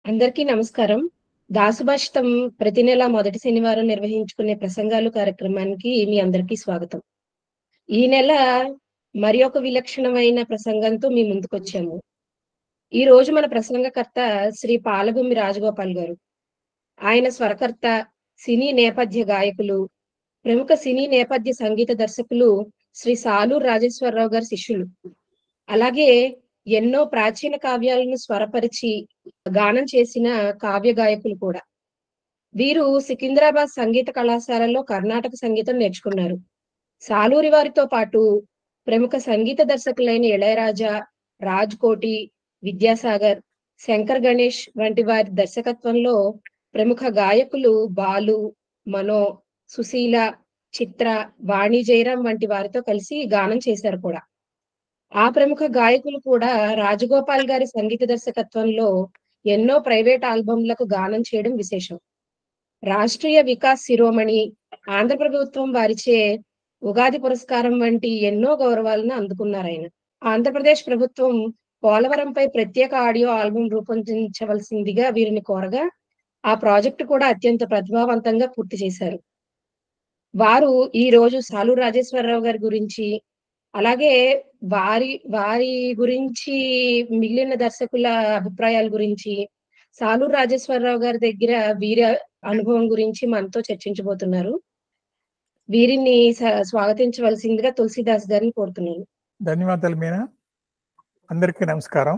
అందరికీ నమస్కారం దాసుభాషితం ప్రతి నెల మొదటి శనివారం నిర్వహించుకునే ప్రసంగాలు కార్యక్రమానికి మీ అందరికీ స్వాగతం ఈ నెల మరి ఒక విలక్షణమైన ప్రసంగంతో మీ ముందుకొచ్చాము ఈ రోజు మన ప్రసంగకర్త శ్రీ పాలభూమి రాజగోపాల్ గారు ఆయన స్వరకర్త సినీ నేపథ్య గాయకులు ప్రముఖ సినీ నేపథ్య సంగీత దర్శకులు శ్రీ సాలూరు రాజేశ్వరరావు గారి శిష్యులు అలాగే ఎన్నో ప్రాచీన కావ్యాలను స్వరపరిచి గానం చేసిన కావ్య గాయకులు కూడా వీరు సికింద్రాబాద్ సంగీత కళాశాలలో కర్ణాటక సంగీతం నేర్చుకున్నారు సాలూరి వారితో పాటు ప్రముఖ సంగీత దర్శకులైన ఇళయరాజా రాజ్ కోటి విద్యాసాగర్ శంకర్ గణేష్ వంటి వారి దర్శకత్వంలో ప్రముఖ గాయకులు బాలు మనో సుశీల చిత్ర వాణి జయరాం వంటి వారితో కలిసి గానం చేశారు కూడా ఆ ప్రముఖ గాయకులు కూడా రాజగోపాల్ గారి సంగీత దర్శకత్వంలో ఎన్నో ప్రైవేట్ ఆల్బమ్లకు గానం చేయడం విశేషం రాష్ట్రీయ వికాస్ శిరోమణి ఆంధ్ర ప్రభుత్వం వారిచే ఉగాది పురస్కారం వంటి ఎన్నో గౌరవాలను అందుకున్నారు ఆయన ఆంధ్రప్రదేశ్ ప్రభుత్వం పోలవరంపై ప్రత్యేక ఆడియో ఆల్బం రూపొందించవలసిందిగా వీరిని కోరగా ఆ ప్రాజెక్టు కూడా అత్యంత ప్రతిభావంతంగా పూర్తి చేశారు వారు ఈ రోజు సాలు రాజేశ్వరరావు గారి గురించి అలాగే వారి వారి గురించి మిగిలిన దర్శకుల అభిప్రాయాల గురించి సాలూరు రాజేశ్వరరావు గారి దగ్గర వీరి అనుభవం గురించి మనతో చర్చించబోతున్నారు వీరిని స్వాగతించవలసిందిగా తులసిదాస్ గారిని కోరుతున్నాను ధన్యవాదాలు మీనా అందరికీ నమస్కారం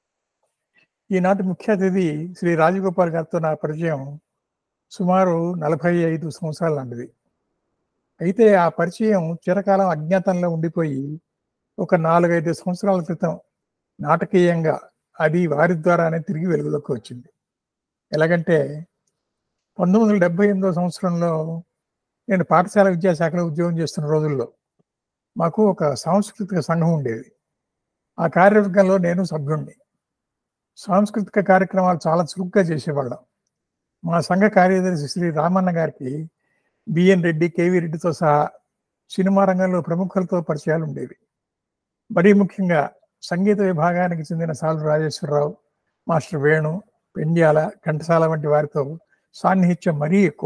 ఈనాటి ముఖ్య అతిథి శ్రీ రాజగోపాల్ గారితో నా పరిచయం సుమారు నలభై ఐదు సంవత్సరాల లాంటిది అయితే ఆ పరిచయం చిరకాలం అజ్ఞాతంలో ఉండిపోయి ఒక నాలుగైదు సంవత్సరాల క్రితం నాటకీయంగా అది వారి ద్వారానే తిరిగి వెలుగులోకి వచ్చింది ఎలాగంటే పంతొమ్మిది వందల డెబ్బై ఎనిమిదో సంవత్సరంలో నేను పాఠశాల విద్యాశాఖలో ఉద్యోగం చేస్తున్న రోజుల్లో మాకు ఒక సాంస్కృతిక సంఘం ఉండేది ఆ కార్యవర్గంలో నేను సభ్యుణ్ణి సాంస్కృతిక కార్యక్రమాలు చాలా చురుగ్గా చేసేవాళ్ళం మా సంఘ కార్యదర్శి శ్రీ రామన్న గారికి బిఎన్ రెడ్డి కేవీ రెడ్డితో సహా సినిమా రంగంలో ప్రముఖులతో పరిచయాలు ఉండేవి మరీ ముఖ్యంగా సంగీత విభాగానికి చెందిన సాలు రాజేశ్వరరావు మాస్టర్ వేణు పెండ్యాల ఘంటసాల వంటి వారితో సాన్నిహిత్యం మరీ ఎక్కువ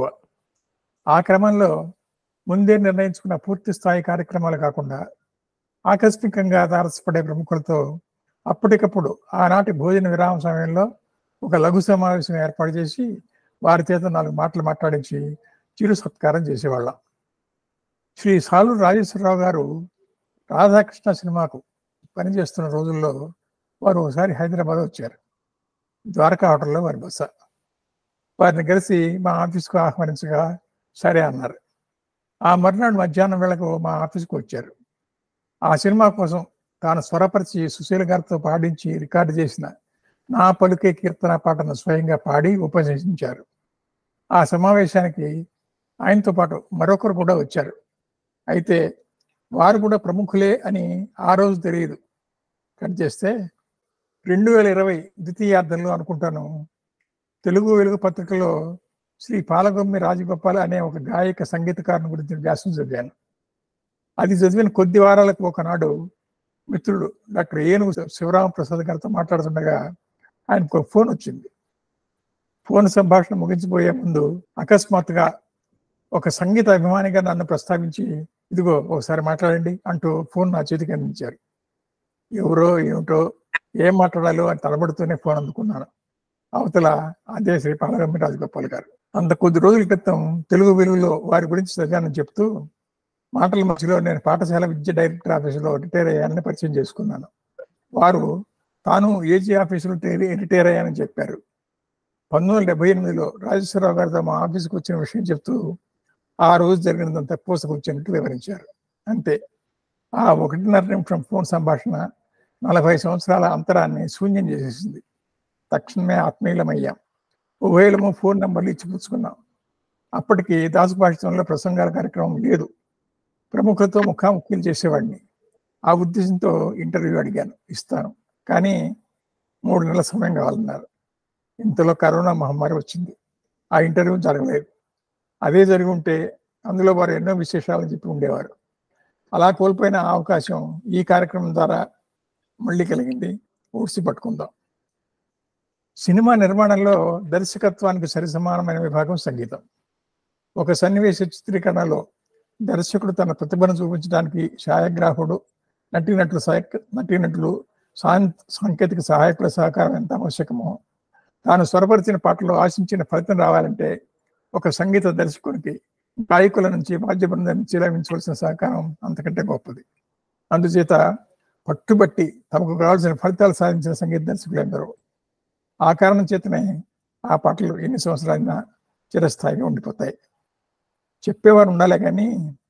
ఆ క్రమంలో ముందే నిర్ణయించుకున్న పూర్తి స్థాయి కార్యక్రమాలు కాకుండా ఆకస్మికంగా తారసపడే ప్రముఖులతో అప్పటికప్పుడు ఆనాటి భోజన విరామ సమయంలో ఒక లఘు సమావేశం ఏర్పాటు చేసి వారి చేత నాలుగు మాటలు మాట్లాడించి చిరు సత్కారం చేసేవాళ్ళం శ్రీ సాలు రాజేశ్వరరావు గారు రాధాకృష్ణ సినిమాకు పనిచేస్తున్న రోజుల్లో వారు ఒకసారి హైదరాబాద్ వచ్చారు ద్వారకా హోటల్లో వారి బస వారిని కలిసి మా ఆఫీస్కు ఆహ్వానించగా సరే అన్నారు ఆ మర్నాడు మధ్యాహ్నం వేళకు మా ఆఫీస్కు వచ్చారు ఆ సినిమా కోసం తాను స్వరపరిచి సుశీల గారితో పాడించి రికార్డు చేసిన నా పలుకే కీర్తన పాటను స్వయంగా పాడి ఉపన్యసించారు ఆ సమావేశానికి ఆయనతో పాటు మరొకరు కూడా వచ్చారు అయితే వారు కూడా ప్రముఖులే అని ఆ రోజు తెలియదు కట్ చేస్తే రెండు వేల ఇరవై ద్వితీయార్థంలో అనుకుంటాను తెలుగు వెలుగు పత్రికలో శ్రీ పాలగొమ్మి రాజగోపాల్ అనే ఒక గాయక సంగీతకారుని గురించి వ్యాసం చదివాను అది చదివిన కొద్ది వారాలకు ఒకనాడు మిత్రుడు డాక్టర్ ఏనుగు శివరామ ప్రసాద్ గారితో మాట్లాడుతుండగా ఆయనకు ఒక ఫోన్ వచ్చింది ఫోన్ సంభాషణ ముగించిపోయే ముందు అకస్మాత్తుగా ఒక సంగీత అభిమానిగా నన్ను ప్రస్తావించి ఇదిగో ఒకసారి మాట్లాడండి అంటూ ఫోన్ నా చేతికి అందించారు ఎవరో ఏమిటో ఏం మాట్లాడాలో అని తలబడుతూనే ఫోన్ అందుకున్నాను అవతల అదే శ్రీ పాలగమ్మి రాజగోపాల్ గారు అంత కొద్ది రోజుల క్రితం తెలుగు వెలుగులో వారి గురించి చదివానని చెప్తూ మాటల మధ్యలో నేను పాఠశాల విద్య డైరెక్టర్ ఆఫీసులో రిటైర్ అయ్యానని పరిచయం చేసుకున్నాను వారు తాను ఏజీ ఆఫీసులో రిటైర్ అయ్యానని చెప్పారు పంతొమ్మిది వందల డెబ్బై ఎనిమిదిలో రాజేశ్వరరావు గారితో మా ఆఫీస్కి వచ్చిన విషయం చెప్తూ ఆ రోజు జరిగినంత పూసకొచ్చినట్టు వివరించారు అంతే ఆ ఒకటిన్నర నిమిషం ఫోన్ సంభాషణ నలభై సంవత్సరాల అంతరాన్ని శూన్యం చేసేసింది తక్షణమే ఆత్మీయులమయ్యాం ఉభయలము ఫోన్ నంబర్లు ఇచ్చి పుచ్చుకున్నాం అప్పటికి దాసుభాషితంలో ప్రసంగాల కార్యక్రమం లేదు ప్రముఖులతో ముఖాముఖిలు చేసేవాడిని ఆ ఉద్దేశంతో ఇంటర్వ్యూ అడిగాను ఇస్తాను కానీ మూడు నెలల సమయం కావాలన్నారు ఇంతలో కరోనా మహమ్మారి వచ్చింది ఆ ఇంటర్వ్యూ జరగలేదు అదే జరిగి ఉంటే అందులో వారు ఎన్నో విశేషాలను చెప్పి ఉండేవారు అలా కోల్పోయిన అవకాశం ఈ కార్యక్రమం ద్వారా మళ్ళీ కలిగింది ఊడ్చి పట్టుకుందాం సినిమా నిర్మాణంలో దర్శకత్వానికి సరిసమానమైన విభాగం సంగీతం ఒక సన్నివేశ చిత్రీకరణలో దర్శకుడు తన ప్రతిభను చూపించడానికి ఛాయాగ్రాహకుడు నటీనటులు సహాయక నటీనటులు సాం- సాంకేతిక సహాయకుల సహకారం ఎంత ఆవశ్యకమో తాను స్వరపరిచిన పాటలో ఆశించిన ఫలితం రావాలంటే ఒక సంగీత దర్శకునికి గాయకుల నుంచి వాద్య బృందం నుంచి లభించవలసిన సహకారం అంతకంటే గొప్పది అందుచేత పట్టుబట్టి తమకు కావాల్సిన ఫలితాలు సాధించిన సంగీత దర్శకులు ఎందరో ఆ కారణం చేతనే ఆ పాటలు ఎన్ని సంవత్సరాలైనా చిరస్థాయిగా ఉండిపోతాయి చెప్పేవారు ఉండాలి కానీ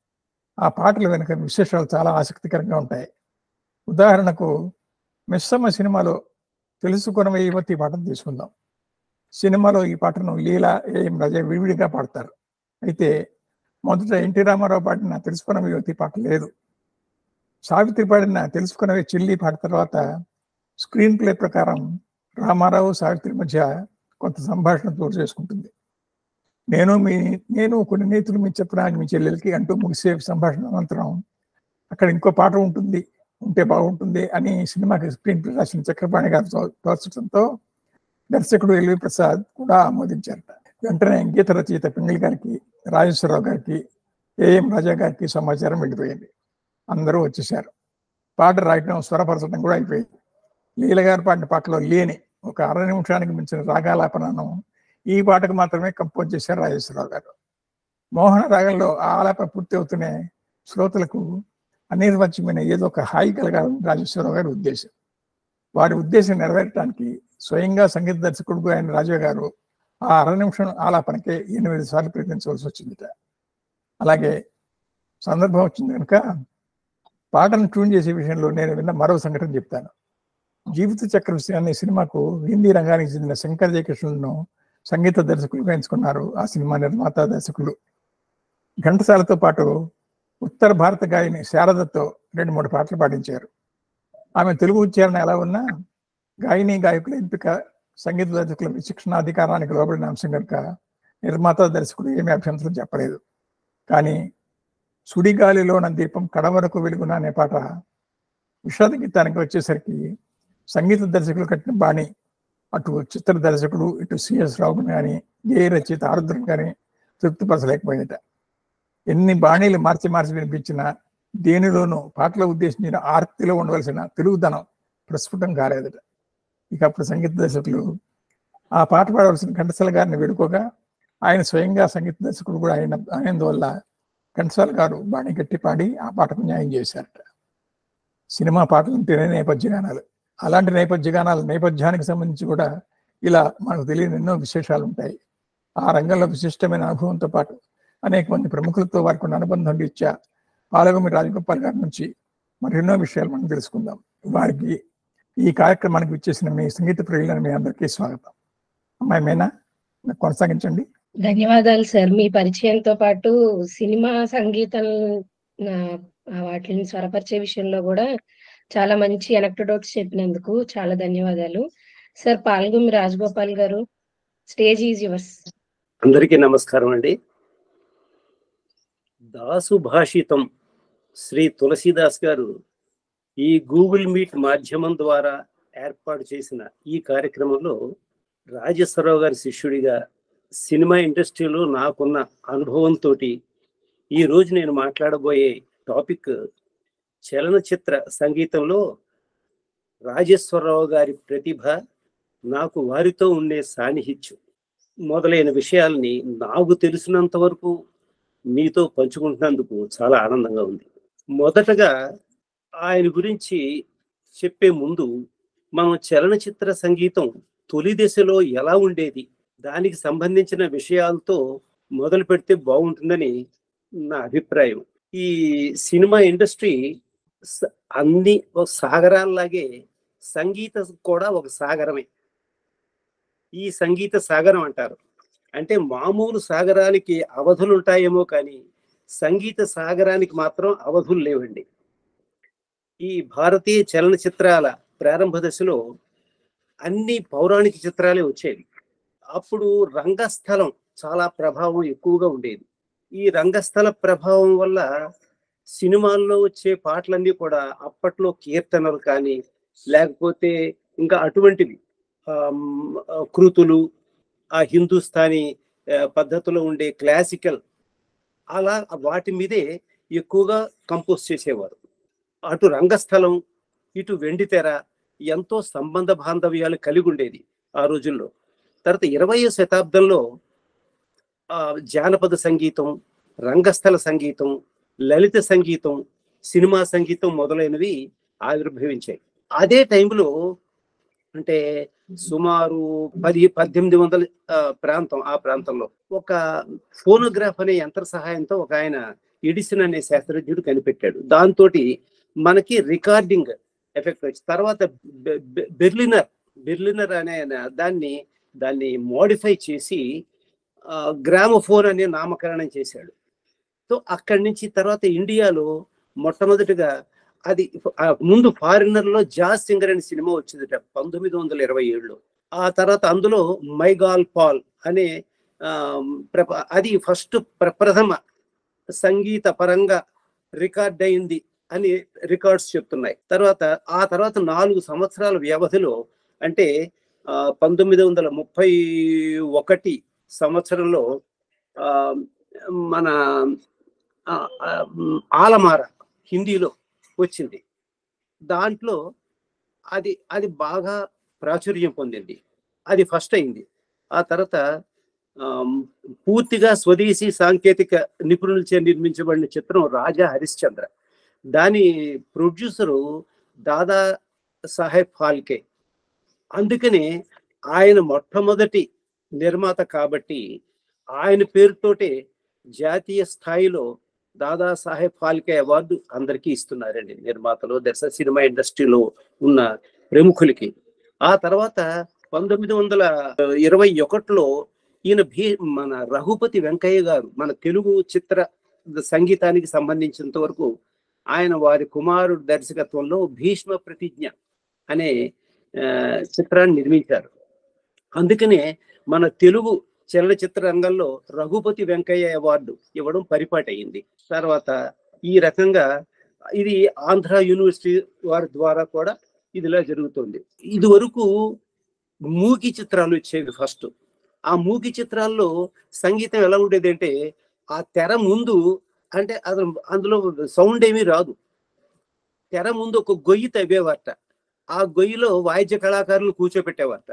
ఆ పాటల వెనుక విశేషాలు చాలా ఆసక్తికరంగా ఉంటాయి ఉదాహరణకు మిస్సమ్మ సినిమాలో తెలుసుకున్న యువతి పాటను తీసుకుందాం సినిమాలో ఈ పాటను లీలా ఏం రజ విడివిడిగా పాడతారు అయితే మొదట ఎన్టీ రామారావు పాడిన తెలుసుకున్న యువతి పాట లేదు సావిత్రి పాడిన తెలుసుకున్నవి చెల్లి పాట తర్వాత స్క్రీన్ ప్లే ప్రకారం రామారావు సావిత్రి మధ్య కొంత సంభాషణ చోటు చేసుకుంటుంది నేను మీ నేను కొన్ని నీతులు మీ చెప్పిన మీ చెల్లెలకి అంటూ ముగిసే సంభాషణ అనంతరం అక్కడ ఇంకో పాట ఉంటుంది ఉంటే బాగుంటుంది అని సినిమాకి స్క్రీన్ ప్లే రాసిన చక్రపాణి గారు తో- తోచడంతో దర్శకుడు ఎల్వి ప్రసాద్ కూడా ఆమోదించారట వెంటనే గీత రచయిత పింగళి గారికి రాజేశ్వరరావు గారికి ఏఎం రాజా గారికి సమాచారం వెళ్ళిపోయింది అందరూ వచ్చేసారు పాట రాయటం స్వరపరచడం కూడా అయిపోయింది లీల గారు పాడిన పాటలో లేని ఒక అర నిమిషానికి మించిన రాగాలాపనను ఈ పాటకు మాత్రమే కంపోజ్ చేశారు రాజేశ్వరరావు గారు మోహన రాగంలో ఆ ఆలాపన పూర్తి అవుతూనే శ్రోతలకు అనిర్వచమైన ఏదో ఒక హాయి కలగాలని రాజేశ్వరరావు గారి ఉద్దేశం వారి ఉద్దేశం నెరవేరటానికి స్వయంగా సంగీత దర్శకుడు ఆయన రాజా గారు ఆ అర నిమిషం ఆలాపనకే ఎనిమిది సార్లు ప్రయత్నించవలసి వచ్చిందిట అలాగే సందర్భం వచ్చింది కనుక పాటను ట్యూన్ చేసే విషయంలో నేను విన్న మరో సంఘటన చెప్తాను జీవిత చక్రవర్తి అనే సినిమాకు హిందీ రంగానికి చెందిన శంకర్ జయకృష్ణులను సంగీత దర్శకులుగా ఎంచుకున్నారు ఆ సినిమా నిర్మాత దర్శకులు ఘంటసాలతో పాటు ఉత్తర భారత గాయని శారదతో రెండు మూడు పాటలు పాటించారు ఆమె తెలుగు ఉచ్చారణ ఎలా ఉన్నా గాయని గాయకుల ఎంపిక సంగీత దర్శకుల విశిక్షణాధికారానికి లోబడిన అంశం కనుక నిర్మాత దర్శకుడు ఏమీ అభ్యంతరం చెప్పలేదు కానీ సుడిగాలిలోన దీపం కడవరకు వెలుగున అనే పాట విషాద గీతానికి వచ్చేసరికి సంగీత దర్శకులు కట్టిన బాణి అటు చిత్ర దర్శకుడు ఇటు సిఎస్ రావు కానీ ఏ రచయిత ఆరుద్రం కానీ తృప్తిపరచలేకపోయేట ఎన్ని బాణీలు మార్చి మార్చి వినిపించినా దేనిలోనూ పాటలో ఉద్దేశించిన ఆర్తిలో ఉండవలసిన తెలుగుదనం ప్రస్ఫుటం కాలేదట ఇక అప్పుడు సంగీత దర్శకులు ఆ పాట పాడవలసిన ఘంటసాల గారిని వేడుకోగా ఆయన స్వయంగా సంగీత దర్శకుడు కూడా అయిన అయినందువల్ల ఘంటసాల గారు బాణి గట్టి పాడి ఆ పాటకు న్యాయం చేశారట సినిమా పాటలు ఉంటేనే నేపథ్య గానాలు అలాంటి నేపథ్య గానాల నేపథ్యానికి సంబంధించి కూడా ఇలా మనకు తెలియని ఎన్నో విశేషాలు ఉంటాయి ఆ రంగంలో విశిష్టమైన అనుభవంతో పాటు అనేక మంది ప్రముఖులతో వారికి ఉన్న అనుబంధం రీత్యా పాలగొమి రాజగోపాల్ గారి నుంచి మరెన్నో విషయాలు మనం తెలుసుకుందాం వారికి ఈ కార్యక్రమానికి ఇచ్చేసిన మీ సంగీత ప్రియులను మీ అందరికీ స్వాగతం అమ్మాయి మేనా నాకు కొనసాగించండి ధన్యవాదాలు సార్ మీ పరిచయంతో పాటు సినిమా సంగీతం నా- ఆ వాటిని స్వరపరిచే విషయంలో కూడా చాలా మంచి ఎనక్టోడోట్స్ చెప్పినందుకు చాలా ధన్యవాదాలు సార్ పాల్గొమి రాజగోపాల్ గారు స్టేజ్ ఈజ్ యువర్స్ అందరికీ నమస్కారం అండి దాసు భాషితం శ్రీ తులసీదాస్ గారు ఈ గూగుల్ మీట్ మాధ్యమం ద్వారా ఏర్పాటు చేసిన ఈ కార్యక్రమంలో రాజేశ్వరరావు గారి శిష్యుడిగా సినిమా ఇండస్ట్రీలో నాకున్న అనుభవంతో ఈ రోజు నేను మాట్లాడబోయే టాపిక్ చలనచిత్ర సంగీతంలో రాజేశ్వరరావు గారి ప్రతిభ నాకు వారితో ఉండే సాన్నిహిత్యం మొదలైన విషయాల్ని నాకు తెలిసినంత వరకు మీతో పంచుకుంటున్నందుకు చాలా ఆనందంగా ఉంది మొదటగా ఆయన గురించి చెప్పే ముందు మనం చలనచిత్ర సంగీతం తొలి దశలో ఎలా ఉండేది దానికి సంబంధించిన విషయాలతో మొదలు పెడితే బాగుంటుందని నా అభిప్రాయం ఈ సినిమా ఇండస్ట్రీ స- అన్ని ఒక సాగరాల్లాగే సంగీతం కూడా ఒక సాగరమే ఈ సంగీత సాగరం అంటారు అంటే మామూలు సాగరానికి అవధులు ఉంటాయేమో కానీ సంగీత సాగరానికి మాత్రం అవధులు లేవండి ఈ భారతీయ చలనచిత్రాల ప్రారంభ దశలో అన్ని పౌరాణిక చిత్రాలే వచ్చేవి అప్పుడు రంగస్థలం చాలా ప్రభావం ఎక్కువగా ఉండేది ఈ రంగస్థల ప్రభావం వల్ల సినిమాల్లో వచ్చే పాటలన్నీ కూడా అప్పట్లో కీర్తనలు కానీ లేకపోతే ఇంకా అటువంటివి ఆమ్, ఆ, కృతులు ఆ హిందుస్థానీ ఆ, పద్ధతిలో ఉండే క్లాసికల్ అలా వాటి మీదే ఎక్కువగా కంపోజ్ చేసేవారు అటు రంగస్థలం ఇటు వెండితెర ఎంతో సంబంధ బాంధవ్యాలు కలిగి ఉండేది ఆ రోజుల్లో తర్వాత ఇరవయో శతాబ్దంలో ఆ, జానపద సంగీతం రంగస్థల సంగీతం లలిత సంగీతం సినిమా సంగీతం మొదలైనవి ఆవిర్భవించాయి అదే టైంలో అంటే సుమారు పది పద్దెనిమిది వందల ఆ, ప్రాంతం ఆ ప్రాంతంలో ఒక ఫోనోగ్రాఫ్ అనే యంత్ర సహాయంతో ఒక ఆయన ఎడిసన్ అనే శాస్త్రజ్ఞుడు కనిపెట్టాడు దాంతో మనకి రికార్డింగ్ ఎఫెక్ట్ వచ్చి తర్వాత బె- బె- బెర్లినర్ బెర్లినర్ అనే ఆయన దాన్ని దాన్ని మోడిఫై చేసి గ్రామఫోన్ అనే నామకరణం చేశాడు సో అక్కడి నుంచి తర్వాత ఇండియాలో మొట్టమొదటిగా అది ఆ ముందు ఫారినర్ లో జాస్ సింగర్ అనే సినిమా వచ్చిందట పంతొమ్మిది వందల ఇరవై ఏడులో ఆ తర్వాత అందులో మైగాల్ పాల్ అనే ఆ, ప్రప- అది ఫస్ట్ ప్రప్రథమ సంగీత పరంగా రికార్డ్ అయింది అని రికార్డ్స్ చెప్తున్నాయి తర్వాత ఆ తర్వాత నాలుగు సంవత్సరాల వ్యవధిలో అంటే ఆ, పంతొమ్మిది వందల ముప్పై ఒకటి సంవత్సరంలో ఆ, మన ఆ, ఆ, ఆలమార హిందీలో వచ్చింది దాంట్లో అది అది బాగా ప్రాచుర్యం పొందింది అది ఫస్ట్ అయింది ఆ తర్వాత ఆమ్, పూర్తిగా స్వదేశీ సాంకేతిక నిపుణులచే నిర్మించబడిన చిత్రం రాజా హరిశ్చంద్ర దాని ప్రొడ్యూసరు దాదా సాహెబ్ ఫాల్కే అందుకనే ఆయన మొట్టమొదటి నిర్మాత కాబట్టి ఆయన పేరుతోటే జాతీయ స్థాయిలో దాదా సాహెబ్ ఫాల్కే అవార్డు అందరికీ ఇస్తున్నారండి నిర్మాతలు దర్శ సినిమా ఇండస్ట్రీలో ఉన్న ప్రముఖులకి ఆ తర్వాత పంతొమ్మిది వందల ఇరవై ఒకటిలో ఈయన భీ మన రఘుపతి వెంకయ్య గారు మన తెలుగు చిత్ర సంగీతానికి సంబంధించినంత వరకు ఆయన వారి కుమారుడు దర్శకత్వంలో భీష్మ ప్రతిజ్ఞ అనే ఆ, చిత్రాన్ని నిర్మించారు అందుకనే మన తెలుగు చలనచిత్ర రంగంలో రఘుపతి వెంకయ్య అవార్డు ఇవ్వడం పరిపాటి అయింది తర్వాత ఈ రకంగా ఇది ఆంధ్ర యూనివర్సిటీ వారి ద్వారా కూడా ఇదిలా జరుగుతుంది ఇది వరకు మూకి చిత్రాలు వచ్చేవి ఫస్ట్ ఆ మూకి చిత్రాల్లో సంగీతం ఎలా ఉండేది అంటే ఆ తెర ముందు అంటే అది అందులో సౌండ్ ఏమీ రాదు తెర ముందు ఒక గొయ్యి తవ్వేవారట ఆ గొయ్యిలో వాయిద్య కళాకారులు కూర్చోబెట్టేవారట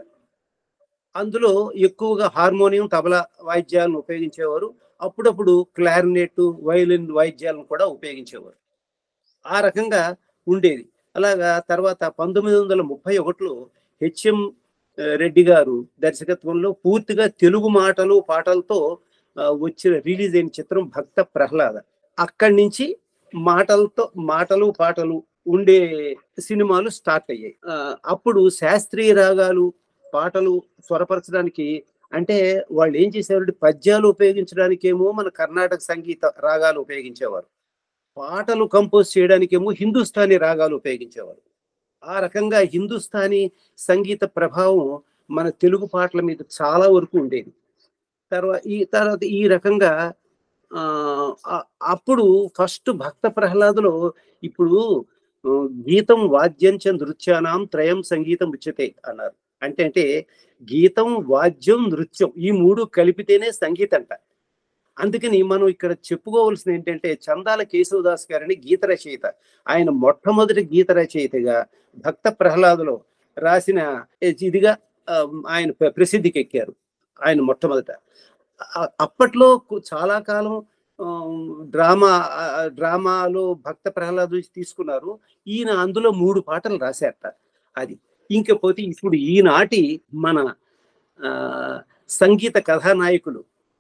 అందులో ఎక్కువగా హార్మోనియం తబలా వాయిద్యాలను ఉపయోగించేవారు అప్పుడప్పుడు క్లారినెట్ వైలిన్ వాయిద్యాలను కూడా ఉపయోగించేవారు ఆ రకంగా ఉండేది అలాగా తర్వాత పంతొమ్మిది వందల ముప్పై ఒకటిలో హెచ్ఎం రెడ్డి గారు దర్శకత్వంలో పూర్తిగా తెలుగు మాటలు పాటలతో ఆ, వచ్చిన రిలీజ్ అయిన చిత్రం భక్త ప్రహ్లాద అక్కడి నుంచి మాటలతో మాటలు పాటలు ఉండే సినిమాలు స్టార్ట్ అయ్యాయి ఆ, అప్పుడు శాస్త్రీయ రాగాలు పాటలు స్వరపరచడానికి అంటే వాళ్ళు ఏం చేసేవారు పద్యాలు ఉపయోగించడానికేమో మన కర్ణాటక సంగీత రాగాలు ఉపయోగించేవారు పాటలు కంపోజ్ చేయడానికేమో హిందుస్థానీ రాగాలు ఉపయోగించేవారు ఆ రకంగా హిందుస్థానీ సంగీత ప్రభావం మన తెలుగు పాటల మీద చాలా వరకు ఉండేది తర్వాత ఈ తర్వాత ఈ రకంగా ఆ ఆ- అప్పుడు ఫస్ట్ భక్త ప్రహ్లాదులో ఇప్పుడు ఆ, గీతం వాద్యంచ నృత్యానాం త్రయం సంగీతం ఉచ్యతే అన్నారు అంటే అంటే గీతం వాద్యం నృత్యం ఈ మూడు కలిపితేనే సంగీతం అంట అందుకని మనం ఇక్కడ చెప్పుకోవాల్సింది ఏంటంటే చందాల కేశవదాస్ గారిని గీత రచయిత ఆయన మొట్టమొదటి గీత రచయితగా భక్త ప్రహ్లాదులో రాసిన ఇదిగా ఆ, ఆయన ప్ర- ప్రసిద్ధికి ఎక్కారు ఆయన మొట్టమొదట ఆ- అప్పట్లో కు- చాలా కాలం ఆ, డ్రామా ఆ, డ్రామాలో భక్త ప్రహ్లాదు నుంచి తీసుకున్నారు ఈయన అందులో మూడు పాటలు రాశారట అది ఇంకపోతే ఇప్పుడు ఈనాటి మన ఆ, సంగీత కథానాయకులు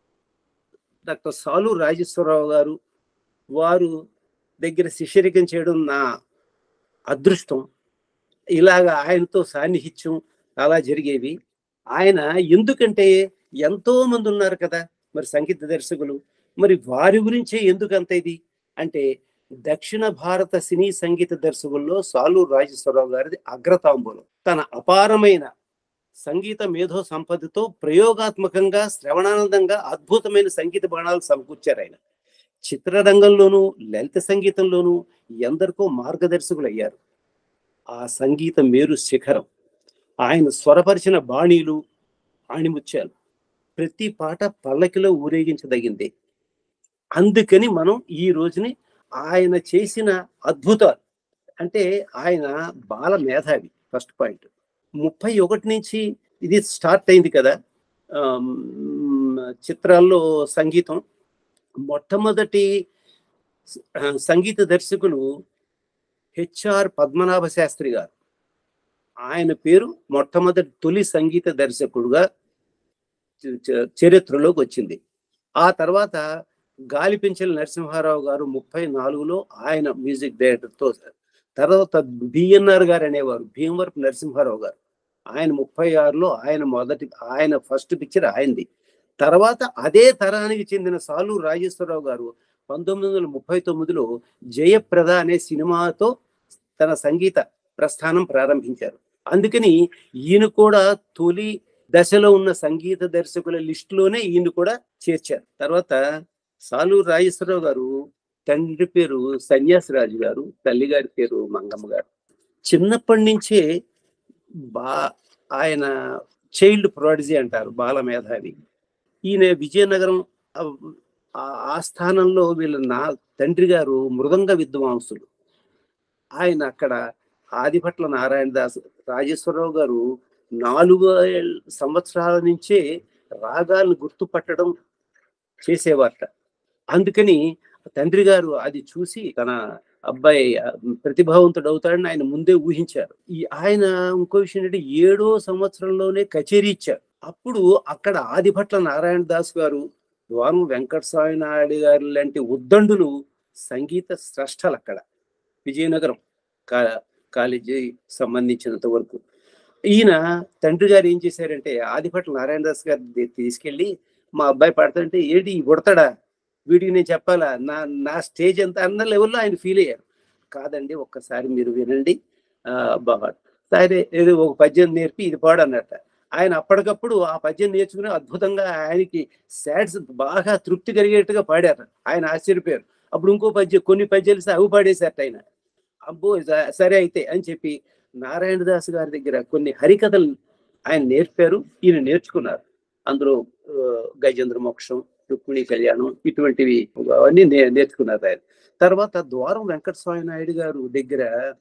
డాక్టర్ సాలు రాజేశ్వరరావు గారు వారు దగ్గర శిష్యరికం చేయడం నా అదృష్టం ఇలాగా ఆయనతో సాన్నిహిత్యం అలా జరిగేవి ఆయన ఎందుకంటే ఎంతో మంది ఉన్నారు కదా మరి సంగీత దర్శకులు మరి వారి గురించే ఎందుకు అంత ఇది అంటే దక్షిణ భారత సినీ సంగీత దర్శకుల్లో సాలూరు రాజేశ్వరరావు గారిది అగ్రతాంబూలం తన అపారమైన సంగీత మేధో సంపదతో ప్రయోగాత్మకంగా శ్రవణానందంగా అద్భుతమైన సంగీత బాణాలు సమకూర్చారు ఆయన చిత్రరంగంలోనూ లలిత సంగీతంలోనూ ఎందరికో మార్గదర్శకులు అయ్యారు ఆ సంగీత మేరు శిఖరం ఆయన స్వరపరిచిన బాణీలు ఆణిముత్యాలు ప్రతి పాట పల్లకిలో ఊరేగించదగింది అందుకని మనం ఈ రోజుని ఆయన చేసిన అద్భుతాలు అంటే ఆయన బాల మేధావి ఫస్ట్ పాయింట్ ముప్పై ఒకటి నుంచి ఇది స్టార్ట్ అయింది కదా ఆమ్, చిత్రాల్లో సంగీతం మొట్టమొదటి ఆ, సంగీత దర్శకులు హెచ్ఆర్ పద్మనాభ శాస్త్రి గారు ఆయన పేరు మొట్టమొదటి తొలి సంగీత దర్శకుడుగా చ- చ- చరిత్రలోకి వచ్చింది ఆ తర్వాత గాలిపించల నరసింహారావు గారు ముప్పై నాలుగులో ఆయన మ్యూజిక్ డైరెక్టర్తో తర్వాత బిఎన్ఆర్ గారు అనేవారు భీమవరపు నరసింహారావు గారు ఆయన ముప్పై ఆరులో ఆయన మొదటి ఆయన ఫస్ట్ పిక్చర్ ఆయనది తర్వాత అదే తరానికి చెందిన సాలు రాజేశ్వరరావు గారు పంతొమ్మిది వందల ముప్పై తొమ్మిదిలో జయప్రద అనే సినిమాతో తన సంగీత ప్రస్థానం ప్రారంభించారు అందుకని ఈయన కూడా తొలి దశలో ఉన్న సంగీత దర్శకుల లిస్టులోనే ఈయన కూడా చేర్చారు తర్వాత సాలు రాజేశ్వరరావు గారు తండ్రి పేరు సన్యాసిరాజు గారు తల్లి గారి పేరు మంగమ్మ గారు చిన్నప్పటి నుంచే బా ఆయన చైల్డ్ ప్రొడిజీ అంటారు బాల మేధావి ఈయన విజయనగరం ఆ- ఆ- ఆ స్థానంలో వీళ్ళ నా తండ్రి గారు మృదంగ విద్వాంసులు ఆయన అక్కడ ఆదిపట్ల నారాయణ దాస్ రాజేశ్వరరావు గారు నాలుగు ఏళ్ళ సంవత్సరాల నుంచే రాగాలను గుర్తుపట్టడం చేసేవారట అందుకని తండ్రి గారు అది చూసి తన అబ్బాయి ఆ, ప్రతిభావంతుడు అవుతాడని ఆయన ముందే ఊహించారు ఈ ఆయన ఇంకో విషయం ఏంటంటే ఏడో సంవత్సరంలోనే కచేరీ ఇచ్చారు అప్పుడు అక్కడ ఆదిభట్ల నారాయణ దాస్ గారు ద్వారం వెంకట స్వామి నాయుడు గారు లాంటి ఉద్దండులు సంగీత స్రష్టలు అక్కడ విజయనగరం కా కాలేజీ సంబంధించినంత వరకు ఈయన తండ్రి గారు ఏం చేశారంటే ఆదిపట్ల నారాయణ దాస్ గారి దగ్గరికి తీసుకెళ్ళి మా అబ్బాయి పాడుతుంటే ఏంటి ఈ పుడతాడా వీడికి నేను చెప్పాలా నా నా స్టేజ్ ఎంత అన్న లెవెల్లో ఆయన ఫీల్ అయ్యారు కాదండి ఒక్కసారి మీరు వినండి ఆ, బాగా సరే ఏదో ఒక పద్యం నేర్పి ఇది పాడు అన్నట్ట ఆయన అప్పటికప్పుడు ఆ పద్యం నేర్చుకుని అద్భుతంగా ఆయనకి సాడ్స్ బాగా తృప్తి కలిగేట్టుగా పాడారు ఆయన ఆశ్చర్యపోయారు అప్పుడు ఇంకో పద్యం కొన్ని పద్యాలు ఇస్తే అవి పాడేశారట ఆయన అబ్బో స- సరే అయితే అని చెప్పి నారాయణ దాస్ గారి దగ్గర కొన్ని హరికథలు ఆయన నేర్పారు ఈయన నేర్చుకున్నారు అందులో ఆ, గజేంద్ర మోక్షం రుక్మిణి కళ్యాణం ఇటువంటివి అవన్నీ నే నేర్చుకున్నారు ఆయన తర్వాత ద్వారం వెంకటస్వామి నాయుడు గారు దగ్గర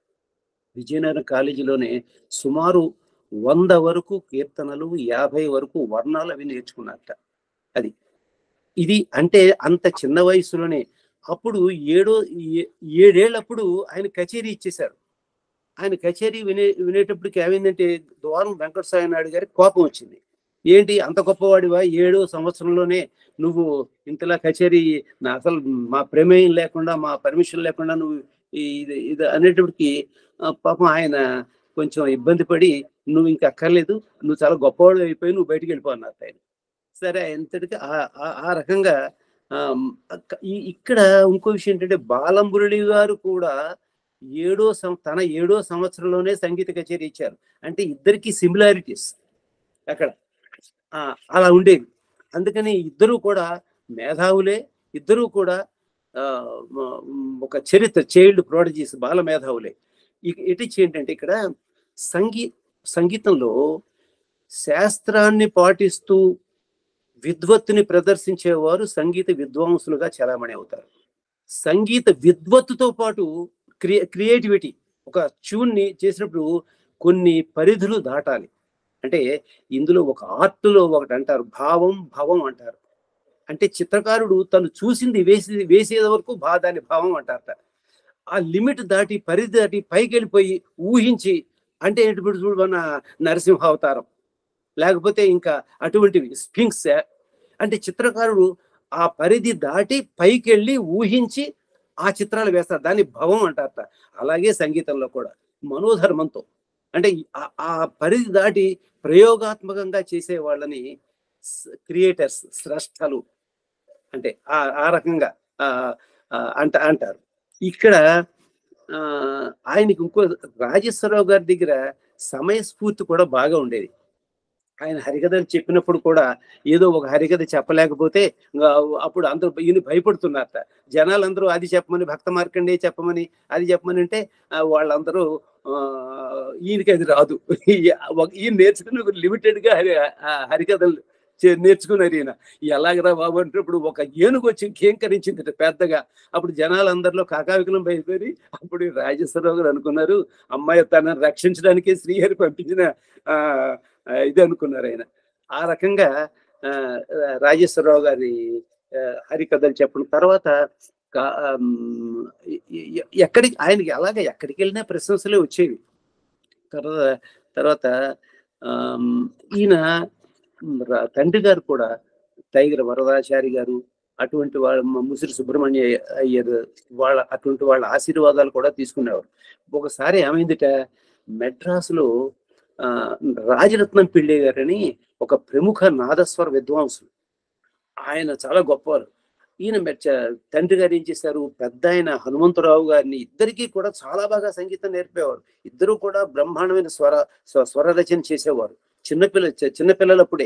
విజయనగరం కాలేజీలోనే సుమారు వంద వరకు కీర్తనలు యాభై వరకు వర్ణాలు అవి నేర్చుకున్నారట అది ఇది అంటే అంత చిన్న వయసులోనే అప్పుడు ఏడో ఏ- ఏడేళ్ళప్పుడు ఆయన కచేరీ ఇచ్చేశారు ఆయన కచేరీ వినే వినేటప్పటికి ఏమైందంటే ద్వారం వెంకటస్వామి నాయుడు గారికి కోపం వచ్చింది ఏంటి అంత గొప్పవాడివా ఏడో సంవత్సరంలోనే నువ్వు ఇంతలా కచేరీ నా అసలు మా ప్రమేయం లేకుండా మా పర్మిషన్ లేకుండా నువ్వు ఈ- ఇది ఇది అనేటప్పటికి ఆ, పాపం ఆయన కొంచెం ఇబ్బంది పడి నువ్వు ఇంకా అక్కర్లేదు నువ్వు చాలా గొప్పవాడు అయిపోయి నువ్వు బయటికి వెళ్ళిపో అన్నారు ఆయన సరే ఎంతటికి ఆ- ఆ- ఆ రకంగా ఆమ్, అక్క- ఈ- ఇక్కడ ఇంకో విషయం ఏంటంటే బాలమురళి గారు కూడా ఏడో సం తన ఏడో సంవత్సరంలోనే సంగీత కచేరీ ఇచ్చారు అంటే ఇద్దరికి సిమిలారిటీస్ అక్కడ ఆ, అలా ఉండేది అందుకని ఇద్దరు కూడా మేధావులే ఇద్దరూ కూడా ఆ, మ- ఒక చరిత్ర చైల్డ్ ప్రోడజీస్ బాల మేధావులే ఇక ఇటు ఏంటంటే ఇక్కడ సంగీ సంగీతంలో శాస్త్రాన్ని పాటిస్తూ విద్వత్తుని ప్రదర్శించేవారు సంగీత విద్వాంసులుగా చలామణి అవుతారు సంగీత విద్వత్తుతో పాటు క్రియ క్రియేటివిటీ ఒక ట్యూన్ని చేసినప్పుడు కొన్ని పరిధులు దాటాలి అంటే ఇందులో ఒక ఆర్ట్లో ఒకటి అంటారు భావం భవం అంటారు అంటే చిత్రకారుడు తను చూసింది వేసి వేసేది వరకు భా దాని భావం అంటారట ఆ లిమిట్ దాటి పరిధి దాటి పైకి వెళ్ళిపోయి ఊహించి అంటే ఏంటి ఇప్పుడు చూడు మన నరసింహ అవతారం లేకపోతే ఇంకా అటువంటివి స్పింక్స్ అంటే చిత్రకారుడు ఆ పరిధి దాటి పైకి వెళ్ళి ఊహించి ఆ చిత్రాలు వేస్తారు దాన్ని భవం అంటారట అలాగే సంగీతంలో కూడా మనోధర్మంతో అంటే ఆ- ఆ పరిధి దాటి ప్రయోగాత్మకంగా చేసే వాళ్ళని క్రియేటర్స్ స్రష్టలు అంటే ఆ ఆ రకంగా ఆ, ఆ, అంట అంటారు ఇక్కడ ఆ, ఆయనకి ఇంకో రాజేశ్వరరావు గారి దగ్గర సమయస్ఫూర్తి కూడా బాగా ఉండేది ఆయన హరికథలు చెప్పినప్పుడు కూడా ఏదో ఒక హరికథ చెప్పలేకపోతే ఇంకా అప్పుడు అందరూ ఈయన భయపడుతున్నారట జనాలందరూ అది చెప్పమని భక్త మార్కండే చెప్పమని అది చెప్పమని అంటే ఆ, వాళ్ళందరూ ఆ, ఈయనకి అది రాదు ఒక- ఈయన నేర్చుకుని లిమిటెడ్ గా హరి ఆ హరికథలు చే- నేర్చుకున్నారు ఈయన ఎలాగరా బాబు అంటే ఇప్పుడు ఒక ఏనుగు వచ్చి కేంకరించింది పెద్దగా అప్పుడు జనాలందరిలో కాకావికలం బయలుదేరి అప్పుడు రాజేశ్వరరావు గారు అనుకున్నారు అమ్మాయి తనని రక్షించడానికి శ్రీహరి పంపించిన ఆ ఆ, ఇది అనుకున్నారు ఆయన ఆ రకంగా ఆ, రాజేశ్వరరావు గారి ఆ, హరికథలు చెప్పడం తర్వాత కా- ఆమ్, ఎ- ఎ- ఎక్కడికి ఆయనకి అలాగే ఎక్కడికి వెళ్ళినా ప్రశంసలే వచ్చేవి తర్వాత తర్వాత ఆమ్, ఈయన ర- తండ్రి గారు కూడా టైగర్ వరదాచారి గారు అటువంటి వాళ్ళ మ- ముసిరి సుబ్రహ్మణ్య అయ్యర్ వాళ్ళ అటువంటి వాళ్ళ ఆశీర్వాదాలు కూడా తీసుకునేవారు ఒకసారి ఏమైందిట మెడ్రాసులో ఆ, రాజరత్నం పిళ్ళే గారని ఒక ప్రముఖ నాదస్వర విద్వాంసులు ఆయన చాలా గొప్పవారు ఈయన మెచ్చ తండ్రి గారు ఏం చేశారు పెద్ద ఆయన హనుమంతరావు గారిని ఇద్దరికీ కూడా చాలా బాగా సంగీతం నేర్పేవారు ఇద్దరు కూడా బ్రహ్మాండమైన స్వర స్వ- స్వర రచన చేసేవారు చిన్నపిల్ల చి- చిన్నపిల్లలప్పుడే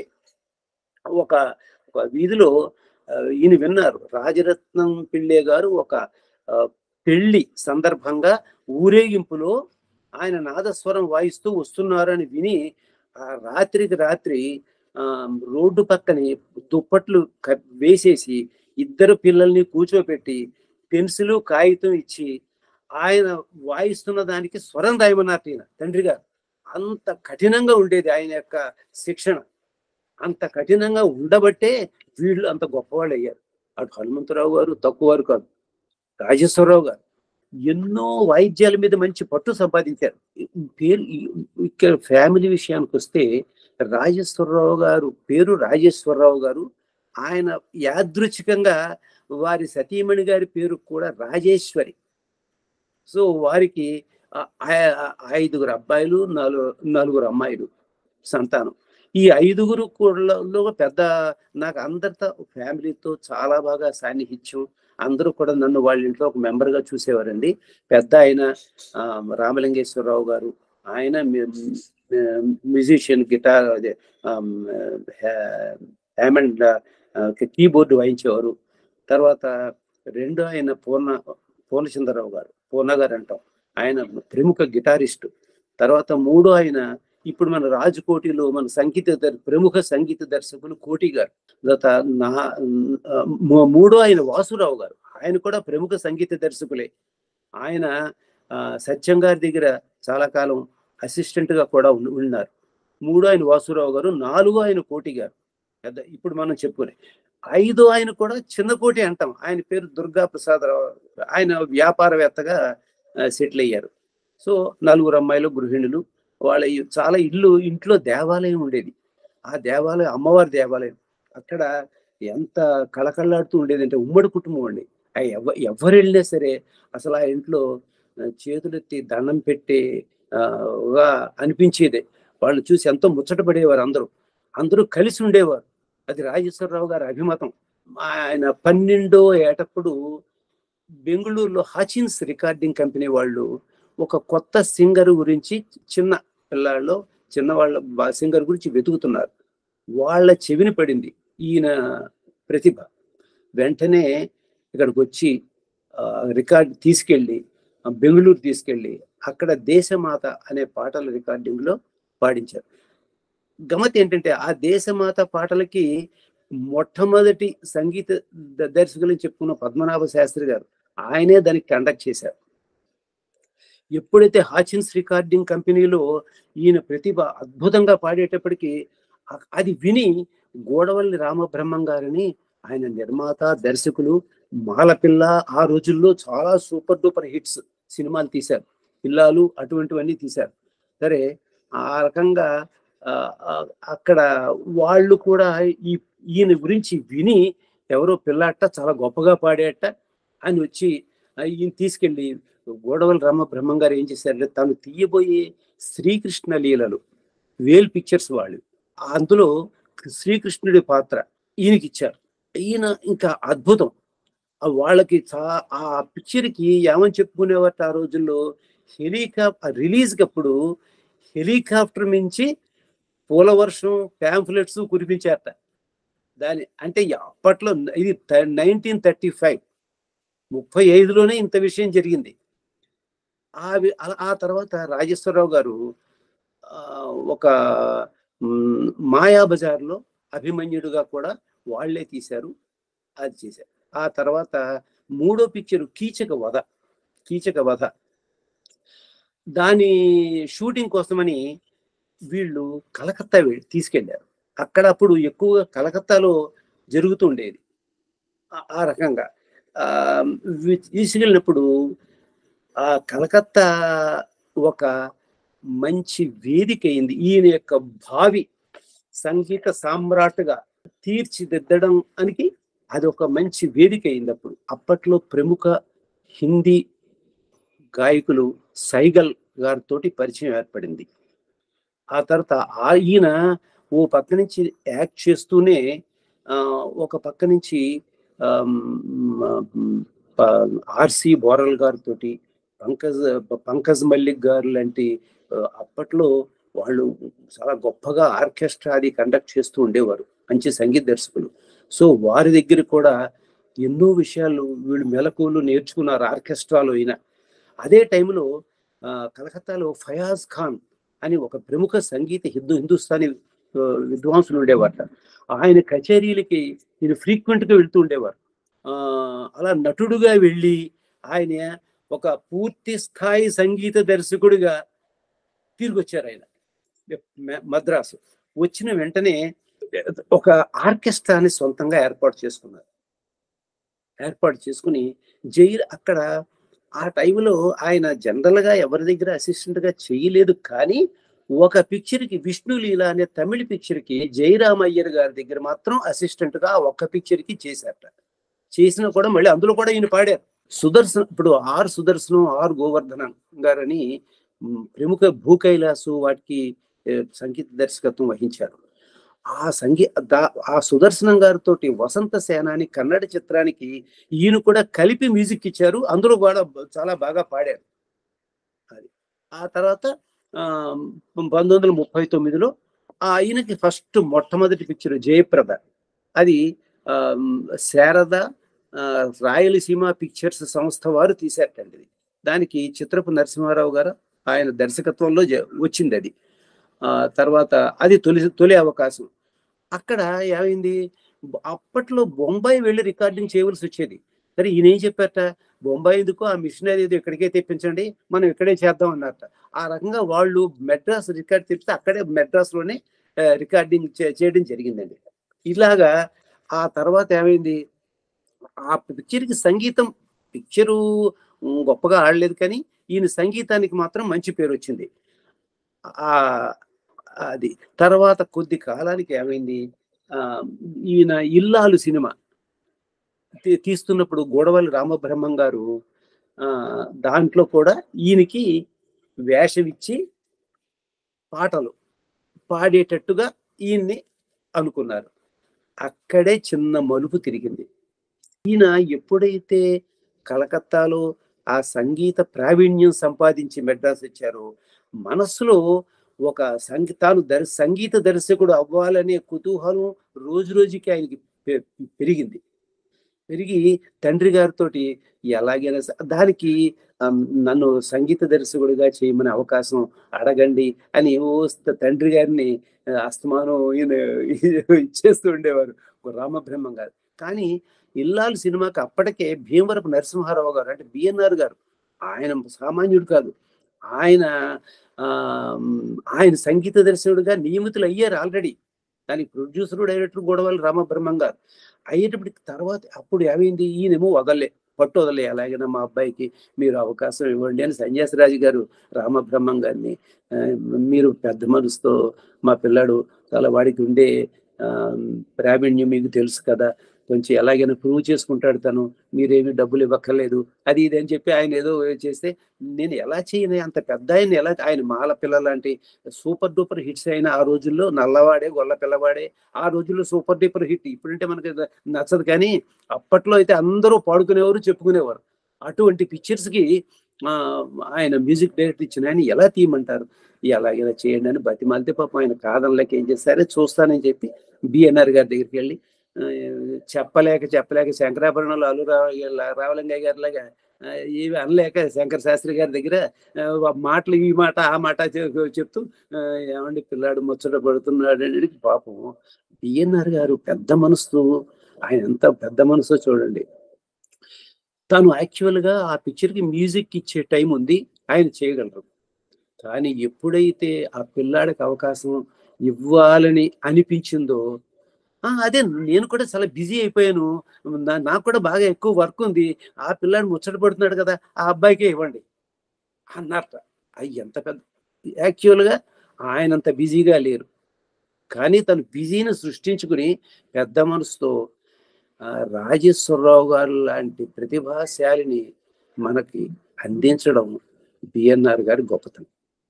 ఒక ఒక వీధిలో ఆ, ఈయన విన్నారు రాజరత్నం పిళ్ళే గారు ఒక ఆ, పెళ్లి సందర్భంగా ఊరేగింపులో ఆయన నాదస్వరం వాయిస్తూ వస్తున్నారని విని ఆ రాత్రికి రాత్రి ఆ రోడ్డు పక్కనే దుప్పట్లు క- వేసేసి ఇద్దరు పిల్లల్ని కూర్చోపెట్టి పెన్సిల్ కాగితం ఇచ్చి ఆయన వాయిస్తున్న దానికి స్వరం రాయమన్నారు ఈయన తండ్రి గారు అంత కఠినంగా ఉండేది ఆయన యొక్క శిక్షణ అంత కఠినంగా ఉండబట్టే వీళ్ళు అంత గొప్పవాళ్ళు అయ్యారు అటు హనుమంతరావు గారు తక్కువ వారు కాదు రాజేశ్వరరావు గారు ఎన్నో వాయిద్యాల మీద మంచి పట్టు సంపాదించారు ఈ పేరు ఈ- ఇక్కడ ఫ్యామిలీ విషయానికి వస్తే రాజేశ్వరరావు గారు పేరు రాజేశ్వరరావు గారు ఆయన యాదృచ్ఛికంగా వారి సతీమణి గారి పేరు కూడా రాజేశ్వరి సో వారికి ఆ- ఆ- ఐదుగురు అబ్బాయిలు నలుగురు నలుగురు అమ్మాయిలు సంతానం ఈ ఐదుగురు కూడా పెద్ద నాకు అందరితో ఫ్యామిలీతో చాలా బాగా సాన్నిహిత్యం అందరూ కూడా నన్ను వాళ్ళ ఇంట్లో ఒక member గా చూసేవారండి పెద్ద ఆయన ఆ, రామలింగేశ్వరరావు గారు ఆయన మ్యూజిషియన్ గిటార్ అదే హ్యామండ్ కీబోర్డ్ వాయించేవారు తర్వాత రెండో ఆయన పూర్ణ పూర్ణచంద్రరావు గారు పూర్ణ గారు అంటాం ఆయన ప్రముఖ గిటారిస్ట్ తర్వాత మూడో ఆయన ఇప్పుడు మన రాజకోటిలో మన సంగీత దర్- ప్రముఖ సంగీత దర్శకులు కోటి గారు తర్వాత నా ఆ, మూ- మూడో ఆయన వాసురావు గారు ఆయన కూడా ప్రముఖ సంగీత దర్శకులే ఆయన ఆ, సత్యం గారి దగ్గర చాలా కాలం అసిస్టెంట్ గా కూడా ఉన్- ఉన్నారు మూడో ఆయన వాసురావు గారు నాలుగో ఆయన కోటి గారు పెద్ద ఇప్పుడు మనం చెప్పుకునే ఐదో ఆయన కూడా చిన్న కోటి అంటాం ఆయన పేరు దుర్గా ప్రసాదరావు ఆయన వ్యాపారవేత్తగా సెటిల్ అయ్యారు సో నలుగురు అమ్మాయిలు గృహిణులు వాళ్ళ ఇ- చాలా ఇల్లు ఇంట్లో దేవాలయం ఉండేది ఆ దేవాలయం అమ్మవారి దేవాలయం అక్కడ ఎంత కళకళలాడుతూ ఉండేది అంటే ఉమ్మడి కుటుంబం అండి ఆ ఎవ ఎవరు వెళ్ళినా సరే అసలు ఆ ఇంట్లో ఆ, చేతులెత్తి దండం పెట్టి ఆ, గా అనిపించేదే వాళ్ళు చూసి ఎంతో ముచ్చటపడేవారు అందరూ అందరూ కలిసి ఉండేవారు అది రాజేశ్వరరావు గారి అభిమతం ఆయన పన్నెండో ఏటప్పుడు బెంగళూరులో హాచిన్స్ రికార్డింగ్ కంపెనీ వాళ్ళు ఒక కొత్త సింగర్ గురించి చిన్న పిల్లాళ్ళు చిన్నవాళ్ళ బా- సింగర్ గురించి వెతుకుతున్నారు వాళ్ళ చెవిని పడింది ఈయన ప్రతిభ వెంటనే ఇక్కడికి వచ్చి ఆ, రికార్డ్ తీసుకెళ్ళి ఆ, బెంగళూరు తీసుకెళ్ళి అక్కడ దేశమాత అనే పాటల రికార్డింగ్ లో పాడించారు గమత్ ఏంటంటే ఆ దేశమాత పాటలకి మొట్టమొదటి సంగీత ద- దర్శకులని చెప్పుకున్న పద్మనాభ శాస్త్రి గారు ఆయనే దానికి కండక్ట్ చేశారు ఎప్పుడైతే హాచిన్స్ రికార్డింగ్ కంపెనీలో ఈయన ప్రతిభ అద్భుతంగా పాడేటప్పటికి అ- అది విని గోడవల్లి రామబ్రహ్మం గారిని ఆయన నిర్మాత దర్శకులు మాలపిల్ల ఆ రోజుల్లో చాలా సూపర్ డూపర్ హిట్స్ సినిమాలు తీశారు పిల్లాలు అటువంటివన్నీ తీశారు సరే ఆ రకంగా ఆ, ఆ, అక్కడ వాళ్ళు కూడా ఈ ఈయన గురించి విని ఎవరో పిల్లాట చాలా గొప్పగా పాడేట అని వచ్చి ఆ, ఈయన తీసుకెళ్ళి గోడవల రామ బ్రహ్మం గారు ఏం చేశారంటే తాను తీయబోయే శ్రీకృష్ణ లీలలు వేల్ పిక్చర్స్ వాళ్ళు అందులో శ్రీకృష్ణుడి పాత్ర ఈయనకి ఇచ్చారు ఈయన ఇంకా అద్భుతం ఆ వాళ్ళకి చా ఆ పిక్చర్కి ఏమని చెప్పుకునేవారు ఆ రోజుల్లో హెలికాప్టర్ రిలీజ్ అప్పుడు హెలికాప్టర్ మించి పూల వర్షం ప్యాంఫ్లెట్స్ కురిపించారట దాని అంటే అప్పట్లో ఇది నైన్టీన్ థర్టీ ఫైవ్ ముప్పై ఐదులోనే ఇంత విషయం జరిగింది ఆ వి- ఆ- ఆ తర్వాత రాజేశ్వరరావు గారు ఆ, ఒక మ్, మాయా బజార్లో అభిమన్యుడుగా కూడా వాళ్ళే తీశారు అది చేశారు ఆ తర్వాత మూడో పిక్చర్ కీచక వధ కీచక వధ దాని షూటింగ్ కోసమని వీళ్ళు కలకత్తా వెళ్ళి తీసుకెళ్లారు అక్కడ అప్పుడు ఎక్కువగా కలకత్తాలో జరుగుతుండేది ఆ- ఆ రకంగా ఆ, వి- తీసుకెళ్ళినప్పుడు ఆ కలకత్తా ఒక మంచి వేదిక అయింది ఈయన యొక్క భావి సంగీత సామ్రాట్గా తీర్చిదిద్దడం అనికి అది ఒక మంచి వేదిక అయింది అప్పుడు అప్పట్లో ప్రముఖ హిందీ గాయకులు సైగల్ గారితో పరిచయం ఏర్పడింది ఆ తర్వాత ఆ ఈయన ఓ పక్క నుంచి యాక్ట్ చేస్తూనే ఆ, ఒక పక్క నుంచి ఆర్సి బోరల్ గారితో పంకజ్ పంకజ్ మల్లిక్ గారు లాంటి ఆ, అప్పట్లో వాళ్ళు చాలా గొప్పగా ఆర్కెస్ట్రా అది కండక్ట్ చేస్తూ ఉండేవారు మంచి సంగీత దర్శకులు సో వారి దగ్గర కూడా ఎన్నో విషయాలు వీళ్ళు మెలకువలు నేర్చుకున్నారు ఆర్కెస్ట్రాలో అయినా అదే టైంలో ఆ, కలకత్తాలో ఫయాజ్ ఖాన్ అని ఒక ప్రముఖ సంగీత హిందూ హిందుస్థానీ ఆ, విద్వాంసులు ఉండేవారట ఆయన కచేరీలకి ఈయన frequent గా వెళ్తూ ఉండేవారు ఆ, అలా నటుడుగా వెళ్ళి ఆయన ఒక పూర్తి స్థాయి సంగీత దర్శకుడిగా తిరిగి వచ్చారు ఆయన మ- మద్రాసు వచ్చిన వెంటనే ఒక ఆర్కెస్ట్రాని సొంతంగా ఏర్పాటు చేసుకున్నారు ఏర్పాటు చేసుకుని జైర్ అక్కడ ఆ టైంలో ఆయన జనరల్ గా ఎవరి దగ్గర అసిస్టెంట్ గా చేయలేదు కానీ ఒక పిక్చర్ కి విష్ణులీల అనే తమిళ పిక్చర్ కి జయరామ్ అయ్యర్ గారి దగ్గర మాత్రం అసిస్టెంట్ గా ఆ ఒక్క పిక్చర్ కి చేశారట చేసినా కూడా మళ్ళీ అందులో కూడా ఈయన పాడారు సుదర్శన్ ఇప్పుడు ఆర్ సుదర్శనం ఆర్ గోవర్ధన గారని మ్, ప్రముఖ భూ కైలాసు వాటికి ఏ, సంగీత దర్శకత్వం వహించారు ఆ సంగీ దా- ఆ సుదర్శనం గారితో వసంత సేన అని కన్నడ చిత్రానికి ఈయన కూడా కలిపి మ్యూజిక్ ఇచ్చారు అందులో కూడా బ- చాలా బాగా పాడారు అది ఆ తర్వాత ఆ, పంతొమ్మిది వందల ముప్పై తొమ్మిదిలో ఆయనకి ఫస్ట్ మొట్టమొదటి పిక్చర్ జయప్రద అది ఆ, శారద ఆ, రాయలసీమ పిక్చర్స్ సంస్థ వారు తీశారటండి ఇది. దానికి చిత్రపు నరసింహారావు గారు ఆయన దర్శకత్వంలో జ- వచ్చింది అది ఆ తర్వాత అది తొలి తొలి అవకాశం అక్కడ ఏమైంది బ- అప్పట్లో బొంబాయి వెళ్ళి రికార్డింగ్ చేయవలసి వచ్చేది సరే ఈయన ఏం చెప్పారట బొంబాయి ఎందుకు ఆ మిషనరీ ఏదో ఇక్కడికే తెప్పించండి మనం ఇక్కడే చేద్దాం అన్నారట ఆ రకంగా వాళ్ళు మెడ్రాస్ రికార్డ్ తెప్పితే అక్కడే మెడ్రాస్లోనే రికార్డింగ్ చేయడం జరిగిందండి ఇలాగా ఆ తర్వాత ఏమైంది ఆ పిక్చర్కి సంగీతం పిక్చరు ఉమ్, గొప్పగా ఆడలేదు కానీ ఈయన సంగీతానికి మాత్రం మంచి పేరు వచ్చింది ఆ అది తర్వాత కొద్ది కాలానికి ఏమైంది ఆ ఈయన ఇల్లాలు సినిమా తీ- తీస్తున్నప్పుడు గోడవల్లి రామబ్రహ్మం గారు ఆ దాంట్లో కూడా ఈయనకి వేషం ఇచ్చి పాటలు పాడేటట్టుగా ఈయన్ని అనుకున్నారు అక్కడే చిన్న మలుపు తిరిగింది ఈయన ఎప్పుడైతే కలకత్తాలో ఆ సంగీత ప్రావీణ్యం సంపాదించి మెడ్రాస్ వచ్చారో మనస్సులో ఒక సంగీ తాను దర్ సంగీత దర్శకుడు అవ్వాలనే కుతూహలం రోజు రోజుకి ఆయనకి పె- పెరిగింది పెరిగి తండ్రి గారితో ఎలాగైనా స- దానికి ఆమ్, నన్ను సంగీత దర్శకుడిగా చేయమని అవకాశం అడగండి అని ఓ త- తండ్రి గారిని ఆ, అస్తమానం ఈయన ఇచ్చేస్తూ ఉండేవారు రామబ్రహ్మం గారు కానీ ఇల్లాలు సినిమాకి అప్పటికే భీమవరపు నరసింహారావు గారు అంటే బిఎన్ఆర్ గారు ఆయన సామాన్యుడు కాదు ఆయన ఆ, ఆయన సంగీత దర్శకుడిగా నియమితులు అయ్యారు ఆల్రెడీ దానికి ప్రొడ్యూసర్ డైరెక్టర్ గొడవలు రామబ్రహ్మం గారు అయ్యేటప్పటికి తర్వాత అప్పుడు ఏమైంది ఈయనేమో వదలే పట్టు వదలే అలాగైనా మా అబ్బాయికి మీరు అవకాశం ఇవ్వండి అని సన్యాసరాజు గారు రామబ్రహ్మం గారిని ఆ, మీరు పెద్ద మనసుతో మా పిల్లాడు చాలా వాడికి ఉండే ఆ, ప్రావీణ్యం మీకు తెలుసు కదా కొంచెం ఎలాగైనా ప్రూవ్ చేసుకుంటాడు తను మీరేమి డబ్బులు ఇవ్వక్కర్లేదు అది ఇది అని చెప్పి ఆయన ఏదో చేస్తే నేను ఎలా చేయను అంత పెద్ద ఆయన ఎలా ఆయన మాల పిల్ల లాంటి సూపర్ డూపర్ హిట్స్ అయిన ఆ రోజుల్లో నల్లవాడే గొల్ల పిల్లవాడే ఆ రోజుల్లో సూపర్ డూపర్ హిట్ ఇప్పుడంటే మనకి నచ్చదు కానీ అప్పట్లో అయితే అందరూ పాడుకునేవారు చెప్పుకునేవారు అటువంటి పిక్చర్స్ కి ఆ, ఆయన మ్యూజిక్ డైరెక్టర్ ఇచ్చిన ఆయన ఎలా తీయమంటారు ఎలాగైనా చేయండి అని బతిమాలితే పాపం ఆయన కాదనలేక ఏం చేస్తారే చూస్తానని చెప్పి బిఎన్ఆర్ గారి దగ్గరికి వెళ్ళి ఆ, చెప్పలేక చెప్పలేక శంకరాభరణంలో అల్లు రావ రావలింగయ్య గారి లాగా ఆ, ఏమి అనలేక శంకర శాస్త్రి గారి దగ్గర ఆ, మాటలు ఈ మాట ఆ మాట చె- చెప్తూ ఆ, ఏమండి పిల్లాడు ముచ్చట పడుతున్నాడు అని పాపం బిఎన్ఆర్ గారు పెద్ద మనసు ఆయన ఎంత పెద్ద మనసో చూడండి తను యాక్చువల్ గా ఆ పిక్చర్ కి మ్యూజిక్ ఇచ్చే టైం ఉంది ఆయన చేయగలరు కానీ ఎప్పుడైతే ఆ పిల్లాడికి అవకాశం ఇవ్వాలని అనిపించిందో "ఆ, అదే నేను కూడా చాలా బిజీ అయిపోయాను నా- నాకు కూడా బాగా ఎక్కువ వర్క్ ఉంది ఆ పిల్లాడు ముచ్చట పడుతున్నాడు కదా ఆ అబ్బాయికే ఇవ్వండి అన్నారట అయ్యి ఎంత పెద్ద యాక్చువల్గా ఆయన అంత బిజీగా లేరు కానీ తను బిజీని సృష్టించుకుని పెద్ద మనసుతో ఆ, రాజేశ్వరరావు గారు లాంటి ప్రతిభాశాలిని మనకి అందించడం బిఎన్ఆర్ గారి గొప్పతనం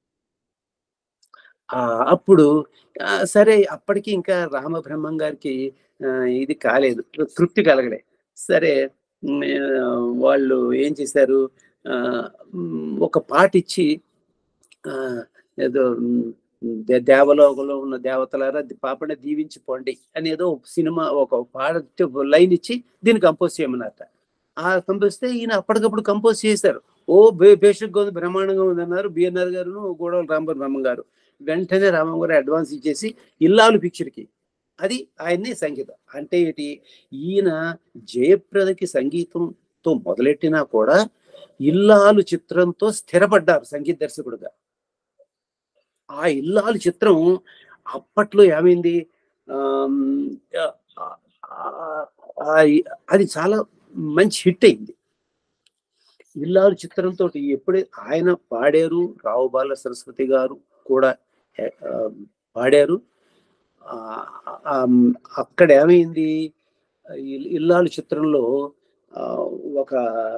ఆ, అప్పుడు ఆ, సరే అప్పటికి ఇంకా రామబ్రహ్మం గారికి ఆ, ఇది కాలేదు తృప్తి కలగలే సరే ఉమ్, ఆ, వాళ్ళు ఏం చేశారు ఆ, ఉమ్, ఒక పాట ఇచ్చి ఆ, ఏదో ఉమ్, దే- దేవలోకంలో ఉన్న దేవతలారా ది- పాపని దీవించి పోండి అని ఏదో ఒక సినిమా ఒక పాట లైన్ ఇచ్చి దీన్ని కంపోజ్ చేయమన్నారట ఆ కంపోజిస్తే ఈయన అప్పటికప్పుడు కంపోజ్ చేశారు ఓ బే బేసిక్గా ఉంది బ్రహ్మాండంగా ఉంది అన్నారు బిఎన్ఆర్ గారు గోడవల రాంబర్ బ్రహ్మం గారు వెంటనే రామం గారు అడ్వాన్స్ ఇచ్చేసి ఇల్లాలు పిక్చర్కి అది ఆయన్ని సంగీతం అంటే ఏంటి ఈయన జయప్రదకి సంగీతంతో మొదలెట్టినా కూడా ఇల్లాలు చిత్రంతో స్థిరపడ్డారు సంగీత దర్శకుడుగా ఆ ఇల్లాలు చిత్రం అప్పట్లో ఏమైంది ఆమ్, ఆ- ఆ- ఆ- అది చాలా మంచి హిట్ అయింది ఇల్లాలు చిత్రంతో ఎప్పుడే ఆయన పాడారు రావు బాల సరస్వతి గారు కూడా ఆ, పాడారు ఆ, ఆ, అక్కడ ఏమైంది ఇల్- ఇల్లాలు చిత్రంలో ఆ, ఒక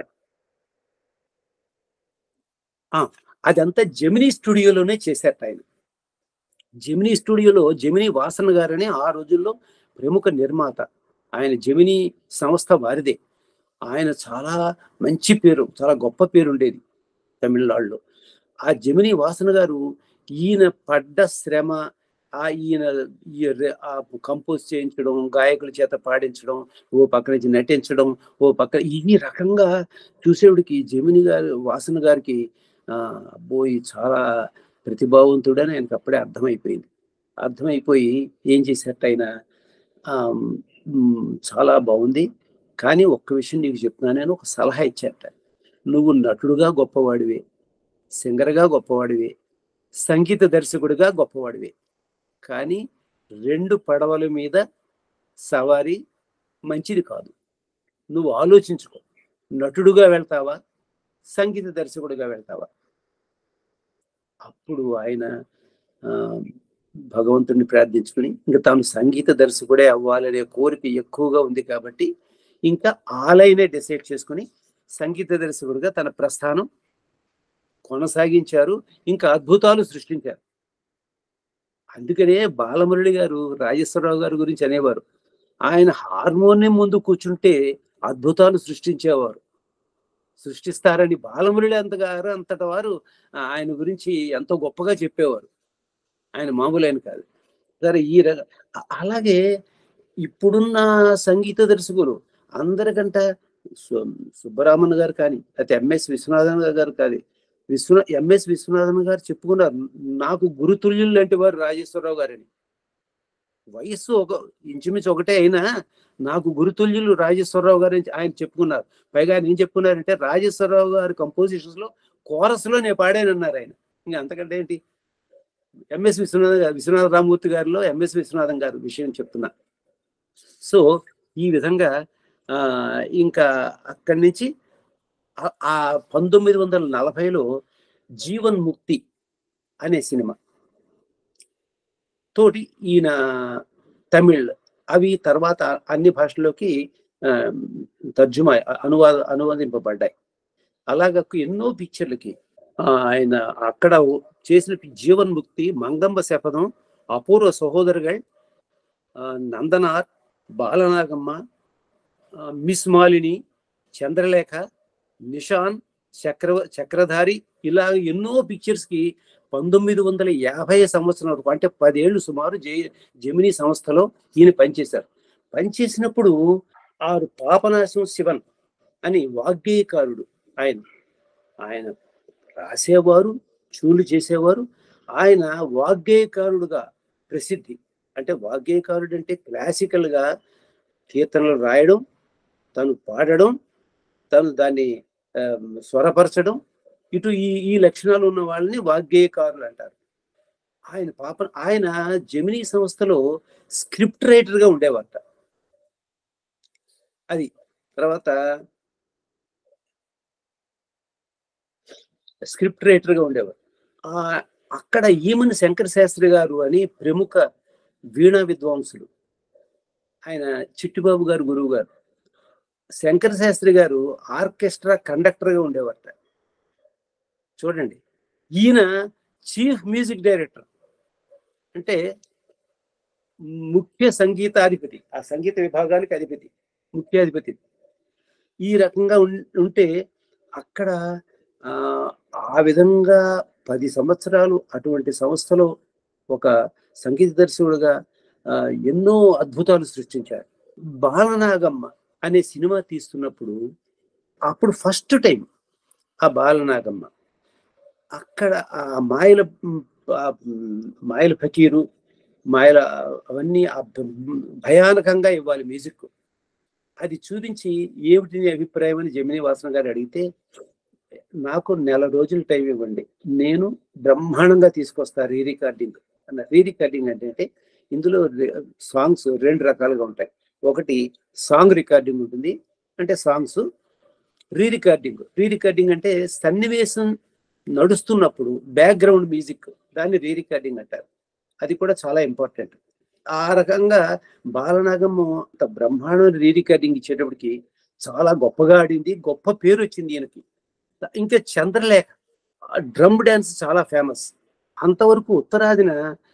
ఆ, అదంతా జెమినీ స్టూడియోలోనే చేశారట ఆయన జెమినీ స్టూడియోలో జెమినీ వాసన గారని ఆ రోజుల్లో ప్రముఖ నిర్మాత ఆయన జెమినీ సంస్థ వారిదే ఆయన చాలా మంచి పేరు చాలా గొప్ప పేరు ఉండేది తమిళనాడులో ఆ జమిని వాసన గారు ఈయన పడ్డ శ్రమ ఆ ఈయన ఈ రె- ఆ కంపోజ్ చేయించడం గాయకుల చేత పాడించడం ఓ పక్క నుంచి నటించడం ఓ పక్క ఈ రకంగా చూసేవాడికి జమిని గారు వాసన గారికి ఆ అబ్బోయి చాలా ప్రతిభావంతుడని ఆయనకు అప్పుడే అర్థమైపోయింది అర్థమైపోయి ఏం చేశారట ఆయన ఆ, మ్, చాలా బాగుంది కానీ ఒక్క విషయం నీకు చెప్తున్నాను నేను ఒక సలహా ఇచ్చారట నువ్వు నటుడుగా గొప్పవాడివే సింగర్గా గొప్పవాడివే సంగీత దర్శకుడిగా గొప్పవాడివే కానీ రెండు పడవల మీద సవారీ మంచిది కాదు నువ్వు ఆలోచించుకో నటుడుగా వెళ్తావా సంగీత దర్శకుడిగా వెళ్తావా అప్పుడు ఆయన ఆ, భగవంతుడిని ప్రార్థించుకుని ఇంకా తాను సంగీత దర్శకుడే అవ్వాలనే కోరిక ఎక్కువగా ఉంది కాబట్టి ఇంకా ఆలైనే డిసైడ్ చేసుకుని సంగీత దర్శకుడిగా తన ప్రస్థానం కొనసాగించారు ఇంకా అద్భుతాలు సృష్టించారు అందుకనే బాలమురళి గారు రాజేశ్వరరావు గారి గురించి అనేవారు ఆయన హార్మోనియం ముందు కూర్చుంటే అద్భుతాలు సృష్టించేవారు సృష్టిస్తారని బాలమురళి అంతగారు అంతటి వారు ఆయన గురించి ఎంతో గొప్పగా చెప్పేవారు ఆయన మామూలైన కాదు సరే ఈ రక అ- అలాగే ఇప్పుడున్న సంగీత దర్శకులు అందరికంట సు- సుబ్బరామన్ గారు కానీ లేకపోతే ఎంఎస్ విశ్వనాథన్ గారు కానీ విశ్వ ఎంఎస్ విశ్వనాథన్ గారు చెప్పుకున్నారు నాకు గురుతుల్యులు లాంటి వారు రాజేశ్వరరావు గారని వయస్సు ఒక ఇంచుమించు ఒకటే అయినా నాకు గురుతుల్యులు రాజేశ్వరరావు గారు అని ఆయన చెప్పుకున్నారు పైగా ఆయన ఏం చెప్పుకున్నారంటే రాజేశ్వరరావు గారి కంపోజిషన్స్ లో కోరస్ లో నేను పాడానన్నారు ఆయన ఇంకా అంతకంటే ఏంటి ఎంఎస్ విశ్వనాథ్ గారు విశ్వనాథ రామూర్తి గారిలో ఎంఎస్ విశ్వనాథం గారు విషయం చెప్తున్నా సో ఈ విధంగా ఆ ఇంకా అక్కడి నుంచి ఆ- ఆ పంతొమ్మిది వందల నలభైలో జీవన్ ముక్తి అనే సినిమా తోటి ఈయన తమిళ్ అవి తర్వాత అన్ని భాషల్లోకి ఆ, తర్జుమా అనువాద అనువాదింపబడ్డాయి అలాగ ఎన్నో పిక్చర్లకి ఆ, ఆయన అక్కడ చేసిన జీవన్ ముక్తి మంగంబ శపథం అపూర్వ సహోదరుగల్ ఆ, నందనార్ బాలనాగమ్మ ఆ, మిస్ మాలిని చంద్రలేఖ నిషాన్ చక్ర చక్రధారి ఇలా ఎన్నో పిక్చర్స్ కి పంతొమ్మిది వందల యాభై సంవత్సరం వరకు అంటే పదేళ్ళు సుమారు జే జమినీ సంస్థలో ఈయన పనిచేశారు పనిచేసినప్పుడు ఆరు పాపనాశం శివన్ అని వాగ్గేయకారుడు ఆయన ఆయన రాసేవారు చూలు చేసేవారు ఆయన వాగ్గేయకారుడుగా ప్రసిద్ధి అంటే వాగ్గేయకారుడు అంటే క్లాసికల్ గా కీర్తనలు రాయడం తను పాడడం తను దాన్ని ఆ, స్వరపరచడం ఇటు ఈ ఈ లక్షణాలు ఉన్న వాళ్ళని వాగ్గేయకారులు అంటారు ఆయన పాప ఆయన జమినీ సంస్థలో స్క్రిప్ట్ రైటర్ గా ఉండేవారట అది తర్వాత స్క్రిప్ట్ రైటర్ గా ఉండేవారు ఆ అక్కడ ఈమని శంకర శాస్త్రి గారు అని ప్రముఖ వీణా విద్వాంసులు ఆయన చిట్టిబాబు గారు గురువు గారు శంకర శాస్త్రి గారు ఆర్కెస్ట్రా కండక్టర్ గా ఉండేవారట చూడండి ఈయన చీఫ్ మ్యూజిక్ డైరెక్టర్ అంటే ముఖ్య సంగీతాధిపతి ఆ సంగీత విభాగానికి అధిపతి ముఖ్యాధిపతి ఈ రకంగా ఉన్- ఉంటే అక్కడ ఆ ఆ విధంగా పది సంవత్సరాలు అటువంటి సంస్థలో ఒక సంగీత దర్శకుడుగా ఆ, ఎన్నో అద్భుతాలు సృష్టించారు బాలనాగమ్మ అనే సినిమా తీస్తున్నప్పుడు అప్పుడు ఫస్ట్ టైం ఆ బాలనాగమ్మ అక్కడ ఆ మాయల మ్, ఆ, మ్, మాయల ఫకీరు మాయల అవన్నీ ఆ భ- భయానకంగా ఇవ్వాలి మ్యూజిక్ అది చూపించి ఏమిటి నీ అభిప్రాయం అని జమినీ వాసన గారు అడిగితే నాకు నెల రోజులు టైం ఇవ్వండి నేను బ్రహ్మాండంగా తీసుకొస్తా రీ రికార్డింగ్ అన్న రీ రికార్డింగ్ అంటే అంటే ఇందులో సాంగ్స్ రెండు రకాలుగా ఉంటాయి ఒకటి సాంగ్ రికార్డింగ్ ఉంటుంది అంటే songs re recording re recording అంటే సన్నివేశం నడుస్తున్నప్పుడు బ్యాక్గ్రౌండ్ మ్యూజిక్ దాన్ని రీ రికార్డింగ్ అంటారు అది కూడా చాలా ఇంపార్టెంట్ ఆ రకంగా బాలనాగము అంత బ్రహ్మాండం రీ రికార్డింగ్ ఇచ్చేటప్పటికి చాలా గొప్పగా ఆడింది గొప్ప పేరు వచ్చింది ఈయనకి ఇంకా చంద్రలేఖ డ్రమ్ డ్యాన్స్ చాలా ఫేమస్ అంతవరకు ఉత్తరాదిన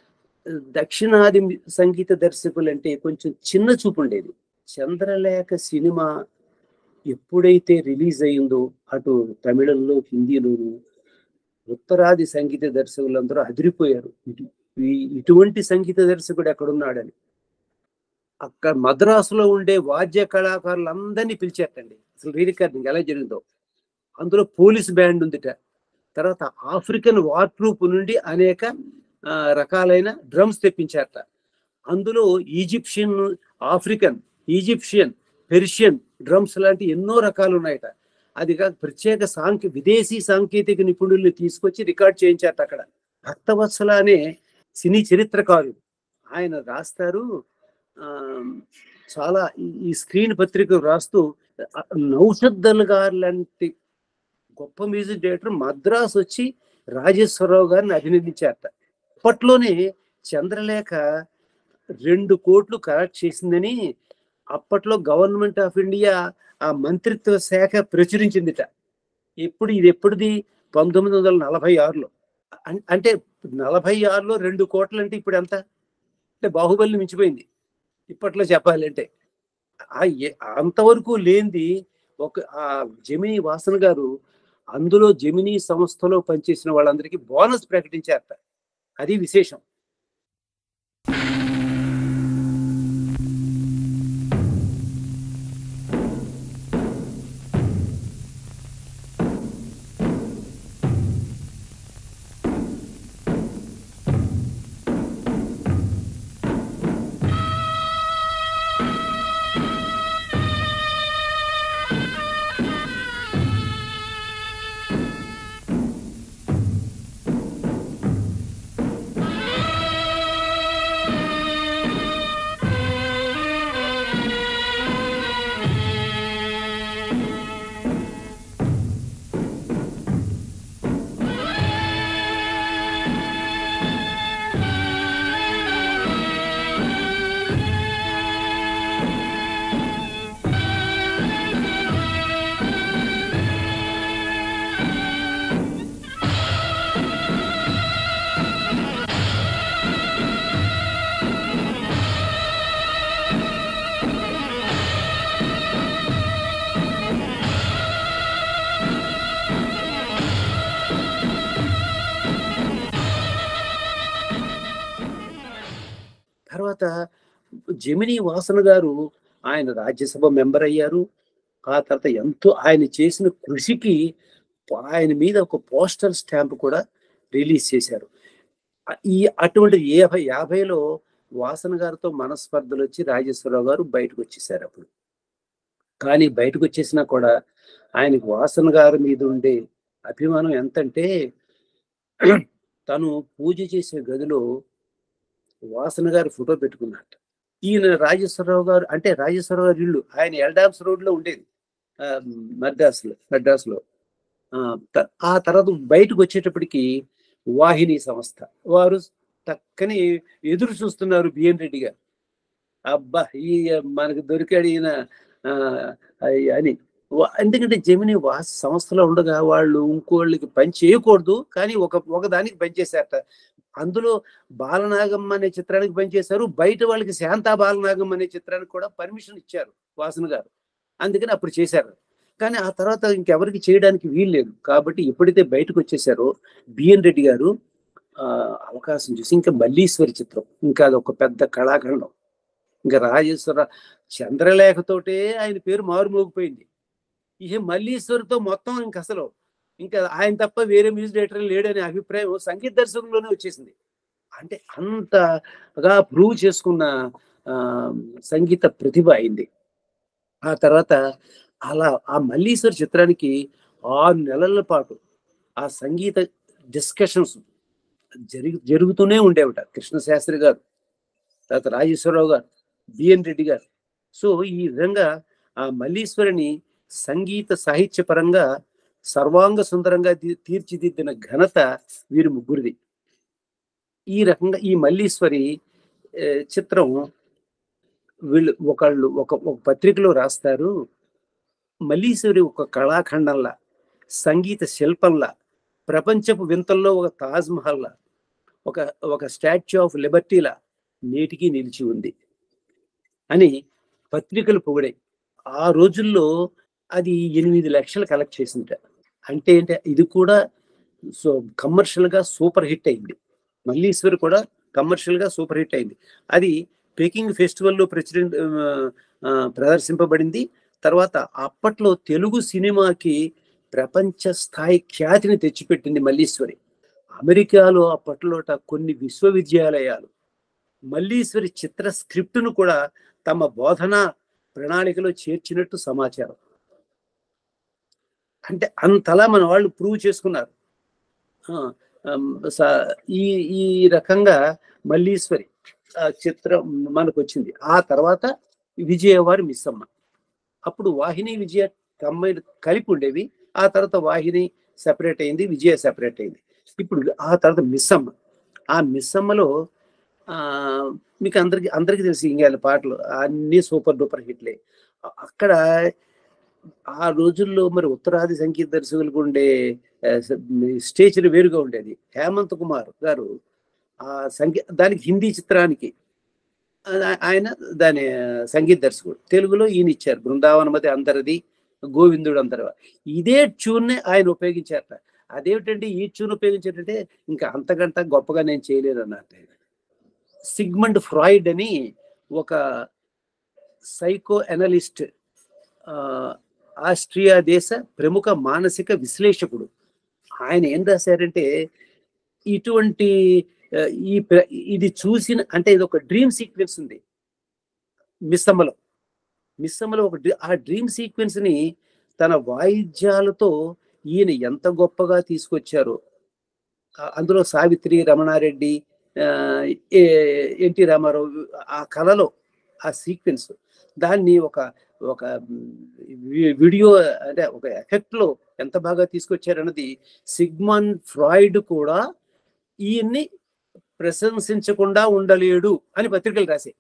దక్షిణాది సంగీత దర్శకులు అంటే కొంచెం చిన్న చూపు ఉండేది చంద్రలేఖ సినిమా ఎప్పుడైతే రిలీజ్ అయిందో అటు తమిళంలో హిందీలోను ఉత్తరాది సంగీత దర్శకులందరూ అదిరిపోయారు ఇటు- ఈ- ఇటువంటి సంగీత దర్శకుడు ఎక్కడున్నాడని అక్కడ మద్రాసులో ఉండే వాద్య కళాకారులందరినీ పిలిచారటండి అసలు రీ రికార్డింగ్ ఎలా జరిగిందో అందులో పోలీస్ బ్యాండ్ ఉందిట తర్వాత ఆఫ్రికన్ వార్ ట్రూప్ నుండి అనేక ఆ, రకాలైన డ్రమ్స్ తెప్పించారట అందులో Egyptian African Egyptian Persian drums లాంటి ఎన్నో రకాలు ఉన్నాయట అది కాక ప్రత్యేక సాంకే విదేశీ సాంకేతిక నిపుణుల్ని తీసుకొచ్చి రికార్డ్ చేయించారట అక్కడ భక్తవత్సల అనే సినీ చరిత్రకారుడు ఆయన రాస్తారు ఆ, చాలా ఈ- ఈ స్క్రీన్ పత్రిక రాస్తూ ఆ, నౌషద్దల్ గారు లాంటి గొప్ప మ్యూజిక్ డైరెక్టర్ మద్రాసు వచ్చి రాజేశ్వరరావు గారిని అభినందించారట అప్పట్లోనే చంద్రలేఖ రెండు కోట్లు కలెక్ట్ చేసిందని అప్పట్లో గవర్నమెంట్ ఆఫ్ ఇండియా ఆ మంత్రిత్వ శాఖ ప్రచురించిందిట ఎప్పుడు ఇది ఎప్పుడుది పంతొమ్మిది వందల నలభై ఆరులో అం- అంటే నలభై ఆరులో రెండు కోట్లు అంటే ఇప్పుడు ఎంత అంటే బాహుబలిని మించిపోయింది ఇప్పట్లో చెప్పాలంటే ఆ ఏ- అంతవరకు లేనిది ఒక ఆ జమినీ వాసన గారు అందులో జమినీ సంస్థలో పనిచేసిన వాళ్ళందరికీ బోనస్ ప్రకటించారట అది విశేషం ఆ తర్వాత జమిని వాసన గారు ఆయన రాజ్యసభ మెంబర్ అయ్యారు ఆ తర్వాత ఎంతో ఆయన చేసిన కృషికి ఆయన మీద ఒక పోస్టల్ స్టాంప్ కూడా రిలీజ్ చేశారు ఆ- ఈ అటువంటి యాభై యాభైలో వాసన గారితో మనస్పర్ధలు వచ్చి రాజేశ్వరరావు గారు బయటకు వచ్చేసారు అప్పుడు కానీ బయటకు వచ్చేసినా కూడా ఆయనకు వాసన గారి మీద ఉండే అభిమానం ఎంతంటే తను పూజ చేసే గదిలో వాసన గారి ఫోటో పెట్టుకున్నట్ట ఈయన రాజేశ్వరరావు గారు అంటే రాజేశ్వరరావు గారి ఇల్లు ఆయన ఎల్డామ్స్ రోడ్ లో ఉండేది ఆ, మద్రాసులో మద్రాసులో ఆ, త- ఆ తర్వాత బయటకు వచ్చేటప్పటికి వాహిని సంస్థ వారు టక్కని ఎదురు చూస్తున్నారు బిఎన్ రెడ్డి గారు అబ్బా ఈ మనకు దొరికాడు ఈయన ఆ, అయ్ అని వా- ఎందుకంటే జమిని వాస్ సంస్థలో ఉండగా వాళ్ళు ఇంకోళ్ళకి పని చేయకూడదు కానీ ఒక ఒక దానికి పని చేశారట అందులో బాలనాగమ్మ అనే చిత్రానికి పనిచేశారు బయట వాళ్ళకి శాంతా బాలనాగమ్మ అనే చిత్రానికి కూడా పర్మిషన్ ఇచ్చారు వాసన గారు అందుకని అప్పుడు చేశారు కానీ ఆ తర్వాత ఇంకెవరికి చేయడానికి వీల్లేదు కాబట్టి ఎప్పుడైతే బయటకు వచ్చేసారో బిఎన్ రెడ్డి గారు ఆ అవకాశం చూసి ఇంకా మల్లీశ్వరి చిత్రం ఇంకా అది ఒక పెద్ద కళాఖండం ఇంకా రాజేశ్వర చంద్రలేఖతోటే ఆయన పేరు మారుమోగిపోయింది ఇక మల్లీశ్వరితో మొత్తం ఇంక అసలు ఇంకా ఆయన తప్ప వేరే మ్యూజిక్ డైరెక్టర్ లేడనే అభిప్రాయం సంగీత దర్శకంలోనే వచ్చేసింది అంటే అంతగా ప్రూవ్ చేసుకున్న ఆ, సంగీత ప్రతిభ అయింది ఆ తర్వాత అలా ఆ మల్లీశ్వర్ చిత్రానికి ఆరు నెలల పాటు ఆ సంగీత డిస్కషన్స్ జరుగు జరుగుతూనే ఉండేవట కృష్ణశాస్త్రి గారు తర్వాత రాజేశ్వరరావు గారు బిఎన్ రెడ్డి గారు సో ఈ విధంగా ఆ మల్లీశ్వరిని సంగీత సాహిత్య పరంగా సర్వాంగ సుందరంగా తీ- తీర్చిదిద్దిన ఘనత వీరి ముగ్గురిది ఈ రకంగా ఈ మల్లీశ్వరి ఏ, చిత్రం వీళ్ళు ఒకళ్ళు ఒక ఒక పత్రికలో రాస్తారు మల్లీశ్వరి ఒక కళాఖండంలా సంగీత శిల్పంలా ప్రపంచపు వింతల్లో ఒక తాజ్ మహల్లా ఒక ఒక స్టాచ్యూ ఆఫ్ లిబర్టీలా నేటికి నిలిచి ఉంది అని పత్రికలు పొగిడాయి ఆ రోజుల్లో అది ఎనిమిది లక్షలు కలెక్ట్ చేసింట అంటే ఏంటి ఇది కూడా సో కమర్షియల్ గా సూపర్ హిట్ అయింది మల్లీశ్వరి కూడా కమర్షియల్ గా సూపర్ హిట్ అయింది అది పెకింగ్ ఫెస్టివల్లో ప్రెసిడెంట్ ప్రదర్శింపబడింది తర్వాత అప్పట్లో తెలుగు సినిమాకి ప్రపంచ స్థాయి ఖ్యాతిని తెచ్చిపెట్టింది మల్లీశ్వరి అమెరికాలో అప్పట్లోట కొన్ని విశ్వవిద్యాలయాలు మల్లీశ్వరి చిత్ర స్క్రిప్టును కూడా తమ బోధనా ప్రణాళికలో చేర్చినట్టు సమాచారం అంటే అంతలా మన వాళ్ళు ప్రూవ్ చేసుకున్నారు ఆ, ఆమ్, స- ఈ ఈ రకంగా మల్లీశ్వరి ఆ, చిత్రం మనకు వచ్చింది ఆ తర్వాత విజయవారి మిస్సమ్మ అప్పుడు వాహిని విజయ కంబైన్ కలిపి ఉండేవి ఆ తర్వాత వాహిని సెపరేట్ అయింది విజయ సెపరేట్ అయింది ఇప్పుడు ఆ తర్వాత మిస్సమ్మ ఆ మిస్సమ్మలో ఆ మీకు అందరికి అందరికీ తెలుసు ఇంకేళ్ళ పాటలు అన్ని సూపర్ డూపర్ హిట్లే అ- అక్కడ ఆ రోజుల్లో మరి ఉత్తరాది సంగీత దర్శకులకు ఉండే స్టేజ్ వేరుగా ఉండేది హేమంత్ కుమార్ గారు ఆ సంగీ దానికి హిందీ చిత్రానికి ఆ- ఆయన దాని సంగీత దర్శకుడు తెలుగులో ఈయన ఇచ్చారు బృందావనమది అందరిది గోవిందుడు అందరు ఇదే ట్యూన్నే ఆయన ఉపయోగించారట అదేమిటంటే ఈ ట్యూన్ ఉపయోగించారంటే ఇంకా అంతకంట గొప్పగా నేను చేయలేను అన్నట్టు ఆయన. సిగ్మండ్ ఫ్రాయిడ్ అని ఒక సైకో అనలిస్ట్ ఆస్ట్రియా దేశ ప్రముఖ మానసిక విశ్లేషకుడు ఆయన ఏం రాశారంటే ఇటువంటి ఆ, ఈ ప్ర- ఇది చూసిన అంటే ఇది ఒక డ్రీమ్ సీక్వెన్స్ ఉంది మిస్సమ్మలో మిస్సమ్మలో ఒక డ్రీ- ఆ డ్రీమ్ సీక్వెన్స్ ని తన వాయిద్యాలతో ఈయన ఎంత గొప్పగా తీసుకొచ్చారో ఆ- అందులో సావిత్రి రమణారెడ్డి ఆ, ఏ- ఎన్టీ రామారావు ఆ కళలో ఆ సీక్వెన్స్ దాన్ని ఒక ఒక వి- వీడియో అంటే ఒక ఎఫెక్ట్ లో ఎంత బాగా తీసుకొచ్చారన్నది సిగ్మన్ ఫ్రాయిడ్ కూడా ఈయన్ని ప్రశంసించకుండా ఉండలేడు అని పత్రికలు రాశాయి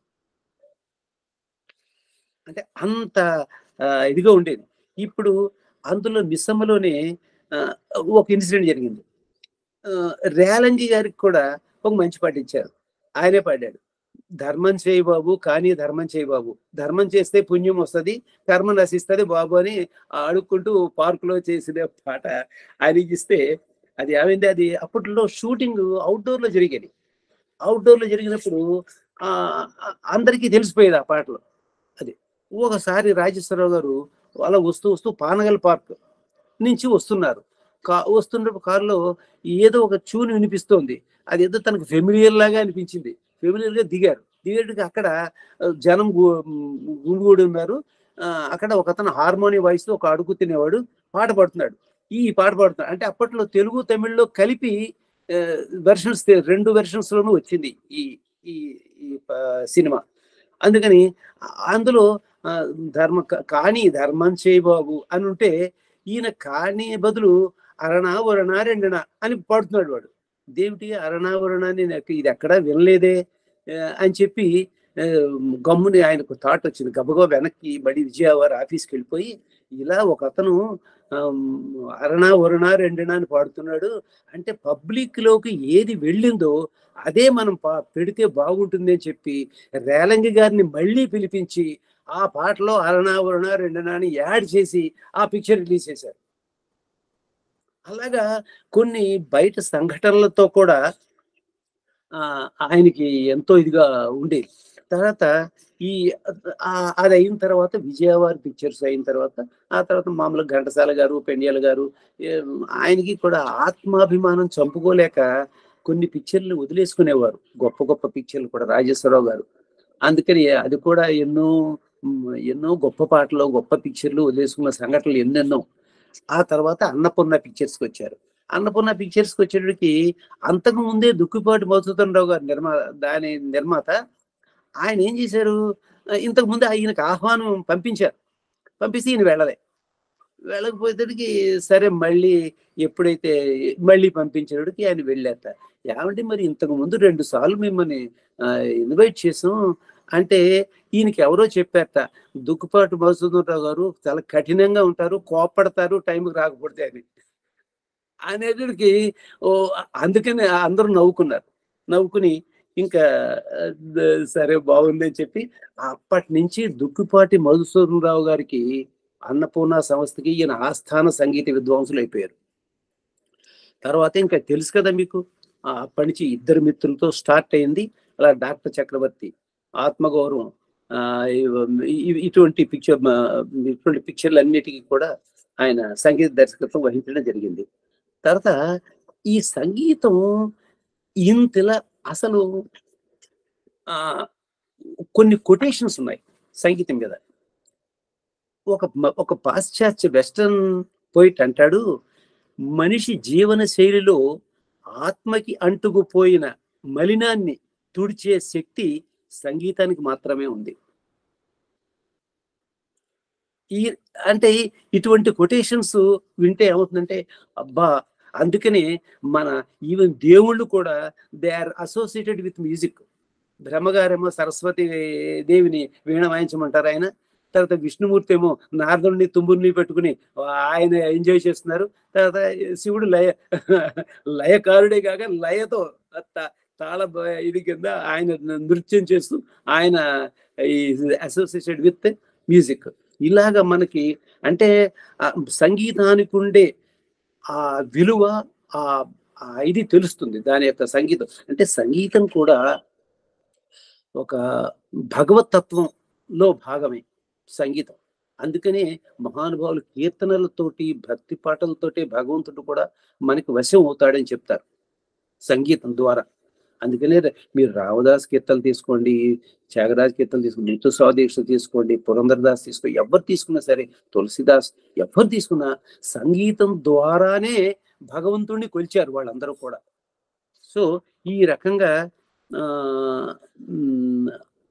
అంటే అంత ఆ, ఇదిగా ఉండేది ఇప్పుడు అందులో మిస్సమ్మలోనే ఆ, ఒక ఇన్సిడెంట్ జరిగింది ఆ, రేలంగి గారికి కూడా ఒక మంచి పాట ఇచ్చారు ఆయనే పాడాడు ధర్మం చేయి బాబు కానీ ధర్మం చేయి బాబు ధర్మం చేస్తే పుణ్యం వస్తుంది కర్మ నశిస్తుంది బాబు అని ఆడుకుంటూ పార్కులో చేసిన పాట ఆయనకి ఇస్తే అది ఏమైంది అది అప్పట్లో షూటింగ్ అవుట్డోర్ లో జరిగేది అవుట్డోర్ లో జరిగినప్పుడు ఆ, ఆ- అందరికీ తెలిసిపోయేది ఆ పాటలు అది ఒకసారి రాజేశ్వరరావు గారు అలా వస్తూ వస్తూ పానగల్ పార్క్ నుంచి వస్తున్నారు కా వస్తున్నప్పుడు కారులో ఏదో ఒక ట్యూన్ వినిపిస్తోంది అది ఏదో తనకు ఫెమిలియర్ లాగా అనిపించింది ఫెమిలియర్ గా దిగారు దిగేటికి అక్కడ ఆ, జనం గు- గుమిగూడి ఉన్నారు ఆ, అక్కడ ఒక అతను హార్మోని వాయిస్ ఒక అడుగు తినేవాడు పాట పాడుతున్నాడు ఈ పాట పాడుతున్నాడు అంటే అప్పట్లో తెలుగు తమిళ్లో కలిపి వెర్షన్స్ రెండు వెర్షన్స్ లోనూ వచ్చింది ఈ ఈ ఈ ప- సినిమా అందుకని ఆ- అందులో ఆ, ధర్మ క- కాణి ధర్మం చేయి బాబు అని ఉంటే ఈయన కాణి బదులు అరణా వరణ రెండన అని పాడుతున్నాడు వాడు దేవిటి అరణా వరణ నేను ఎక్క- ఇది ఎక్కడా వినలేదే ఆ, అని చెప్పి ఆ, గమ్ముని ఆయనకు థాట్ వచ్చింది గబగబా వెనక్కి బడి విజయవాడ ఆఫీస్కి వెళ్ళిపోయి ఇలా ఒక అతను ఆమ్, అరణా వరుణ రెండన అని పాడుతున్నాడు అంటే పబ్లిక్ లోకి ఏది వెళ్ళిందో అదే మనం పా పెడితే బాగుంటుంది అని చెప్పి రేలంగి గారిని మళ్ళీ పిలిపించి ఆ పాటలో అరణావరణ రెండన అని యాడ్ చేసి ఆ పిక్చర్ రిలీజ్ చేశారు అలాగా కొన్ని బయట సంఘటనలతో కూడా ఆ, ఆయనకి ఎంతో ఇదిగా ఉండేది తర్వాత ఈ ఆ- అది అయిన తర్వాత విజయవాడ పిక్చర్స్ అయిన తర్వాత ఆ తర్వాత మామూలుగా ఘంటసాల గారు పెండియాల గారు ఏం, ఆయనకి కూడా ఆత్మాభిమానం చంపుకోలేక కొన్ని పిక్చర్లు వదిలేసుకునేవారు గొప్ప గొప్ప పిక్చర్లు కూడా రాజేశ్వరరావు గారు అందుకని అది కూడా ఎన్నో మ్, ఎన్నో గొప్ప పాటలు గొప్ప పిక్చర్లు వదిలేసుకున్న సంఘటనలు ఎన్నెన్నో ఆ తర్వాత అన్నపూర్ణ పిక్చర్స్కి వచ్చారు అన్నపూర్ణ పిక్చర్స్కి వచ్చేటికి అంతకు ముందే దుక్కిపాటి మధుసూదన్ రావు గారు నిర్మా దాని నిర్మాత ఆయన ఏం చేశారు ఆ, ఇంతకు ముందే ఆయనకు ఆహ్వానం పంపించారు పంపిస్తే ఈయన వెళ్ళలే వెళ్ళకపోయేసరికి సరే మళ్ళీ ఎప్పుడైతే మళ్ళీ పంపించేటికి ఆయన వెళ్ళారట ఏమంటే మరి ఇంతకు ముందు రెండు సార్లు మిమ్మల్ని ఇన్వైట్ చేసాం అంటే ఈయనకి ఎవరో చెప్పారట దుక్కుపాటు మధుసూదన్ గారు చాలా కఠినంగా ఉంటారు కోపడతారు టైంకి రాకపోతే అని అనేటికి ఓ అందుకని అందరూ నవ్వుకున్నారు నవ్వుకుని ఇంకా ఆ, ద- సరే బాగుంది అని చెప్పి అప్పటి నుంచి దుక్కుపాటి మధుసూదన్ రావు గారికి అన్నపూర్ణ సంస్థకి ఈయన ఆస్థాన సంగీత విద్వాంసులు అయిపోయారు తర్వాత ఇంకా తెలుసు కదా మీకు ఆ, అప్పటి నుంచి ఇద్దరు మిత్రులతో స్టార్ట్ అయింది అలా డాక్టర్ చక్రవర్తి ఆత్మగౌరవం ఆ, ఇవ- ఇ- ఇటువంటి పిక్చర్ ఇటువంటి పిక్చర్లు అన్నిటికీ కూడా ఆయన సంగీత దర్శకత్వం వహించడం జరిగింది తర్వాత ఈ సంగీతం ఇంతలా అసలు ఆ కొన్ని కొటేషన్స్ ఉన్నాయి సంగీతం మీద ఒక మ- ఒక పాశ్చాత్య వెస్టర్న్ పోయిట్ అంటాడు మనిషి జీవన శైలిలో ఆత్మకి అంటుకుపోయిన మలినాన్ని తుడిచే శక్తి సంగీతానికి మాత్రమే ఉంది ఈ అంటే ఇటువంటి కొటేషన్స్ వింటే ఏమవుతుందంటే అబ్బా అందుకనే మన ఈవెన్ దేవుళ్ళు కూడా they are associated with music బ్రహ్మగారేమో సరస్వతి దేవిని వీణ వాయించమంటారు ఆయన తర్వాత విష్ణుమూర్తి ఏమో నారదుడిని తుమ్ముడిని పెట్టుకుని ఆయన ఎంజాయ్ చేస్తున్నారు తర్వాత శివుడు లయ లయకారుడే కాక లయతో త- తాళ బ- ఇది కింద ఆయన నృత్యం చేస్తూ ఆయన అసోసియేటెడ్ విత్ మ్యూజిక్ ఇలాగా మనకి అంటే ఆ సంగీతానికి ఉండే ఆ విలువ ఆ ఆ ఇది తెలుస్తుంది దాని యొక్క సంగీతం అంటే సంగీతం కూడా ఒక భగవతత్వంలో భాగమే సంగీతం అందుకనే మహానుభావులు కీర్తనలతోటి భక్తి పాటలతోటి భగవంతుడు కూడా మనకి వశం అవుతాడని చెప్తారు సంగీతం ద్వారా అందుకనే ర- మీరు రామదాస్ కీర్తనలు తీసుకోండి త్యాగరాజ్ కీర్తనలు తీసుకోండి ఋతుస్రావ దీక్ష తీసుకోండి పురంధరదాస్ తీసుకోండి ఎవరు తీసుకున్నా సరే తులసిదాస్ ఎవరు తీసుకున్నా సంగీతం ద్వారానే భగవంతుణ్ణి కొలిచారు వాళ్ళందరూ కూడా సో ఈ రకంగా ఆ, మ్,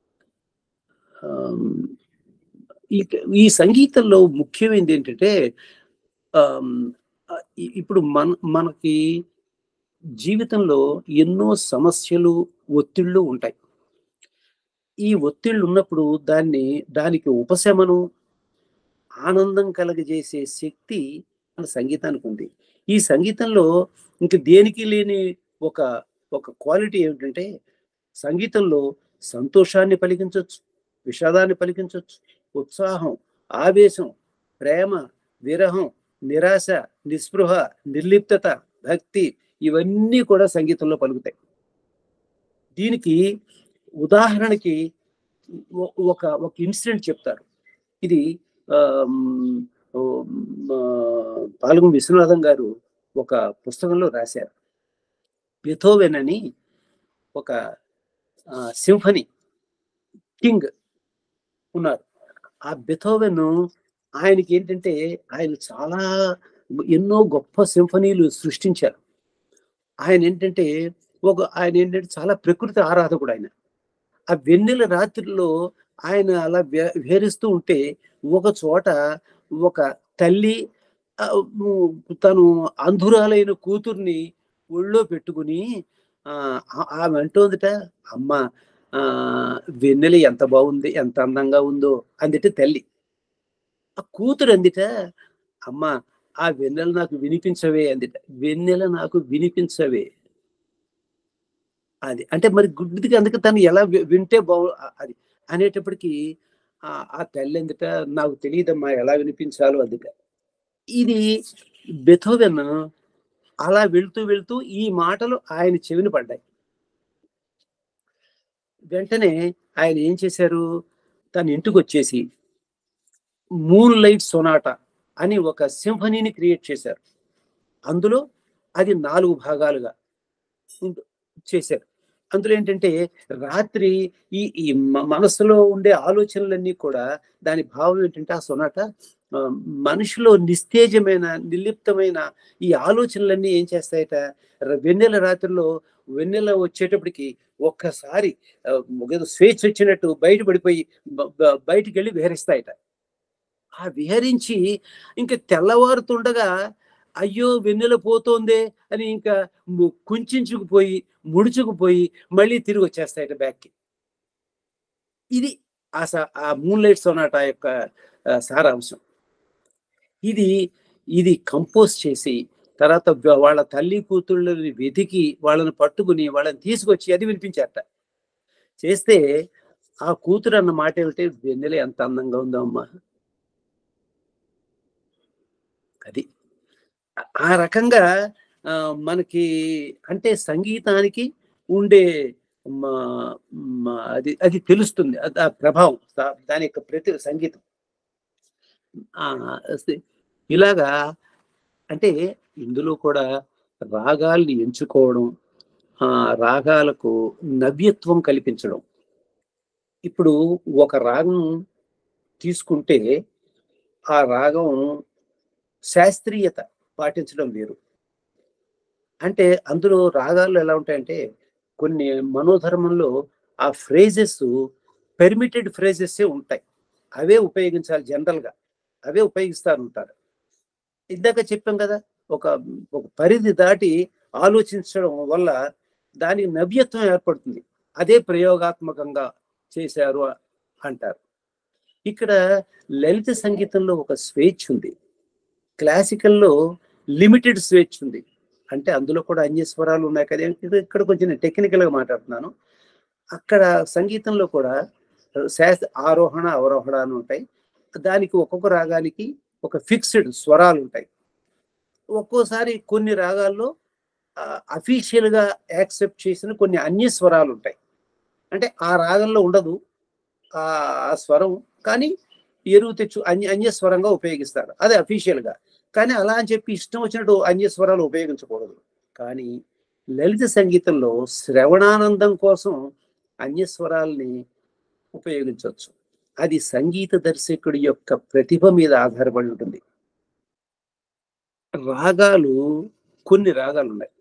ఆమ్, ఈ- ఈ సంగీతంలో ముఖ్యమైనది ఏంటంటే ఆమ్, ఆ, ఇ- ఇప్పుడు మన మనకి జీవితంలో ఎన్నో సమస్యలు ఒత్తిళ్ళు ఉంటాయి ఈ ఒత్తిళ్ళు ఉన్నప్పుడు దాన్ని దానికి ఉపశమనం ఆనందం కలగజేసే శక్తి మన సంగీతానికి ఉంది ఈ సంగీతంలో ఇంక దేనికి లేని ఒక ఒక క్వాలిటీ ఏమిటంటే సంగీతంలో సంతోషాన్ని పలికించవచ్చు విషాదాన్ని పలికించవచ్చు ఉత్సాహం ఆవేశం ప్రేమ విరహం నిరాశ నిస్పృహ నిర్లిప్తత భక్తి ఇవన్నీ కూడా సంగీతంలో పలుకుతాయి దీనికి ఉదాహరణకి ఒ- ఒక ఒక ఇన్సిడెంట్ చెప్తారు ఇది ఆమ్, ఆ, పాల్గొం విశ్వనాథం గారు ఒక పుస్తకంలో రాశారు బెథోవెన్ అని ఒక సింఫనీ కింగ్ ఉన్నారు ఆ బెథోవెన్ ఆయనకి ఏంటంటే ఆయన చాలా ఎన్నో గొప్ప సింఫనీలు సృష్టించారు ఆయన ఏంటంటే ఒక ఆయన ఏంటంటే చాలా ప్రకృతి ఆరాధకుడు ఆయన ఆ వెన్నెల రాత్రిలో ఆయన అలా వ్య- విహరిస్తూ ఉంటే ఒక చోట ఒక తల్లి ఆ, ఉ- తను అంధురాలైన కూతుర్ని ఒళ్ళో పెట్టుకుని ఆ ఆ- ఆమె అంటోందిట అమ్మ ఆ వెన్నెల ఎంత బాగుంది ఎంత అందంగా ఉందో అందిట తల్లి ఆ కూతురు అందిట అమ్మ ఆ వెన్నెల నాకు వినిపించవే అందిట వెన్నెల నాకు వినిపించవే అది అంటే మరి గుడ్డికి అందుకే తను ఎలా వి- వింటే బాగు అ- అది అనేటప్పటికి ఆ ఆ తల్లి ఎందుక నాకు తెలియదమ్మా ఎలా వినిపించాలో అందుక ఇది బెథోవెన్ అలా వెళ్తూ వెళ్తూ ఈ మాటలు ఆయన చెవిని పడ్డాయి వెంటనే ఆయన ఏం చేశారు తన ఇంటికి వచ్చేసి మూన్ లైట్ సొనాటా అని ఒక సింఫనీని క్రియేట్ చేశారు అందులో అది నాలుగు భాగాలుగా ఉంట- చేశారు అందులో ఏంటంటే రాత్రి ఈ ఈ మ- మనసులో ఉండే ఆలోచనలన్నీ కూడా దాని భావం ఏంటంటే ఆ సొనాట ఆ, మనిషిలో నిస్తేజమైన నిర్లిప్తమైన ఈ ఆలోచనలన్నీ ఏం చేస్తాయట ర- వెన్నెల రాత్రిలో వెన్నెల వచ్చేటప్పటికి ఒక్కసారి ఆ, ఏదో స్వేచ్ఛ వచ్చినట్టు బయట పడిపోయి బ- బ- బయటికి వెళ్ళి విహరిస్తాయట ఆ విహరించి ఇంకా తెల్లవారుతుండగా అయ్యో వెన్నెల పోతోందే అని ఇంకా ము- కుంచుకుపోయి ముడుచుకుపోయి మళ్ళీ తిరిగి వచ్చేస్తాయట బ్యాక్కి ఇది ఆ స- ఆ మూన్ లైట్ సోనాటా యొక్క ఆ, సారాంశం ఇది ఇది కంపోజ్ చేసి తర్వాత వ- వాళ్ళ తల్లి కూతుళ్ళని వెతికి వాళ్ళని పట్టుకుని వాళ్ళని తీసుకొచ్చి అది వినిపించారట చేస్తే ఆ కూతురు అన్న మాట ఏమిటి వెన్నెల ఎంత అందంగా ఉందో అమ్మా అది ఆ- ఆ రకంగా ఆ, మనకి అంటే సంగీతానికి ఉండే మా- మా- అది అది తెలుస్తుంది అది ఆ ప్రభావం దా- దాని యొక్క ప్రతి సంగీతం ఆ, స- ఇలాగా అంటే ఇందులో కూడా రాగాల్ని ఎంచుకోవడం ఆ రాగాలకు నవ్యత్వం కల్పించడం ఇప్పుడు ఒక రాగం తీసుకుంటే ఆ రాగం శాస్త్రీయత పాటించడం వేరు అంటే అందులో రాగాలు ఎలా ఉంటాయంటే కొన్ని మనోధర్మంలో ఆ ఫ్రేజెస్ పెర్మిటెడ్ ఫ్రేజెస్ ఉంటాయి అవే ఉపయోగించాలి జనరల్ గా అవే ఉపయోగిస్తారు ఉంటారు ఇందాక చెప్పాం కదా ఒక ఒక పరిధి దాటి ఆలోచించడం వల్ల దానికి నవ్యత్వం ఏర్పడుతుంది అదే ప్రయోగాత్మకంగా చేశారు అంటారు ఇక్కడ లలిత సంగీతంలో ఒక స్వేచ్ఛ ఉంది క్లాసికల్లో లిమిటెడ్ స్వేచ్ఛ ఉంది అంటే అందులో కూడా అన్యస్వరాలు ఉన్నాయి కదా ఇది ఇక్కడ కొంచెం నేను టెక్నికల్గా మాట్లాడుతున్నాను అక్కడ సంగీతంలో కూడా శాస్త్ర ఆరోహణ అవరోహణ అని ఉంటాయి దానికి ఒక్కొక్క రాగానికి ఒక ఫిక్స్డ్ స్వరాలు ఉంటాయి ఒక్కోసారి కొన్ని రాగాల్లో అఫీషియల్ గా యాక్సెప్ట్ చేసిన కొన్ని అన్య స్వరాలు ఉంటాయి అంటే ఆ రాగంలో ఉండదు ఆ ఆ స్వరం కానీ ఎరువు తెచ్చు అన్య అన్య స్వరంగా ఉపయోగిస్తారు అది అఫీషియల్ గా కానీ అలా అని చెప్పి ఇష్టం వచ్చినట్టు అన్య స్వరాలు ఉపయోగించకూడదు కానీ లలిత సంగీతంలో శ్రవణానందం కోసం అన్య స్వరాల్ని ఉపయోగించవచ్చు అది సంగీత దర్శకుడి యొక్క ప్రతిభ మీద ఆధారపడి ఉంటుంది రాగాలు కొన్ని రాగాలు ఉన్నాయి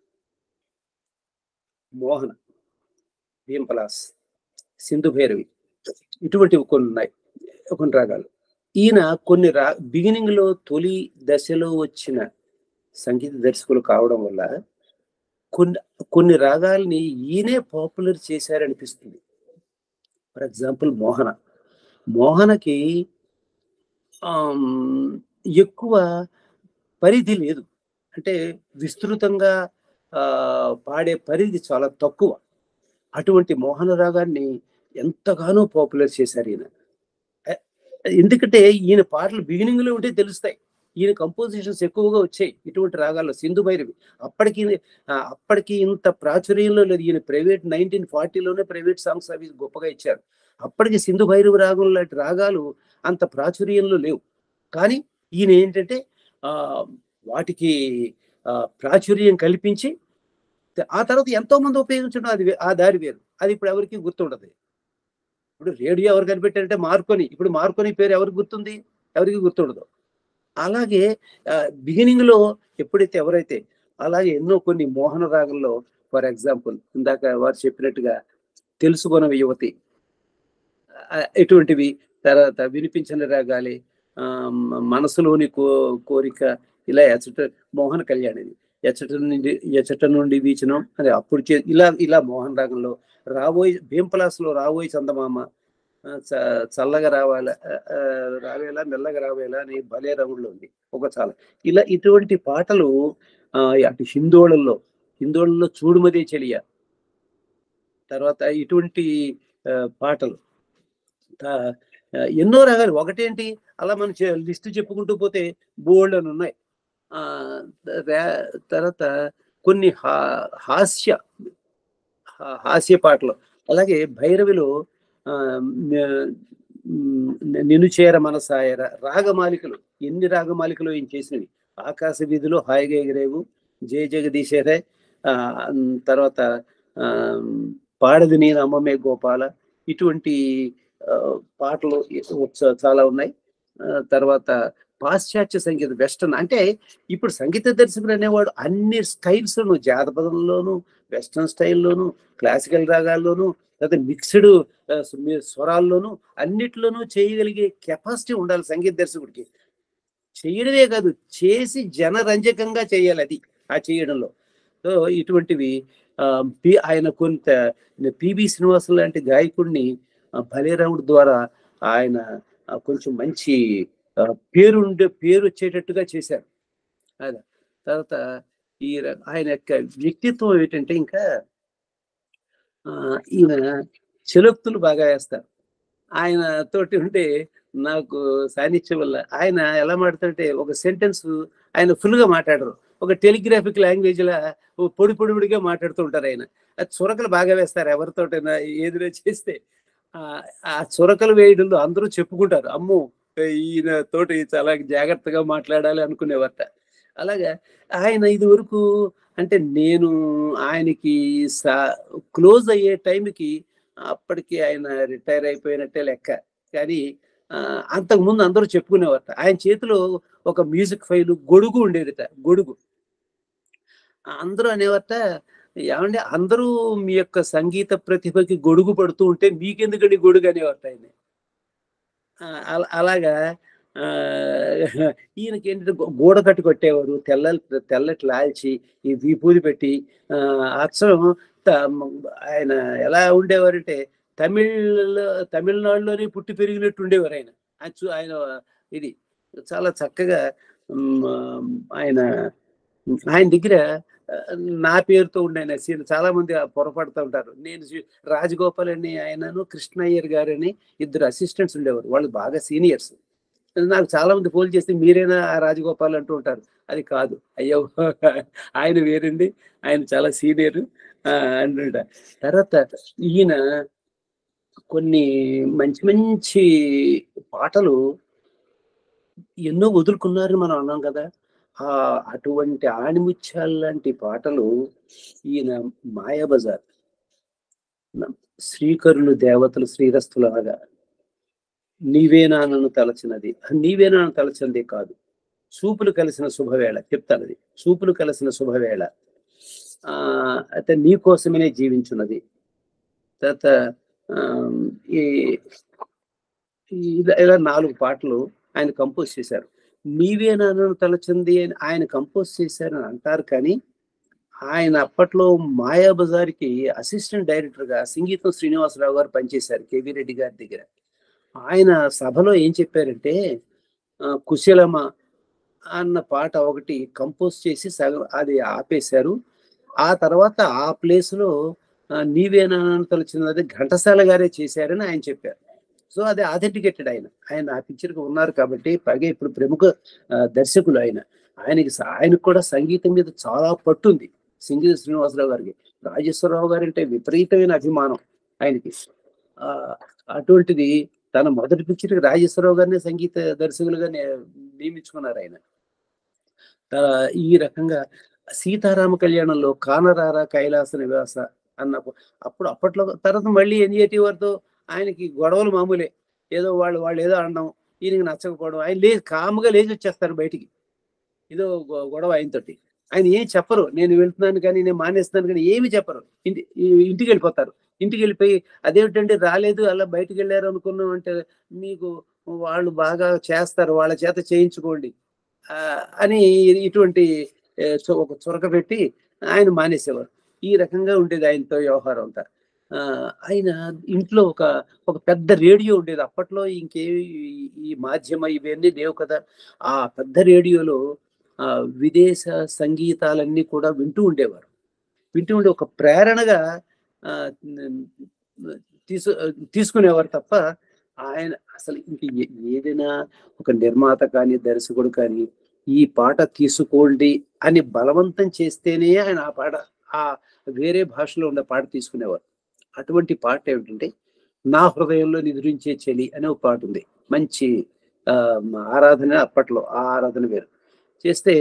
మోహన భీంపలాస్ సింధు భైరవి ఇటువంటివి కొన్ని ఉన్నాయి కొన్ని రాగాలు ఈయన కొన్ని రా బిగినింగ్ లో తొలి దశలో వచ్చిన సంగీత దర్శకులు కావడం వల్ల కొన్ని కొన్ని రాగాల్ని ఈయనే పాపులర్ చేశారనిపిస్తుంది ఫర్ ఎగ్జాంపుల్ మోహన మోహనకి ఆమ్, ఎక్కువ పరిధి లేదు అంటే విస్తృతంగా ఆ, పాడే పరిధి చాలా తక్కువ అటువంటి మోహన రాగాన్ని ఎంతగానో పాపులర్ చేశారు ఈయన ఎ- ఎందుకంటే ఈయన పాటలు బిగినింగ్ లో ఉంటే తెలుస్తాయి ఈయన కంపోజిషన్స్ ఎక్కువగా వచ్చాయి ఇటువంటి రాగాల్లో సింధు భైరవి అప్పటికి ఆ, అప్పటికి ఇంత ప్రాచుర్యంలో లేదు ఈయన ప్రైవేట్ నైన్టీన్ ఫార్టీలోనే ప్రైవేట్ సాంగ్స్ అవి గొప్పగా ఇచ్చారు అప్పటికి సింధు భైరవి రాగం లాంటి రాగాలు అంత ప్రాచుర్యంలో లేవు కానీ ఈయన ఏంటంటే ఆ వాటికి ఆ, ప్రాచుర్యం కల్పించి ఆ తర్వాత ఎంతో మంది ఉపయోగించడం అది వే- ఆ దారి వేరు అది ఇప్పుడు ఎవరికి గుర్తుండదు ఇప్పుడు రేడియో ఎవరు కనిపెట్టారంటే మార్కొని ఇప్పుడు మార్కొని పేరు ఎవరికి గుర్తుంది ఎవరికి గుర్తుండదు అలాగే బిగినింగ్ లో ఎప్పుడైతే ఎవరైతే అలాగే ఎన్నో కొన్ని మోహన రాగంలో ఫర్ ఎగ్జాంపుల్ ఇందాక వారు చెప్పినట్టుగా తెలుసుకున్న యువతి ఆ, ఇటువంటివి తర్వాత వినిపించిన రాగాలి ఆ, మ- మనసులోని కో కోరిక ఇలా ఎచ్చట మోహన కళ్యాణిది ఎచ్చట నుండి ఎచ్చట నుండి వీచనం అదే అప్పుడు చే ఇలా ఇలా మోహన్ రాగంలో రాబోయే భీంపలాస్లో రాబోయే చందమామ ఆ, చ- చల్లగా రావాలా ఆ, ఆ, రావేలా మెల్లగా రావేలా అని భలే రంగుల్లో ఉంది ఒక చాలా ఇలా ఇటువంటి పాటలు ఆ, అటు హిందోళల్లో హిందోళల్లో చూడుమదే చెలియ తర్వాత ఇటువంటి ఆ, పాటలు తా- ఆ, ఎన్నో రకాలు ఒకటేంటి అలా మనం లిస్ట్ చెప్పుకుంటూ పోతే బోల్డ్ అని ఉన్నాయి ఆ, రా- తర్వాత కొన్ని హా హాస్య హా- హాస్య పాటలు అలాగే భైరవిలో ఆ, న- మ్, నిన్ను చేర మనసాయర రాగమాలికలు ఎన్ని రాగమాలికలు ఏం చేసినవి ఆకాశ వీధిలో హాయిగా ఎగిరేవు జయ జగదీశరే ఆ మ్, తర్వాత ఆ, పాడది నేను అమ్మమే గోపాల ఇటువంటి ఆ, పాటలు ఉత్స- చాలా ఉన్నాయి ఆ, తర్వాత పాశ్చాత్య సంగీతం వెస్టర్న్ అంటే ఇప్పుడు సంగీత దర్శకుడు అనేవాడు అన్ని స్టైల్స్ జానపదంలోను వెస్టర్న్ స్టైల్లోను క్లాసికల్ రాగాల్లోను లేదా మిక్స్డ్ స్వరాల్లోనూ అన్నిట్లోనూ చేయగలిగే కెపాసిటీ ఉండాలి సంగీత దర్శకుడికి చేయడమే కాదు చేసి జనరంజకంగా చేయాలి అది ఆ చేయడంలో సో ఇటువంటివి ఆ, పి ఆయన కొంత పిబి శ్రీనివాసం లాంటి గాయకుడిని ఆ, భలేరాముడి ద్వారా ఆయన ఆ, కొంచెం మంచి ఆ, పేరు ఉండే పేరు వచ్చేటట్టుగా చేశారు అదే తర్వాత ఈ ర- ఆయన యొక్క వ్యక్తిత్వం ఏంటంటే ఇంకా ఆ, ఈయన చెలొక్తులు బాగా వేస్తారు ఆయన తోటి ఉంటే నాకు సాన్నిధ్యం వల్ల ఆయన ఎలా మాట్లాడుతుంటే ఒక సెంటెన్స్ ఆయన full గా మాట్లాడరు ఒక టెలిగ్రాఫిక్ లాంగ్వేజ్ లా ఓ పొడి పొడి పొడిగా మాట్లాడుతూ ఉంటారు ఆయన ఆ చురకలు బాగా వేస్తారు ఎవరితోటైనా ఏదైనా చేస్తే ఆ ఆ చురకలు వేయడంలో అందరూ చెప్పుకుంటారు అమ్మో ఈయన తోటి చాలా జాగ్రత్తగా మాట్లాడాలి అనుకునేవారట అలాగా ఆయన ఇది వరకు అంటే నేను ఆయనకి సా క్లోజ్ అయ్యే టైంకి అప్పటికి ఆయన రిటైర్ అయిపోయినట్టే లెక్క కానీ ఆ, అంతకుముందు అందరూ చెప్పుకునేవారట ఆయన చేతిలో ఒక మ్యూజిక్ ఫైల్ గొడుగు ఉండేదిట గొడుగు అందరూ అనేవారట ఏమంటే అందరూ మీ యొక్క సంగీత ప్రతిభకి గొడుగు పడుతూ ఉంటే మీకెందుకండి గొడుగు అనేవారట ఆయన ఆ, అల- అలాగా ఆ, ఈయనకి ఏంటంటే గో- గోడ కట్టు కొట్టేవారు తెల్ల తెల్లటి లాల్చి ఈ విభూది పెట్టి ఆ, అక్షరం త- ఆయన ఎలా ఉండేవారంటే తమిళ తమిళనాడులోనే పుట్టి పెరిగినట్టు ఉండేవారు ఆయన ఆయన చూ- ఆయన ఇది చాలా చక్కగా మ్, ఆయన ఆయన దగ్గర ఆ, నా పేరుతో ఉండే ఆయన సీన్ చాలా మంది పొరపడుతూ ఉంటారు నేను శ్రీ- రాజగోపాల్ అని ఆయనను కృష్ణయ్యర్ గారు అని ఇద్దరు అసిస్టెంట్స్ ఉండేవారు వాళ్ళు బాగా సీనియర్స్ నాకు చాలా మంది ఫోన్ చేస్తే మీరేనా ఆ రాజగోపాల్ అంటూ ఉంటారు అది కాదు అయ్యో ఆయన వేరండి ఆయన చాలా సీనియర్ అంటుంట తర్వాత ఈయన కొన్ని మంచి మంచి పాటలు ఎన్నో వదులుకున్నారని మనం అన్నాం కదా ఆ అటువంటి ఆణిముత్యాలు లాంటి పాటలు ఈయన మాయాబజార్ న- శ్రీకరులు దేవతలు శ్రీరస్తులాగా నీవేనా నన్ను తలచినది నీవేనా నన్ను తలచినది కాదు చూపులు కలిసిన శుభవేళ చెప్తాను అది చూపులు కలిసిన శుభవేళ ఆ అయితే నీ కోసమే జీవించున్నది తర్వాత ఆమ్, ఈ ఈ- ఇలా ఇలా నాలుగు పాటలు ఆయన కంపోజ్ చేశారు నీవే నన్ను తలచింది అని ఆయన కంపోజ్ చేశారని అంటారు కానీ ఆయన అప్పట్లో మాయాబజార్కి అసిస్టెంట్ డైరెక్టర్గా సంగీతం శ్రీనివాసరావు గారు పనిచేశారు కేవీ రెడ్డి గారి దగ్గర ఆయన సభలో ఏం చెప్పారంటే ఆ, కుశలమ అన్న పాట ఒకటి కంపోజ్ చేసి సగం అది ఆపేశారు ఆ తర్వాత ఆ ప్లేస్లో నీవేనా తలచినది ఘంటసాల గారే చేశారని ఆయన చెప్పారు సో అది అథెంటికేటెడ్ ఆయన ఆయన ఆ పిక్చర్కి ఉన్నారు కాబట్టి పైగా ఇప్పుడు ప్రముఖ ఆ, దర్శకులు ఆయన ఆయనకి స- ఆయనకు కూడా సంగీతం మీద చాలా పట్టు ఉంది సింగీత శ్రీనివాసరావు గారికి రాజేశ్వరరావు గారు అంటే విపరీతమైన అభిమానం ఆయనకి ఆ, అటువంటిది తన మొదటి పిక్చర్కి రాజేశ్వరరావు గారిని సంగీత దర్శకులుగా నే- నియమించుకున్నారు ఆయన త- ఈ రకంగా సీతారామ కళ్యాణంలో కానరారా కైలాస నివాస అన్నప్పుడు అప్పుడు అప్పట్లో తర్వాత మళ్ళీ ఎన్జిటి వారితో ఆయనకి గొడవలు మామూలే ఏదో వాళ్ళు వాళ్ళు ఏదో అనడం ఈయనకి నచ్చకపోవడం ఆయన లే కాముగా లేచి వచ్చేస్తారు బయటికి ఏదో గొ- గొడవ ఆయనతోటి ఆయన ఏం చెప్పరు నేను వెళ్తున్నాను కానీ నేను మానేస్తున్నాను కానీ ఏమి చెప్పరు ఇంటి ఈ- ఇంటికి వెళ్ళిపోతారు ఇంటికి వెళ్ళిపోయి అదేమిటంటే రాలేదు అలా బయటికి వెళ్ళారు అనుకున్నాం అంటే మీకు వాళ్ళు బాగా చేస్తారు వాళ్ళ చేత చేయించుకోండి ఆ, అని ఇటువంటి ఏ, చొ- ఒక చొరక పెట్టి ఆయన మానేసేవారు ఈ రకంగా ఉండేది ఆయనతో వ్యవహారం అంతా ఆ, ఆయన ఇంట్లో ఒక ఒక పెద్ద రేడియో ఉండేది అప్పట్లో ఇంకేవి ఈ- ఈ మాధ్యమ ఇవన్నీ లేవు కదా ఆ పెద్ద రేడియోలో ఆ, విదేశ సంగీతాలన్నీ కూడా వింటూ ఉండేవారు వింటూ ఉండే ఒక ప్రేరణగా ఆ, తీసు తీసుకునేవారు తప్ప ఆయన అసలు ఇంక ఏ- ఏదైనా ఒక నిర్మాత కానీ దర్శకుడు కానీ ఈ పాట తీసుకోండి అని బలవంతం చేస్తేనే ఆయన ఆ పాట ఆ వేరే భాషలో ఉన్న పాట తీసుకునేవారు అటువంటి పాట ఏమిటంటే నా హృదయంలో నిద్రించే చెలి అనే ఒక పాట ఉంది మంచి ఆ, ఆరాధన అప్పట్లో ఆ ఆరాధన వేరు చేస్తే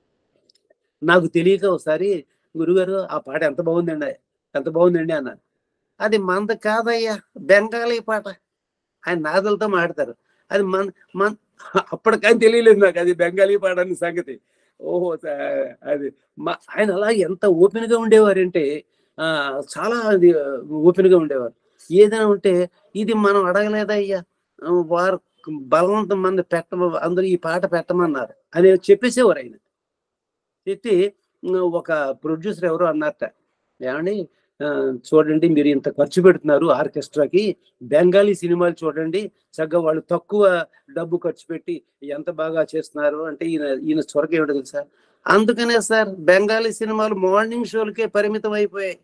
నాకు తెలియక ఒకసారి గురుగారు ఆ పాట ఎంత బాగుందండి ఎంత బాగుందండి అన్నాను అది మంద కాదయ్యా బెంగాలీ పాట ఆయన నాదలతో మాడతారు అది మన మన అప్పటికని తెలియలేదు నాకు అది బెంగాలీ పాట అనే సంగతి ఓహో స- అది మా- ఆయన అలా ఎంత ఓపెన్ గా ఉండేవారంటే ఆ చాలా అది ఓపెన్ గా ఉండేవారు ఏదైనా ఉంటే ఇది మనం అడగలేదయ్యా ఆ, వారు బలవంతం మంది పెట్ట అందరూ ఈ పాట పెట్టమన్నారు అని చెప్పేసేవారు ఆయన చెప్పి ఉమ్, ఒక ప్రొడ్యూసర్ ఎవరో అన్నారట ఏమండి ఆ, చూడండి మీరు ఇంత ఖర్చు పెడుతున్నారు ఆర్కెస్ట్రాకి బెంగాలీ సినిమాలు చూడండి చక్కగా వాళ్ళు తక్కువ డబ్బు ఖర్చు పెట్టి ఎంత బాగా చేస్తున్నారు అంటే ఈయన ఈయన చొరక ఏమిటో తెలుసా అందుకనే సార్ బెంగాలీ సినిమాలు మార్నింగ్ షోలకే పరిమితం అయిపోయాయి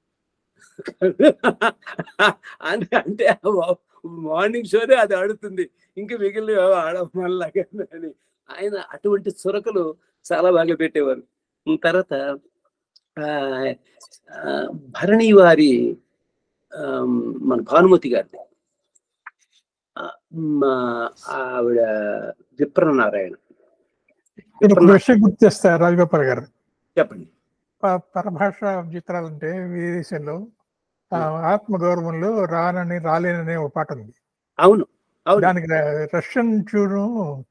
అంటే అంటే మార్నింగ్ షోనే అది ఆడుతుంది ఇంకా మిగిలిన ఆడమల్లాగా అని ఆయన అటువంటి చురకలు చాలా బాగా పెట్టేవారు ఉమ్, తర్వాత ఆ, ఆ, భరణి వారి ఆ, మన భానుమతి గారిది ఆ, మా ఆవిడ విప్రనారాయణ ఇక్కడ ఒక విషయం గుర్తు చేస్తా రాజగోపాల్ గారు చెప్పండి ప- పరభాష చిత్రాలంటే విదేశంలో ఆ, ఆత్మగౌరవంలో రానని రాలేననే ఒక పాట ఉంది అవును అవును దానికి ర- రష్యన్ చూడు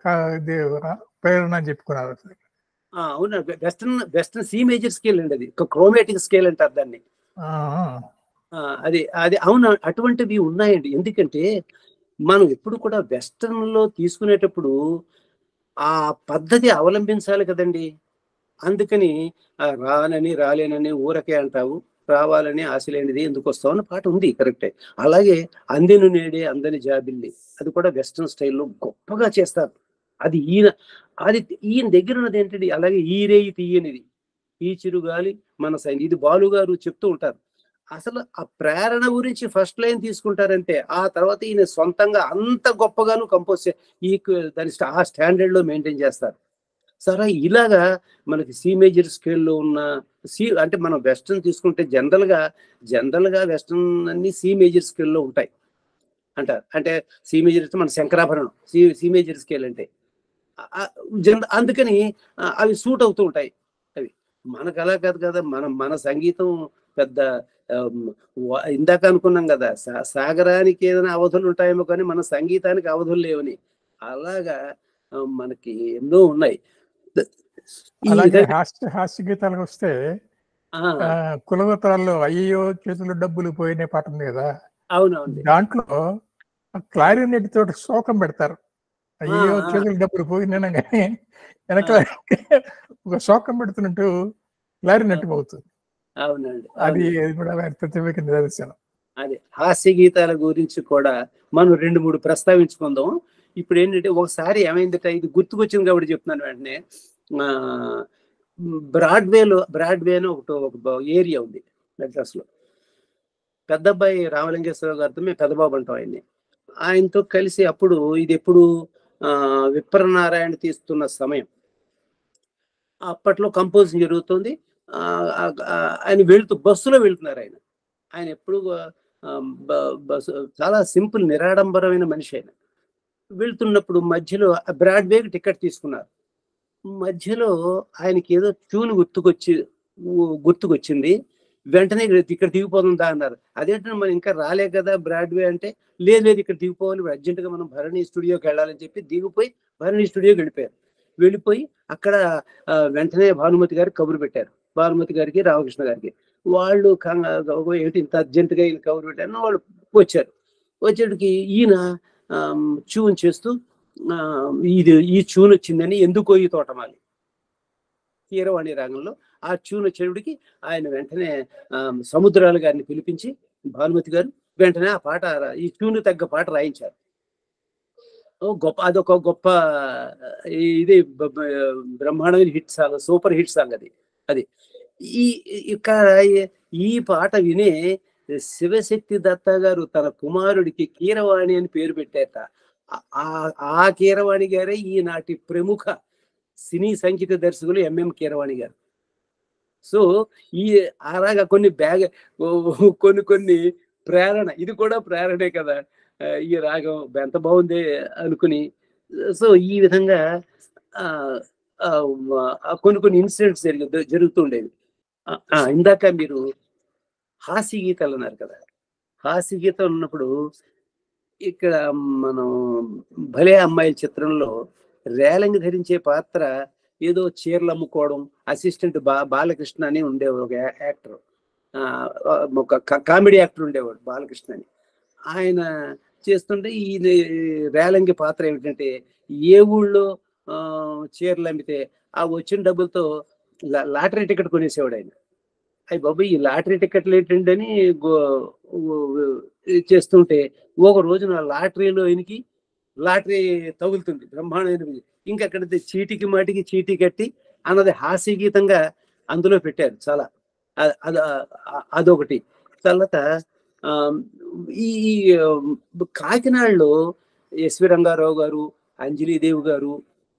ప్రేరణ అని చెప్పుకున్నారు అసలు. ఆ, అవును western western C major scale అండి అది క్రోమేటిక్ స్కేల్ అంటారు దాన్ని ఆ, ఆ, అది అది అవును అటువంటివి ఉన్నాయండి ఎందుకంటే మనం ఎప్పుడు కూడా వెస్టర్న్ లో తీసుకునేటప్పుడు ఆ పద్ధతి అవలంబించాలి కదండి అందుకని ఆ, రానని రాలేనని ఊరకే అంటావు రావాలని ఆశ లేనిది ఎందుకు వస్తావు అన్న పాట ఉంది కరెక్టే అలాగే అందెను నేడే అందని జాబిల్లి అది కూడా వెస్టర్న్ స్టైల్లో గొప్పగా చేస్తారు అది ఈయన అది ఈయన దగ్గర ఉన్నది ఏంటంటే అలాగే ఈ రేయి తీయనిది ఈ చిరుగాలి మన సైన్ ఇది బాలు గారు చెప్తూ ఉంటారు అసలు ఆ ప్రేరణ గురించి ఫస్ట్ లైన్ తీసుకుంటారంటే ఆ తర్వాత ఈయన సొంతంగా అంత గొప్పగాను కంపోజ్ చే ఈ కు- దాని స్టా- ఆ స్టాండర్డ్ లో మెయింటైన్ చేస్తారు సరే ఇలాగా మనకి సి మేజర్ స్కేల్లో ఉన్న సి అంటే మనం వెస్టర్న్ తీసుకుంటే జనరల్ గా జనరల్ గా వెస్టర్న్ అన్ని సి మేజర్ స్కేల్లో ఉంటాయి అంటారు అంటే సి మేజర్ అంటే మన Shankarabharanam C C major scale అంటే ఆ- ఆ జన అందుకని ఆ, అవి సూట్ అవుతూ ఉంటాయి అవి మనకు అలా కాదు కదా మనం మన సంగీతం పెద్ద ఆమ్, వ- ఇందాక అనుకున్నాం కదా సా- సాగరానికి ఏదైనా అవధులు ఉంటాయేమో కానీ మన సంగీతానికి అవధులు లేవని అలాగా ఆ, మనకి ఎన్నో ఉన్నాయి ద- ఈ అలాగే విధంగా- హాస్య హాస్య గీతాలకు వస్తే ఆ, ఆ, కులగోత్రాల్లో అయ్యో చేతులు డబ్బులు పోయిన పాట ఉంది కదా అవునవును దాంట్లో క్లారినెట్ తోటి శోకం పెడతారు అయ్యో ఆ. చేతులు డబ్బులు పోయినా కానీ వెనక ఒక శోకం పెడుతున్నట్టు క్లారినెట్ అవుతుంది అవునండి అది అవును. అది కూడా ఆయన ప్రతిభకి నిదర్శనం అదే హాస్య గీతాల గురించి కూడా మనం రెండు మూడు ప్రస్తావించుకుందాం ఇప్పుడు ఏంటంటే ఒకసారి ఏమైందట ఇది గుర్తుకొచ్చింది కాబట్టి చెప్తున్నాను వెంటనే ఆ, బ్రాడ్వేలో బ్రాడ్వే అని ఒకటి ఒక ఏరియా ఉంది మెడ్రాస్ లో పెద్ద అబ్బాయి రామలింగేశ్వర గారితో మేము పెద్దబాబు అంటాం ఆయన్ని ఆయనతో కలిసి అప్పుడు ఇది ఎప్పుడు ఆ, విప్రనారాయణ తీస్తున్న సమయం అప్పట్లో కంపోజింగ్ జరుగుతుంది ఆ, ఆ, ఆ, ఆయన వెళ్తూ బస్సులో వెళ్తున్నారు ఆయన ఆయన ఎప్పుడు ఆ, బ- బస్సు చాలా సింపుల్ నిరాడంబరమైన మనిషి ఆయన వెళ్తున్నప్పుడు మధ్యలో బ్రాడ్వేకి టికెట్ తీసుకున్నారు మధ్యలో ఆయనకి ఏదో ట్యూన్ గుర్తుకొచ్చి ఊ- గుర్తుకొచ్చింది వెంటనే ఇక్కడ ఇక్కడ దిగిపోతుందా అన్నారు అదేంటంటే మనం ఇంకా రాలే కదా బ్రాడ్వే అంటే లేదు లేదు ఇక్కడ దిగిపోవాలి అర్జెంటుగా మనం భరణి స్టూడియోకి వెళ్ళాలని చెప్పి దిగిపోయి భరణి స్టూడియోకి వెళ్ళిపోయారు వెళ్ళిపోయి అక్కడ ఆ, వెంటనే భానుమతి గారు కబురు పెట్టారు భానుమతి గారికి రామకృష్ణ గారికి వాళ్ళు కంగ- గబగబా ఏంటి ఇంత అర్జెంటుగా ఈయన కబురు పెట్టారు వాళ్ళు వచ్చారు వచ్చేటికి ఈయన చూన్ చేస్తూ ఆ, ఇది ఈ చూన్ వచ్చిందని ఎందుకో ఈ తోటమాలి కీరవాణి రాగంలో ఆ చూన్ వచ్చేటికి ఆయన వెంటనే ఆ, సముద్రాల గారిని పిలిపించి భానుమతి గారు వెంటనే ఆ పాట రా- ఈ ట్యూన్ తగ్గ పాట రాయించారు ఓ గొప్ప అదొక గొప్ప ఇది బ- బ- బ్రహ్మాండమైన hit song super hit song అది అది ఈ ఇక్కడ ఈ పాట వినే శివశక్తి దత్త గారు తన కుమారుడికి కీరవాణి అని పేరు పెట్టారట ఆ- ఆ- ఆ కీరవాణి గారే ఈనాటి ప్రముఖ సినీ సంగీత దర్శకులు ఎంఎం కీరవాణి గారు సో ఈ అలాగా కొన్ని బ్యాగ్ ఓ- కొన్ని కొన్ని ప్రేరణ ఇది కూడా ప్రేరణే కదా ఆ, ఈ రాగం ఎంత బాగుంది అనుకుని సో ఈ విధంగా ఆ, ఆ, ఆ, కొన్ని కొన్ని ఇన్సిడెంట్స్ జరిగి జరుగుతుండేవి ఆ, ఆ, ఇందాక మీరు హాస్య గీతాలు అన్నారు కదా హాస్య గీతాలు ఉన్నప్పుడు ఇక్కడ మనం భలే అమ్మాయిల చిత్రంలో రేలంగి ధరించే పాత్ర ఏదో చీరలు అమ్ముకోవడం అసిస్టెంట్ బా బాలకృష్ణ అని ఉండేవాడు ఒక యా- యాక్టర్ ఆ, ఒక క- కామెడీ యాక్టర్ ఉండేవాడు బాలకృష్ణ అని ఆయన చేస్తుంటే ఈ రేలంగి పాత్ర ఏమిటంటే ఏ ఊళ్ళో ఆ, చీరలు అమ్మితే ఆ వచ్చిన డబ్బులతో లా- లాటరీ టికెట్ కొనేసేవాడు ఆయన అయ్యి బాబు ఈ లాటరీ టికెట్లు ఏంటండి గో- ఓ- చేస్తుంటే ఒక రోజున లాటరీలో ఈయనకి లాటరీ తగులుతుంది బ్రహ్మాండమైన ఇంకా అక్కడ చీటికి మాటికి చీటీ కట్టి అన్నది హాస్య గీతంగా అందులో పెట్టారు చాలా అ- అద అ- అదొకటి తర్వాత ఆ, ఈ ఈ, ఆ, కాకినాడలో ఎస్వి రంగారావు గారు అంజలీదేవి గారు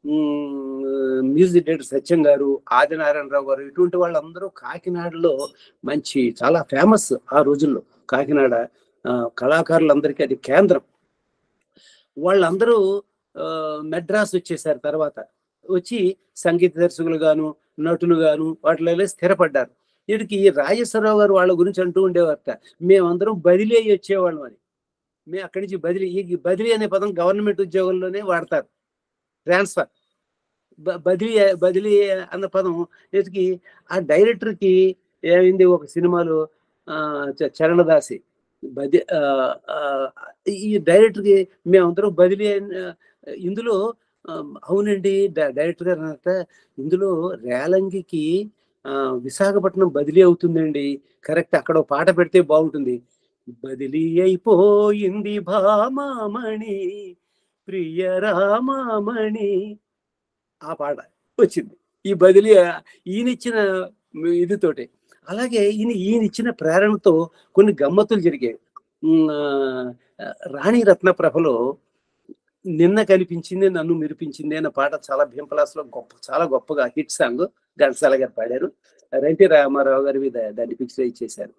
ఉమ్, మ్యూజిక్ డైరెక్టర్ సత్యం గారు ఆదినారాయణరావు గారు ఇటువంటి వాళ్ళందరూ కాకినాడలో మంచి చాలా ఫేమస్ ఆ రోజుల్లో కాకినాడ ఆ, కళాకారులందరికీ అది కేంద్రం వాళ్ళందరూ ఆ, మెడ్రాస్ వచ్చేసారు తర్వాత వచ్చి సంగీత దర్శకులు గాను నటులు గాను వాటిలో స్థిరపడ్డారు వీడికి ఈ రాజేశ్వరరావు గారు వాళ్ళ గురించి అంటూ ఉండేవారట మేమందరం బదిలీ అయ్యి వచ్చేవాళ్ళం అని మేము అక్కడి నుంచి బదిలీ ఈ బదిలీ అనే పదం గవర్నమెంట్ ఉద్యోగంలోనే వాడతారు ట్రాన్స్ఫర్ బ- బదిలీ బదిలీ అన్న పదం వీటికి ఆ డైరెక్టర్కి ఏమైంది ఒక సినిమాలో ఆ, చ- చరణదాసి బది ఆ, ఆ, ఈ డైరెక్టర్కి మేమందరం బదిలీ అయిన ఇందులో ఆ, అవునండి డ- డైరెక్టర్ గారు అన్నట్ట ఇందులో రేలంగికి ఆ, విశాఖపట్నం బదిలీ అవుతుందండి కరెక్ట్ అక్కడ ఒక పాట పెడితే బాగుంటుంది బదిలీ అయిపోయింది భామామణి ప్రియ రామామణి ఆ పాట వచ్చింది ఈ బదిలీ ఆ- ఈయనిచ్చిన ఇదితోటే అలాగే ఈయన ఈయనిచ్చిన ప్రేరణతో కొన్ని గమ్మతులు జరిగాయి ఉమ్, ఆ, రాణి రత్నప్రభలో నిన్న కనిపించింది నన్ను మెరిపించింది అన్న పాట చాలా భీంపలాస్లో గొప్ప చాలా గొప్పగా హిట్ సాంగ్ ఘంటసాల గారు పాడారు రెంటి రామారావు గారి మీద దాన్ని పిక్చర్ ఇచ్చేశారు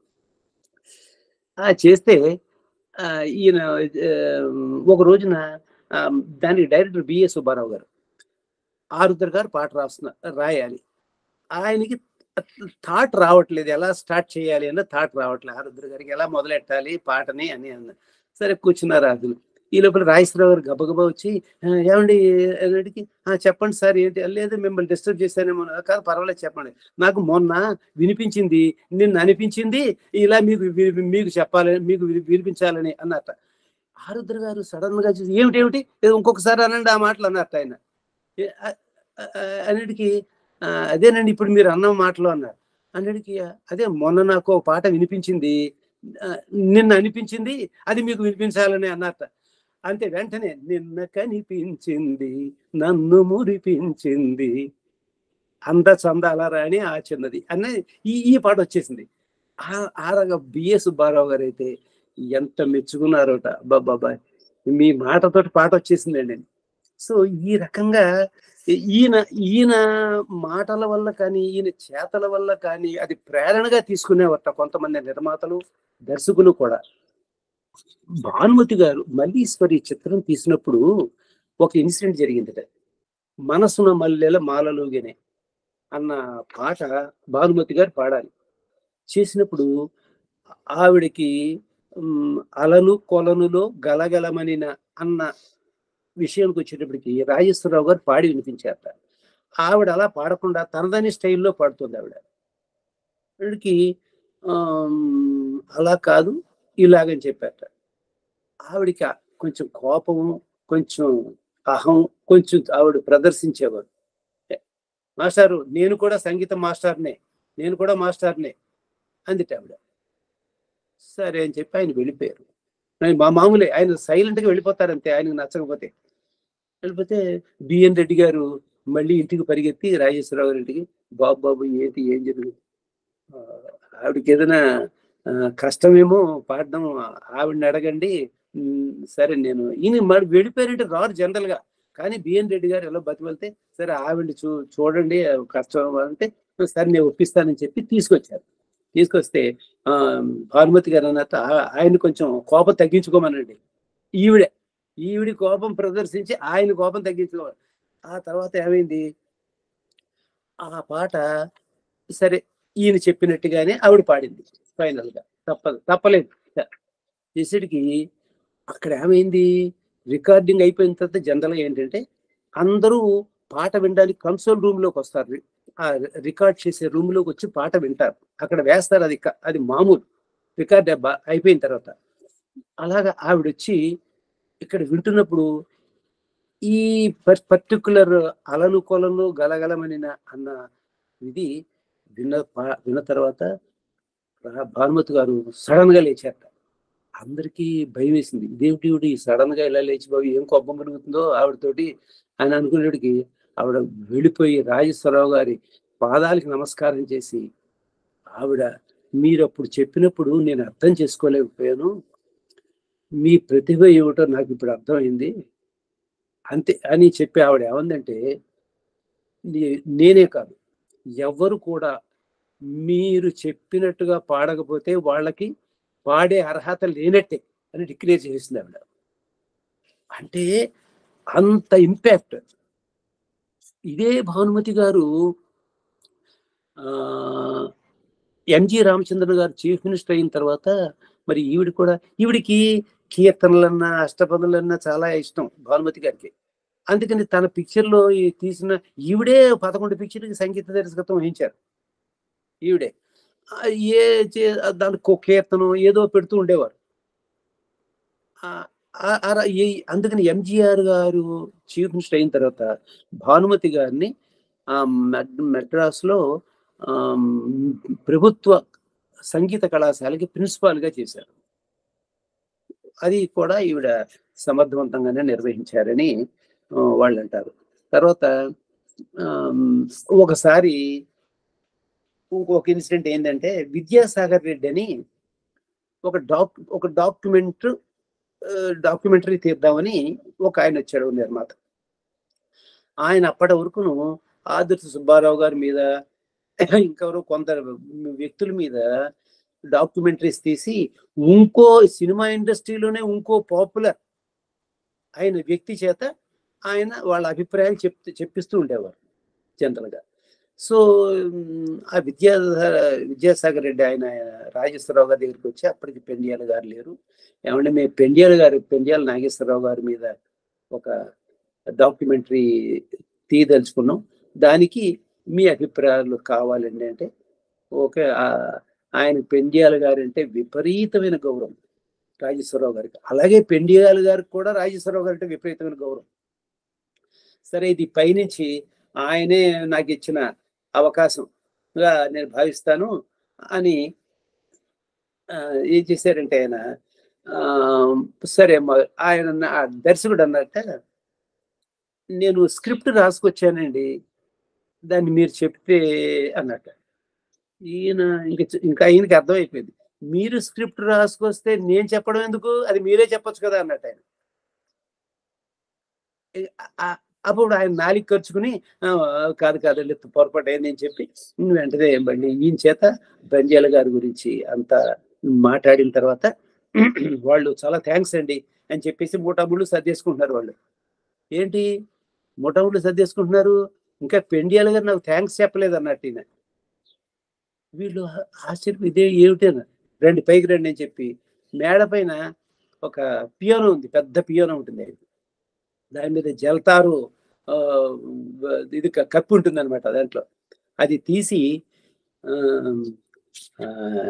ఆ చేస్తే ఆ, ఈయన ఆ, ఒక రోజున ఆ, దానికి డైరెక్టర్ బిఏ సుబ్బారావు గారు ఆరుద్ర గారు పాట రాస్తున్న రాయాలి ఆయనకి థాట్ రావట్లేదు ఎలా స్టార్ట్ చేయాలి అన్న థాట్ రావట్లేదు ఆరుద్ర గారికి ఎలా మొదలెట్టాలి పాటని అని అన్న సరే కూర్చున్నారు అతను ఈ లోపల రాజేశ్వరరావు గారు గబగబా వచ్చి "ఆ, ఏమండి అడిగి చెప్పండి సార్ ఏంటి లేదు మిమ్మల్ని డిస్టర్బ్ చేశానేమో కాదు పర్వాలేదు చెప్పండి నాకు మొన్న వినిపించింది నిన్ను అనిపించింది ఇలా మీకు వి- మీకు చెప్పాలని మీకు వి- వినిపించాలని అన్నట్ట ఆరుద్ర గారు సడన్ గా చూసి ఏమిటి ఏమిటి ఏదో ఇంకొకసారి అనండి ఆ మాటలు అన్నట్టు ఆయన ఏ- ఆ- ఆ- ఆ- అన్నిటికీ "ఆ, అదేనండి ఇప్పుడు మీరు అన్న మాటలు అన్నారు అన్నిటికీ అదే మొన్న నాకు ఒక పాట వినిపించింది ఆ, నిన్న అనిపించింది అది మీకు వినిపించాలని అన్నట్ట అంతే వెంటనే నిన్న కనిపించింది నన్ను మురిపించింది అంద చందాల రాణి ఆ చిన్నది అన్న ఈ ఈ పాట వచ్చేసింది ఆ- ఆ రకంగా బిఏ సుబ్బారావు గారు అయితే ఎంత మెచ్చుకున్నారోట బాబాయ్ మీ మాటతోటి పాట వచ్చేసిందండి సో ఈ రకంగా ఈయన ఈయన మాటల వల్ల కానీ ఈయన చేతల వల్ల కానీ అది ప్రేరణగా తీసుకునేవట కొంతమంది నిర్మాతలు దర్శకులు కూడా భానుమతి గారు మల్లీశ్వరి చిత్రం తీసినప్పుడు ఒక ఇన్సిడెంట్ జరిగింది మనసున మల్లెల మాలలోగినే అన్న పాట భానుమతి గారు పాడాలి చేసినప్పుడు ఆవిడకి ఉమ్, అలలు కొలనులో గలగలమనిన అన్న విషయానికి వచ్చేటప్పటికి రాజేశ్వరరావు గారు పాడి వినిపించారట ఆవిడ అలా పాడకుండా తనదని స్టైల్లో పాడుతుంది ఆవిడ ఆవిడకి ఆమ్, అలా కాదు ఇలాగని చెప్పారట ఆవిడికి ఆ కొంచెం కోపము కొంచెం అహం కొంచెం ఆవిడ ప్రదర్శించేవారు మాస్టారు నేను కూడా సంగీత మాస్టర్నే నేను కూడా మాస్టర్నే అందిట ఆవిడ సరే అని చెప్పి ఆయన వెళ్ళిపోయారు ఆయన మా మామూలే ఆయన సైలెంట్గా వెళ్ళిపోతారంతే ఆయనకు నచ్చకపోతే వెళ్ళిపోతే బిఎన్ రెడ్డి గారు మళ్ళీ ఇంటికి పరిగెత్తి రాజేశ్వరరావు గారి ఇంటికి బాబు బాబు ఏంటి ఏం జరిగింది ఆ, ఆవిడకి ఏదైనా ఆ, కష్టమేమో పాడడం ఆవిడని అడగండి ఉమ్, సరే నేను ఈయన మరి వెళ్ళిపోయారంటే రారు జనరల్ గా కానీ బిఎన్ రెడ్డి గారు ఎలా బతికెళ్తే సరే ఆవిడ చూ చూడండి కష్టం అంటే సరే నేను ఒప్పిస్తానని చెప్పి తీసుకొచ్చారు తీసుకొస్తే ఆ భానుమతి గారు అన్నట్టు ఆ- ఆయన కొంచెం కోపం తగ్గించుకోమనండి ఈవిడే ఈవిడి కోపం ప్రదర్శించి ఆయన కోపం తగ్గించుకోవాలి ఆ తర్వాత ఏమైంది ఆ పాట సరే ఈయన చెప్పినట్టుగానే ఆవిడ పాడింది ఫైనల్ గా తప్పదు తప్పలేదు చేసేటికి అక్కడ ఏమైంది రికార్డింగ్ అయిపోయిన తర్వాత జనరల్ గా ఏంటంటే అందరూ పాట వినడానికి కన్సోల్ రూమ్ లోకి వస్తారు ఆ రికార్డ్ చేసే రూమ్ లోకి వచ్చి పాట వింటారు అక్కడ వేస్తారు అది క- అది మామూలు రికార్డ్ అయిపోయిన తర్వాత అలాగా ఆవిడ వచ్చి ఇక్కడ వింటున్నప్పుడు ఈ పర్టికులర్ అలను కొలను గలగలమనిన అన్న ఇది విన్న పా- విన్న తర్వాత రా- భానుమతి గారు సడన్ గా లేచారట అందరికీ భయం వేసింది ఇదేమిటి ఈవిడ సడన్ గా ఇలా లేచి బాబు ఏం కోపం కలుగుతుందో ఆవిడతోటి అని అనుకునేటికి ఆవిడ వెళ్ళిపోయి రాజేశ్వరరావు గారి పాదాలకి నమస్కారం చేసి ఆవిడ మీరు అప్పుడు చెప్పినప్పుడు నేను అర్థం చేసుకోలేకపోయాను మీ ప్రతిభ ఏమిటో నాకు ఇప్పుడు అర్థమైంది అంతే అని చెప్పి ఆవిడ ఏమందంటే "నే- నేనే కాదు ఎవ్వరు కూడా మీరు చెప్పినట్టుగా పాడకపోతే వాళ్ళకి పాడే అర్హత లేనట్టే అని డిక్లేర్ చేసింది ఆవిడ అంటే అంత ఇంపాక్ట్ ఇదే భానుమతి గారు ఆ ఎంజి రామచంద్రన్ గారు చీఫ్ మినిస్టర్ అయిన తర్వాత మరి ఈవిడ కూడా ఈవిడికి కీర్తనలన్నా అష్టపదులన్నా చాలా ఇష్టం భానుమతి గారికి అందుకని తన పిక్చర్లో ఈ తీసిన ఈవిడే పదకొండు పిక్చర్కి సంగీత దర్శకత్వం వహించారు ఈవిడే ఆ, ఏ చే- దానికి ఒక కీర్తనం ఏదో పెడుతూ ఉండేవారు ఆ, ఆ- ఆ ర- ఈ- అందుకని ఎంజిఆర్ గారు చీఫ్ మినిస్టర్ అయిన తర్వాత భానుమతి గారిని ఆ, మెడ్- మెడ్రాస్లో ఆమ్, ప్రభుత్వ సంగీత కళాశాలకి ప్రిన్సిపాల్ గా చేశారు అది కూడా ఈవిడ సమర్థవంతంగానే నిర్వహించారని ఆ, వాళ్ళు అంటారు తర్వాత ఆమ్, ఒకసారి ఇంకొక ఇన్సిడెంట్ ఏంటంటే విద్యాసాగర్ రెడ్డి అని ఒక డాక్ ఒక డాక్యుమెంట్ డాక్యుమెంటరీ తీద్దామని ఒక ఆయన వచ్చాడు నిర్మాత ఆయన అప్పటి వరకును ఆదర్శ సుబ్బారావు గారి మీద ఇంకెవరో కొందరు వ్యక్తుల మీద డాక్యుమెంటరీస్ తీసి ఇంకో సినిమా ఇండస్ట్రీలోనే ఇంకో పాపులర్ ఆయన వ్యక్తి చేత ఆయన వాళ్ళ అభిప్రాయాలు చెప్ చెప్పిస్తూ ఉండేవారు జనరల్గా సో ఉమ్, ఆ విద్యా విద్యాసాగర్ రెడ్డి ఆయన రాజేశ్వరరావు గారి దగ్గరికి వచ్చి అప్పటికి పెండియాల గారు లేరు ఏమంటే మేము పెండియాల గారు పెండియాల నాగేశ్వరరావు గారి మీద ఒక డాక్యుమెంటరీ తీయదలుచుకున్నాం దానికి మీ అభిప్రాయాలు కావాలండి అంటే ఓకే ఆ- ఆయన పెండియాల గారు అంటే విపరీతమైన గౌరవం రాజేశ్వరరావు గారికి అలాగే పెండియాల గారికి కూడా రాజేశ్వరరావు గారు అంటే విపరీతమైన గౌరవం సరే ఇది పైనుంచి ఆయనే నాకు ఇచ్చిన అవకాశంగా నేను భావిస్తాను అని ఆ, ఏం చేశారంటే ఆయన ఆ, సరే మ- ఆయన నా- ఆ దర్శకుడు అన్నట్ట నేను స్క్రిప్ట్ రాసుకొచ్చానండి దాన్ని మీరు చెప్తే అన్నట్ట ఈయన ఇంక ఇంకా ఆయనకి అర్థమైపోయింది మీరు స్క్రిప్ట్ రాసుకొస్తే నేను చెప్పడం ఎందుకు అది మీరే చెప్పొచ్చు కదా అన్నట్టు ఆయన ఏ- ఆ- అప్పుడు ఆయన నాలిక ఖర్చుకుని "ఆ, కాదు కాదు పొరపాటు అయిందని చెప్పి వెంటనే మళ్ళీ ఈయన చేత బంజాల గారి గురించి అంత మాట్లాడిన తర్వాత వాళ్ళు చాలా థ్యాంక్స్ అండి అని చెప్పేసి మూటాముళ్ళు సర్దేసుకుంటున్నారు వాళ్ళు ఏంటి మూటాముళ్ళు సర్దేసుకుంటున్నారు ఇంకా పెండియాల గారు నాకు థ్యాంక్స్ చెప్పలేదు అన్నట్టు ఈయన వీళ్ళు ఆ- ఆశ్చర్యం ఇదే ఏమిటేనా రండి పైకి రండి అని చెప్పి మేడ పైన ఒక పియానో ఉంది పెద్ద పియానో ఉంటుంది అది దాని మీద జల్తారు ఆ, ఇది క- కప్పి ఉంటుంది అనమాట దాంట్లో అది తీసి ఆ, ఆ,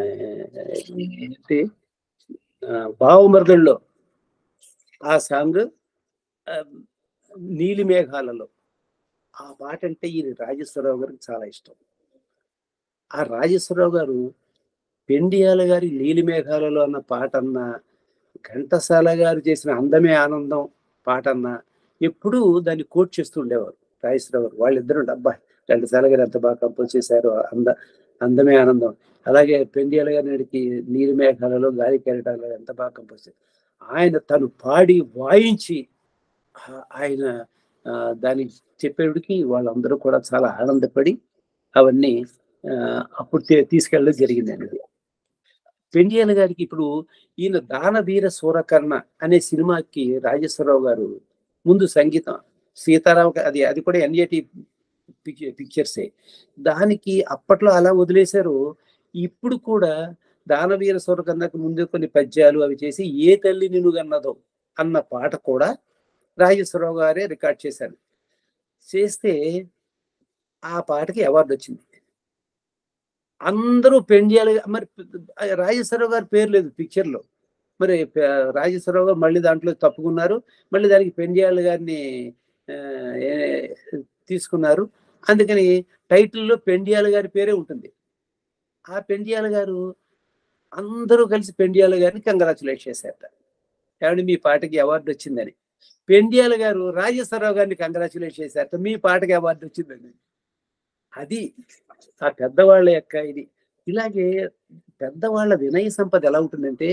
ఏంటి ఆ, బావమరదల్లో ఆ సాంగ్ ఆ, నీలి మేఘాలలో ఆ పాట అంటే ఈయన రాజేశ్వరరావు గారికి చాలా ఇష్టం ఆ రాజేశ్వరరావు గారు పెండియాల గారి నీలి మేఘాలలో అన్న పాట అన్న ఘంటసాల గారు చేసిన అందమే ఆనందం పాట అన్న ఎప్పుడూ దాన్ని కోట్ చేస్తూ ఉండేవారు రాజేశ్వరరావు గారు వాళ్ళిద్దరు అబ్బా ఘంటసాల గారు ఎంత బాగా కంపోజ్ చేశారు అంద అందమే ఆనందం అలాగే పెండియాల గారికి నీలి మేఘాలలో గాలి కెరటాలలో ఎంత బాగా కంపోజ్ చేశారు ఆయన తను పాడి వాయించి ఆ- ఆయన ఆ, దాన్ని చెప్పేటికి వాళ్ళందరూ కూడా చాలా ఆనందపడి అవన్నీ ఆ, అప్పుడు తీ- తీసుకెళ్ళడం జరిగింది అనేది పెండియాల గారికి ఇప్పుడు ఈయన దానవీర సూరకర్ణ అనే సినిమాకి రాజేశ్వరరావు గారు ముందు సంగీతం సీతారామ అది అది కూడా ఎన్ఏటి పిక్చర్సే దానికి అప్పట్లో అలా వదిలేశారు ఇప్పుడు కూడా దానవీర సూరకర్ణకు ముందు కొన్ని పద్యాలు అవి చేసి ఏ తల్లి నిన్ను గన్నదో అన్న పాట కూడా రాజేశ్వరరావు గారే రికార్డ్ చేశారు చేస్తే ఆ పాటకి అవార్డు వచ్చింది అందరూ పెండియాలి మరి రాజేశ్వరరావు గారి పేరు లేదు పిక్చర్ లో మరి ప- రాజేశ్వరరావు గారు మళ్ళీ దాంట్లో తప్పుకున్నారు మళ్ళీ దానికి పెండియాల గారిని ఆ, ఏ- తీసుకున్నారు అందుకని టైటిల్లో పెండియాల గారి పేరే ఉంటుంది ఆ పెండియాల గారు అందరూ కలిసి పెండియాల గారిని కంగ్రాచులేట్ చేశారట ఏమండి మీ పాటకి అవార్డు వచ్చిందని పెండియాల గారు రాజేశ్వరరావు గారిని కంగ్రాచులేట్ చేశారట మీ పాటకి అవార్డు వచ్చిందని అది ఆ పెద్దవాళ్ళ యొక్క ఇది ఇలాగే పెద్దవాళ్ళ వినయ సంపద ఎలా ఉంటుందంటే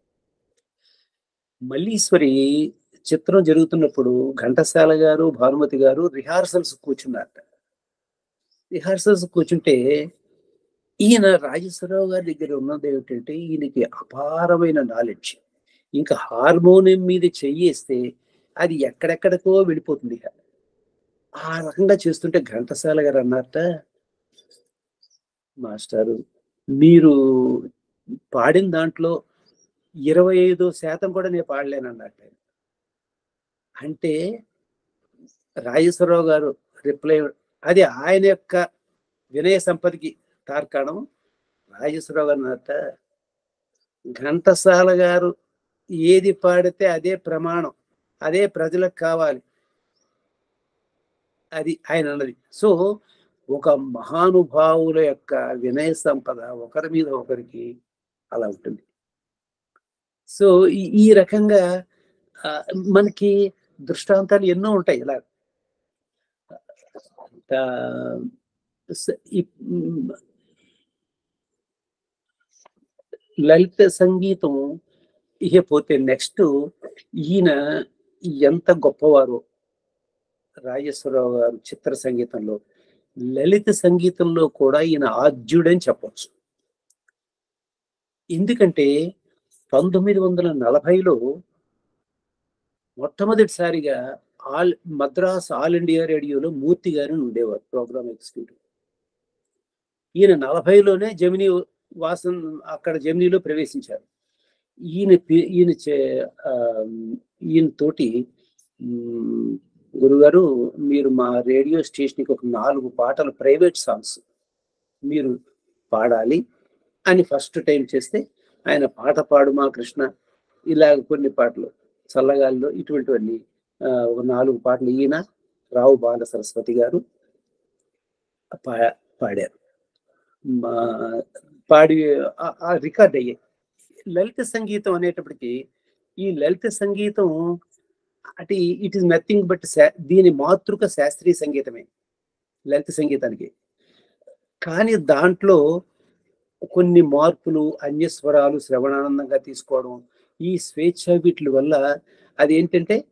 మల్లీశ్వరి చిత్రం జరుగుతున్నప్పుడు ఘంటసాల గారు భానుమతి గారు రిహార్సల్స్ కూర్చున్నారట రిహార్సల్స్ కూర్చుంటే ఈయన రాజేశ్వరరావు గారి దగ్గర ఉన్నది ఏమిటంటే ఈయనకి అపారమైన నాలెడ్జ్ ఇంకా హార్మోనియం మీద చెయ్యేస్తే అది ఎక్కడెక్కడికో వెళ్ళిపోతుంది ఇక. ఆ రకంగా చేస్తుంటే ఘంటసాల గారు అన్నారట మాస్టారు మీరు పాడిన దాంట్లో ఇరవై ఐదు శాతం కూడా నేను పాడలేను అన్నట్టు ఆయన. అంటే రాజేశ్వరరావు గారు రిప్లై అది ఆయన యొక్క వినయ సంపదకి తార్కాణం రాజేశ్వరరావు గారు అన్నట్ట ఘంటసాల గారు ఏది పాడితే అదే ప్రమాణం అదే ప్రజలకు కావాలి అది ఆయన అన్నది సో ఒక మహానుభావుల యొక్క వినయ సంపద ఒకరి మీద ఒకరికి అలా ఉంటుంది సో ఈ- ఈ రకంగా ఆ, మనకి దృష్టాంతాలు ఎన్నో ఉంటాయి ఇలా ఆ, స- ఈ- మ్, లలిత సంగీతం ఇకపోతే నెక్స్ట్ ఈయన ఎంత గొప్పవారు రాజేశ్వరరావు గారు చిత్ర సంగీతంలో లలిత సంగీతంలో కూడా ఈయన ఆద్యుడని చెప్పొచ్చు ఎందుకంటే పంతొమ్మిది వందల నలభైలో మొట్టమొదటిసారిగా ఆల్ మద్రాస్ ఆల్ ఇండియా రేడియోలో మూర్తి గారిని ఉండేవారు ప్రోగ్రామ్ ఎగ్జిక్యూటివ్ ఈయన నలభైలోనే జమినీ వాసన్ అక్కడ జమినీలో ప్రవేశించారు ఈయన పి- ఈయన చే- ఆ, ఈయన తోటి మ్, గురుగారు మీరు మా రేడియో స్టేషన్కి ఒక నాలుగు పాటలు ప్రైవేట్ సాంగ్స్ మీరు పాడాలి అని ఫస్ట్ టైం చేస్తే ఆయన పాట పాడు మా కృష్ణ ఇలా కొన్ని పాటలు చల్లగాలిలో ఇటువంటివన్నీ ఆ, ఒక నాలుగు పాటలు ఈయన రావు బాల సరస్వతి గారు పా- పాడారు మా- పాడి ఆ- ఆ రికార్డ్ అయ్యాయి లలిత సంగీతం అనేటప్పటికి ఈ లలిత సంగీతం అంటే ఇట్ ఈస్ నథింగ్ బట్ దీని మాతృక శాస్త్రీయ సంగీతమే లలిత సంగీతానికి కానీ దాంట్లో కొన్ని మార్పులు అన్యస్వరాలు శ్రవణానందంగా తీసుకోవడం ఈ స్వేచ్ఛ వీటి వల్ల అది ఏంటంటే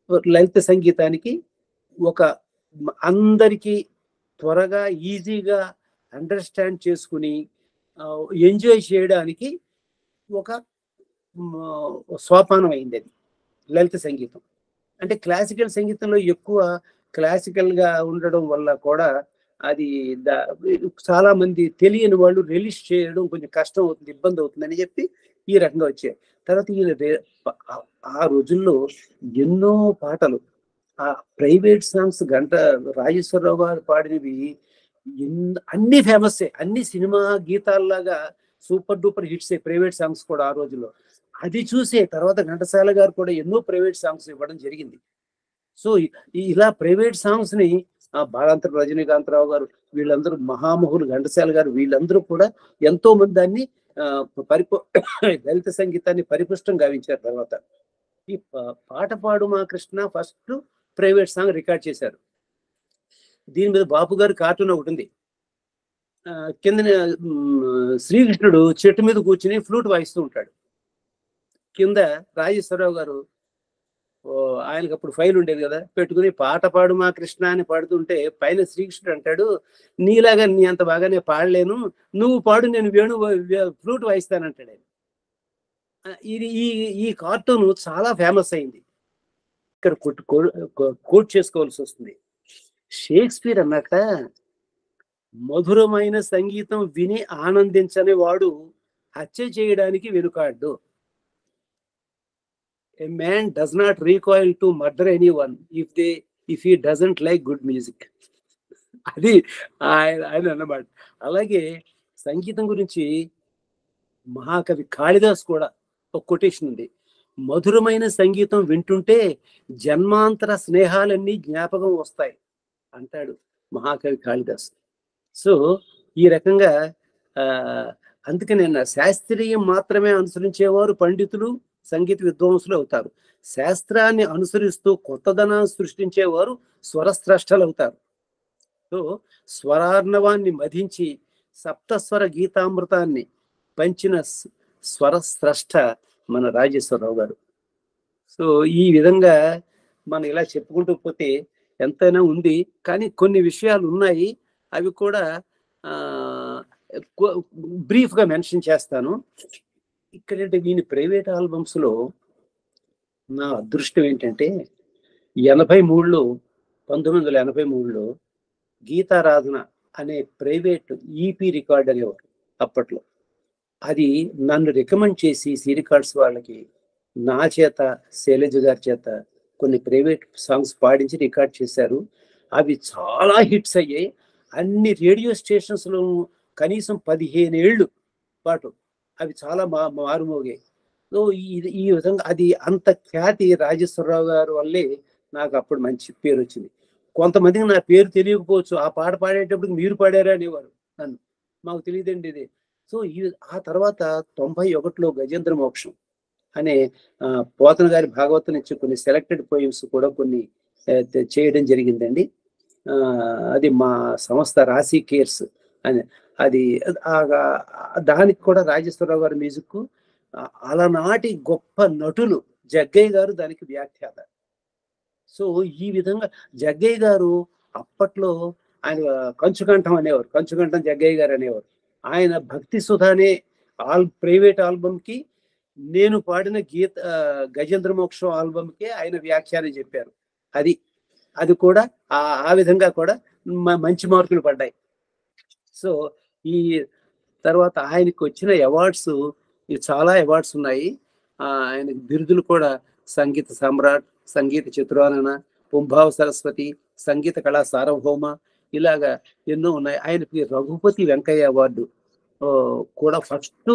లలిత సంగీతానికి ఒక మ- అందరికీ త్వరగా ఈజీగా అండర్స్టాండ్ చేసుకుని ఎంజాయ్ చేయడానికి ఒక మ, సోపానం అయింది అది లలిత సంగీతం అంటే క్లాసికల్ సంగీతంలో ఎక్కువ క్లాసికల్ గా ఉండడం వల్ల కూడా అది దా- చాలా మంది తెలియని వాళ్ళు రిలీజ్ చేయడం కొంచెం కష్టం అవుతుంది ఇబ్బంది అవుతుందని చెప్పి ఈ రకంగా వచ్చాయి తర్వాత ఈ రే- ఆ- ఆ రోజుల్లో ఎన్నో పాటలు ఆ ప్రైవేట్ సాంగ్స్ గంట రాజేశ్వరరావు గారు పాడినవి ఎన్- అన్ని ఫేమస్ అన్ని సినిమా గీతాల్లాగా super duper hits private songs కూడా ఆ రోజుల్లో అది చూసే తర్వాత ఘంటసాల గారు కూడా ఎన్నో ప్రైవేట్ సాంగ్స్ ఇవ్వడం జరిగింది సో ఇ- ఇలా ప్రైవేట్ సాంగ్స్ ని ఆ బాలాంతర రజనీకాంతరావు గారు వీళ్ళందరూ మహామహులు ఘంటసాల గారు వీళ్ళందరూ కూడా ఎంతో మంది దాన్ని ఆ, పరిపు దళిత సంగీతాన్ని పరిపుష్టం గావించారు తర్వాత ఈ పా- పాట పాడు మా Krishna first private song record చేశారు దీని మీద బాపు గారి కార్టూన్ ఒకటి ఉంది ఆ, కింద శ్రీకృష్ణుడు చెట్టు మీద కూర్చుని ఫ్లూట్ వాయిస్తూ ఉంటాడు కింద రాజేశ్వరరావు గారు ఓ, ఆయనకు అప్పుడు ఫైల్ ఉండేది కదా పెట్టుకుని పాట పాడు మా కృష్ణ అని పాడుతుంటే పైన శ్రీకృష్ణుడు అంటాడు నీలాగా నీ అంత బాగానే పాడలేను నువ్వు పాడు నేను వేణు ఫ్లూట్ వాయిస్తానంటాడు ఆయన ఆ, ఇది ఈ ఈ కార్టూన్ చాలా ఫేమస్ అయింది ఇక్కడ కొట్టు కోట్ చేసుకోవాల్సి వస్తుంది షేక్స్పియర్ అన్నట మధురమైన సంగీతం విని ఆనందించని వాడు హత్య చేయడానికి వెనుకాడ్డు a man does not recoil to murder anyone if they if he doesn't like good music అది ఆయన ఆయన అన్నమాట అలాగే సంగీతం గురించి మహాకవి కాళిదాస్ కూడా ఒక కొటేషన్ ఉంది మధురమైన సంగీతం వింటుంటే జన్మాంతర స్నేహాలన్నీ జ్ఞాపకం వస్తాయి అంటాడు మహాకవి కాళిదాస్ సో ఈ రకంగా ఆ అందుకని నేను శాస్త్రీయం మాత్రమే అనుసరించేవారు పండితులు సంగీత విద్వాంసులు అవుతారు శాస్త్రాన్ని అనుసరిస్తూ కొత్తదనాన్ని సృష్టించేవారు స్వరస్రష్టలు అవుతారు సో స్వరార్ణవాన్ని మధించి సప్తస్వర గీతామృతాన్ని పంచిన స్- స్వరస్రష్ట మన రాజేశ్వరరావు గారు సో ఈ విధంగా మనం ఇలా చెప్పుకుంటూ పోతే ఎంతైనా ఉంది కానీ కొన్ని విషయాలు ఉన్నాయి అవి కూడా బ్రీఫ్ గా మెన్షన్ చేస్తాను ఇక్కడంటే వీని ప్రైవేట్ ఆల్బమ్స్ లో నా అదృష్టం ఏంటంటే ఎనభై మూడులో పంతొమ్మిది వందల ఎనభై మూడులో గీతారాధన అనే ప్రైవేట్ ఈపీ రికార్డ్ అనేవారు అప్పట్లో అది నన్ను రికమెండ్ చేసి సి రికార్డ్స్ వాళ్ళకి నా చేత శైలజ గారి చేత కొన్ని ప్రైవేట్ సాంగ్స్ పాడించి రికార్డ్ చేశారు అవి చాలా హిట్స్ అయ్యాయి అన్ని రేడియో స్టేషన్స్ లో కనీసం పదిహేను ఏళ్ళు పాటు అవి చాలా మా మారుమోగాయి సో ఈ ఈ విధంగా అది అంత ఖ్యాతి రాజేశ్వరరావు గారు వల్లే నాకు అప్పుడు మంచి పేరు వచ్చింది కొంతమందికి నా పేరు తెలియకపోవచ్చు ఆ పాట పాడేటప్పుడు మీరు పాడారా అనేవారు నన్ను మాకు తెలియదండి ఇది సో ఈ ఆ తర్వాత తొంభై ఒకటిలో గజేంద్ర మోక్షం అనే ఆ, పోతన గారి భాగవతం నుంచి కొన్ని సెలెక్టెడ్ పోయిమ్స్ కూడా కొన్ని ఆ, తే- చేయడం జరిగిందండి ఆ, అది మా సంస్థ రాశి కేర్స్ అని అది ఆ- ఆ- దానికి కూడా రాజేశ్వరరావు గారి మ్యూజిక్ అలనాటి గొప్ప నటులు జగ్గయ్య గారు దానికి వ్యాఖ్యాత సో ఈ విధంగా జగ్గయ్య గారు అప్పట్లో ఆయన కంచుకంఠం అనేవారు కంచుకంఠం జగ్గయ్య గారు అనేవారు ఆయన భక్తి సుధానే ఆల్ ప్రైవేట్ ఆల్బమ్ కి నేను పాడిన గీత ఆ, గజేంద్ర మోక్షం ఆల్బమ్ కి ఆయన వ్యాఖ్యానం చెప్పారు అది అది కూడా ఆ ఆ విధంగా కూడా మ- మంచి మార్కులు పడ్డాయి సో ఈ తర్వాత ఆయనకు వచ్చిన అవార్డ్స్ చాలా అవార్డ్స్ ఉన్నాయి ఆ, ఆయనకు బిరుదులు కూడా సంగీత సమ్రాట్ సంగీత చిత్రానన పుంభావ సరస్వతి సంగీత కళా సార్వభౌమ ఇలాగా ఎన్నో ఉన్నాయి ఆయనకి రఘుపతి వెంకయ్య అవార్డు ఆ, కూడా ఫస్ట్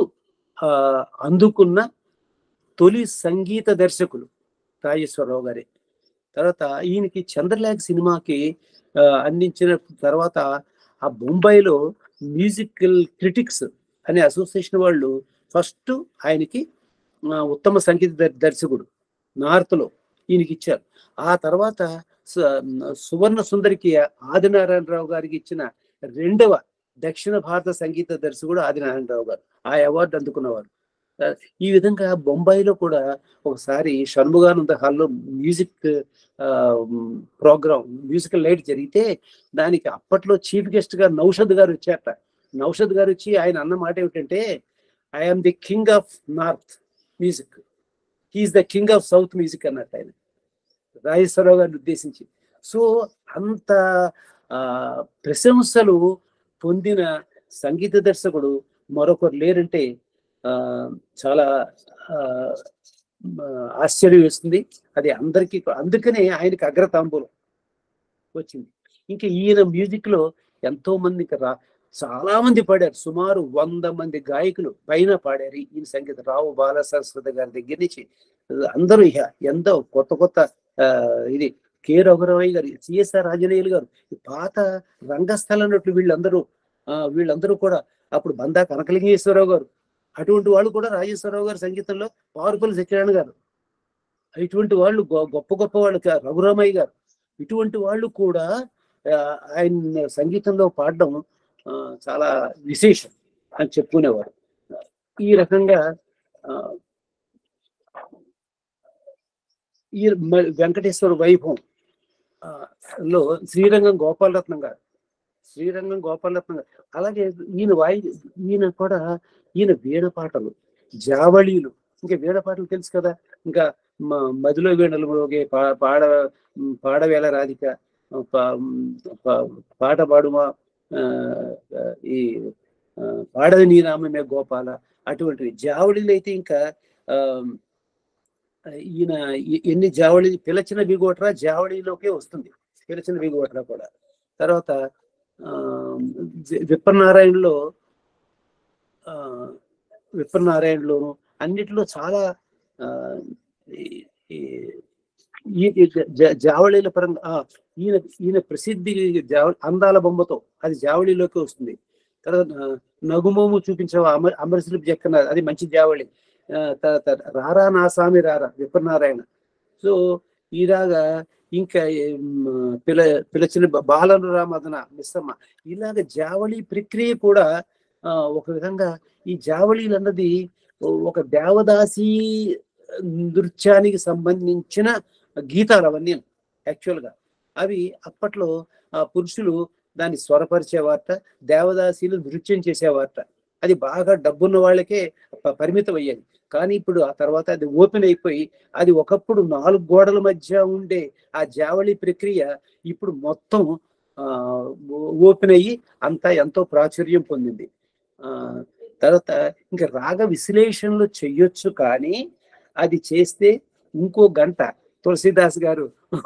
అందుకున్న తొలి సంగీత దర్శకులు రాజేశ్వరరావు గారే తర్వాత ఈయనకి చంద్రలేఖ సినిమాకి ఆ, అందించిన తర్వాత ఆ బొంబాయిలో మ్యూజికల్ క్రిటిక్స్ అనే అసోసియేషన్ వాళ్ళు ఫస్ట్ ఆయనకి ఆ, ఉత్తమ సంగీత దర్- దర్శకుడు నార్త్ లో ఈయనకి ఇచ్చారు ఆ తర్వాత స- సువర్ణ సుందరికి ఆదినారాయణరావు గారికి ఇచ్చిన రెండవ దక్షిణ భారత సంగీత దర్శకుడు ఆదినారాయణరావు గారు ఆ అవార్డు అందుకున్నవారు ఆ, ఈ విధంగా బొంబాయిలో కూడా ఒకసారి షణ్ముగానంద హాల్లో మ్యూజిక్ ప్రోగ్రామ్ మ్యూజికల్ నైట్ జరిగితే దానికి అప్పట్లో చీఫ్ గెస్ట్ గా నౌషద్ గారు వచ్చారట నౌషద్ గారు వచ్చి ఆయన అన్న మాట ఏమిటంటే I'm the king of north music he's the king of south music అన్నట్టు ఆయన రాజేశ్వరరావు గారిని ఉద్దేశించి సో అంత ఆ, ప్రశంసలు పొందిన సంగీత దర్శకుడు మరొకరు లేరంటే ఆ, చాలా ఆ, మ, ఆశ్చర్యం వేస్తుంది అది అందరికీ అందుకనే ఆయనకి అగ్రతాంబూలం వచ్చింది ఇంకా ఈయన మ్యూజిక్ లో ఎంతో మంది ఇంకా రా చాలా మంది పాడారు సుమారు వంద మంది గాయకులు పైన పాడారు ఈయన సంగీత రావు బాల సరస్వతి గారి దగ్గర నుంచి అందరూ ఇక ఎంతో కొత్త కొత్త ఆ, ఇది కె రఘురామయ్య గారు సిఎస్ఆర్ రాజనయ్యలు గారు ఈ పాత రంగస్థలం అన్నట్లు వీళ్ళందరూ ఆ, వీళ్ళందరూ కూడా అప్పుడు బందా కనకలింగేశ్వరరావు గారు అటువంటి వాళ్ళు కూడా రాజేశ్వరరావు గారి సంగీతంలో పారుపల్లి సత్యనారాయణ గారు ఇటువంటి వాళ్ళు గొ- గొప్ప గొప్ప వాళ్ళు కా- రఘురామయ్య గారు ఇటువంటి వాళ్ళు కూడా ఆ, ఆయన సంగీతంలో పాడడం ఆ, చాలా విశేషం అని చెప్పుకునేవారు ఈ రకంగా ఆ, ఈ మ- వెంకటేశ్వర వైభవం ఆ, లో శ్రీరంగం గోపాలరత్నం గారు శ్రీరంగం గోపాలరత్నం గారు అలాగే ఈయన వాయి ఈయన కూడా ఈయన వీణ పాటలు జావళీలు ఇంకా వీణ పాటలు తెలుసు కదా ఇంకా మ- మదిలో వీణలు మోగే పా పాడ పాడవేళ రాధిక పా- పా- పాట పాడుమా ఆ, ఈ ఆ, పాడది నీ నామమే గోపాల అటువంటివి జావళీలు అయితే ఇంకా ఆ, ఈయన ఎ- ఎన్ని జావళి పిలచిన బిగోట్రా జావళిలోకే వస్తుంది పిలచిన బిగోట్రా కూడా తర్వాత ఆ, వి- విప్రనారాయణలో ఆ, విప్రనారాయణలోను అన్నిటిలో చాలా ఆ, ఈ- ఈ- ఈ- ఈ జ- జావళీల పరంగా ఆ, ఈయన ఈయన ప్రసిద్ధి జావ అందాల బొమ్మతో అది జావళిలోకి వస్తుంది తర్వాత ఆ, నగుమోము చూపించవ అమర్ అమరశిల్పి చెక్కన అది మంచి జావళి ఆ, తర్వాత రారా నా స్వామి రారా విప్రనారాయణ సో ఇలాగా ఇంకా ఏం, పిల పిలచిన బాలను రామదన మిస్సమ్మ ఇలాగ జావళి ప్రక్రియ కూడా ఆ, ఒక విధంగా ఈ జావళీలు అన్నది ఒక దేవదాసి నృత్యానికి సంబంధించిన గీతాలు అవన్నీ యాక్చువల్గా అవి అప్పట్లో ఆ పురుషులు దాన్ని స్వరపరిచేవారట దేవదాసీలు నృత్యం చేసేవారట అది బాగా డబ్బున్న వాళ్ళకే ప- పరిమితం అయ్యేది కానీ ఇప్పుడు ఆ తర్వాత అది ఓపెన్ అయిపోయి అది ఒకప్పుడు నాలుగు గోడల మధ్య ఉండే ఆ జావళి ప్రక్రియ ఇప్పుడు మొత్తం ఆ ఓ- ఓపెన్ అయ్యి అంతా ఎంతో ప్రాచుర్యం పొందింది ఆ తర్వాత ఇంకా రాగ విశ్లేషణలు చెయ్యొచ్చు కానీ అది చేస్తే ఇంకో గంట తులసిదాస్ గారు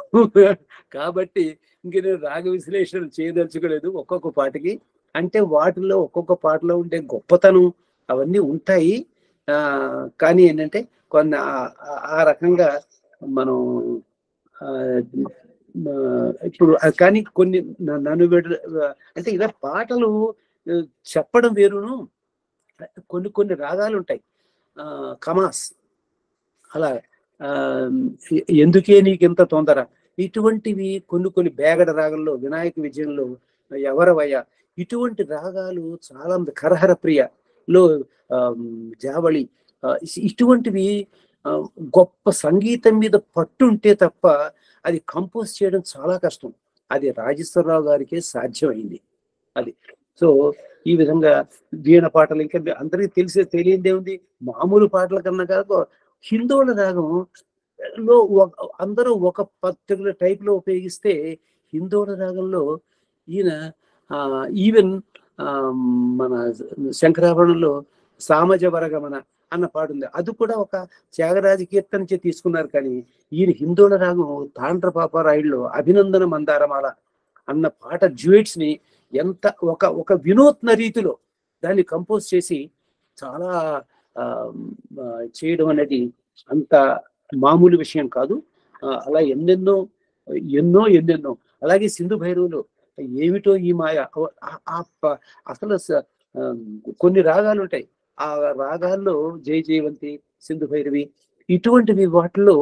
కాబట్టి ఇంక నేను రాగ విశ్లేషణలు చేయదలుచుకోలేదు ఒక్కొక్క పాటకి అంటే వాటిలో ఒక్కొక్క పాటలో ఉండే గొప్పతనం అవన్నీ ఉంటాయి ఆ కానీ ఏంటంటే కొన్ని ఆ- ఆ- ఆ రకంగా మనం ఆ, ఆ, ఇప్పుడు ఆ కానీ కొన్ని న- నన్ను విడ- అంటే ఇలా పాటలు ఆ, చెప్పడం వేరును కొన్ని కొన్ని రాగాలు ఉంటాయి ఆ కమాస్ అలా ఆ, ఎ- ఎందుకే నీకింత తొందర ఇటువంటివి కొన్ని కొన్ని బేగడ రాగంలో వినాయక విజయంలో ఎవరవయ్య ఇటువంటి రాగాలు చాలా మంది కరహర ప్రియ లో ఆ, జావళి ఆ, ఇ- ఇటువంటివి ఆ, గొప్ప సంగీతం మీద పట్టుంటే తప్ప అది కంపోజ్ చేయడం చాలా కష్టం అది రాజేశ్వరరావు గారికే సాధ్యమైంది అది సో ఈ విధంగా వీణ పాటలు ఇంకా అందరికీ తెలిసే తెలియందే ఉంది మామూలు పాటల కన్నా కాదు హిందోళ రాగం లో ఒక- అందరూ ఒక పర్టికులర్ టైప్ లో ఉపయోగిస్తే హిందోళ రాగంలో ఈయన ఈవెన్ మన శంకరాభరణంలో సామజ వరగమన అన్న పాట ఉంది అది కూడా ఒక త్యాగరాజ కీర్తన నుంచి తీసుకున్నారు కానీ ఈయన హిందోళ రాగం తాండ్ర పాపారాయుడులో అభినందన మందారమాల అన్న పాట డ్యూయట్స్ ని ఎంత ఒక ఒక వినూత్న రీతిలో దాన్ని కంపోజ్ చేసి చాలా ఆ, ఆ, చేయడం అనేది అంత మామూలు విషయం కాదు ఆ, అలా ఎన్నెన్నో ఎన్నో ఎన్నెన్నో అలాగే సింధు భైరవులు ఏమిటో ఈ మాయ ఆ- ఆ ప- అసలు స- ఆ, కొన్ని రాగాలు ఉంటాయి ఆ రాగాల్లో జై జయవంతి సింధు భైరవి ఇటువంటివి వాటిలో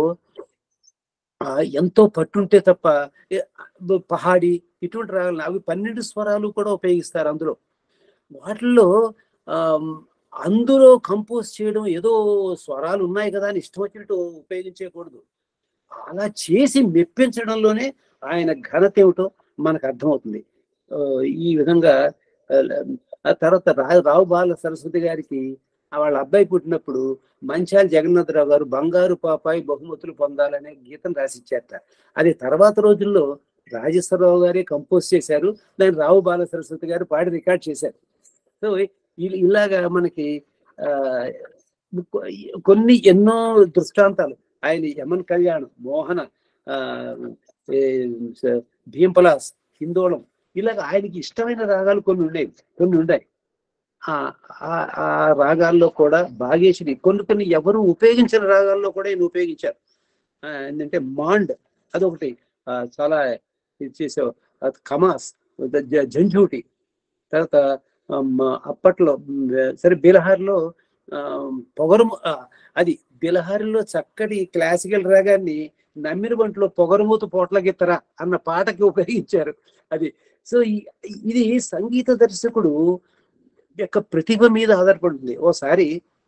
ఆ, ఎంతో పట్టుంటే తప్ప ఏ, పహాడి ఇటువంటి రాగాలు అవి పన్నెండు స్వరాలు కూడా ఉపయోగిస్తారు అందులో వాటిల్లో ఆమ్, అందులో కంపోజ్ చేయడం ఏదో స్వరాలు ఉన్నాయి కదా అని ఇష్టం వచ్చినట్టు ఉపయోగించకూడదు అలా చేసి మెప్పించడంలోనే ఆయన ఘనత ఏమిటో మనకు అర్థమవుతుంది ఆ, ఈ విధంగా ఆ, ఆ తర్వాత రా రావు బాల సరస్వతి గారికి ఆ వాళ్ళ అబ్బాయి పుట్టినప్పుడు మంచాల జగన్నాథరావు గారు బంగారు పాపాయి బహుమతులు పొందాలనే గీతం రాసిచ్చారట అది తర్వాత రోజుల్లో రాజేశ్వరరావు గారే కంపోజ్ చేశారు దాన్ని రావు బాల సరస్వతి గారు పాడి రికార్డ్ చేశారు సో ఇ- ఇలాగా మనకి ఆ కొ- కొన్ని ఎన్నో దృష్టాంతాలు ఆయన యమన్ కళ్యాణ్ మోహన ఆ ఏ, స- భీంపలాస్ హిందోళం ఇలాగ ఆయనకి ఇష్టమైన రాగాలు కొన్ని ఉండేవి కొన్ని ఉన్నాయి ఆ ఆ- ఆ రాగాల్లో కూడా బాగేశ్వరి కొన్ని కొన్ని ఎవరు ఉపయోగించిన రాగాల్లో కూడా ఈయన ఉపయోగించారు ఆ, ఏంటంటే మాండ్ అదొకటి ఆ, చాలా ఇది చేసే అది కమాస్ ద- జ- జంఝూటి తర్వాత ఆమ్, అప్పట్లో ఉమ్, సరే బీలహార్లో ఆ, పొగరు ఆ, అది బీలహారిలో చక్కటి క్లాసికల్ రాగాన్ని నమ్మిన బంట్లో పొగరుమూత పోట్ల గిత్తరా అన్న పాటకి ఉపయోగించారు అది సో ఈ- ఇది సంగీత దర్శకుడు యొక్క ప్రతిభ మీద ఆధారపడుతుంది ఓసారి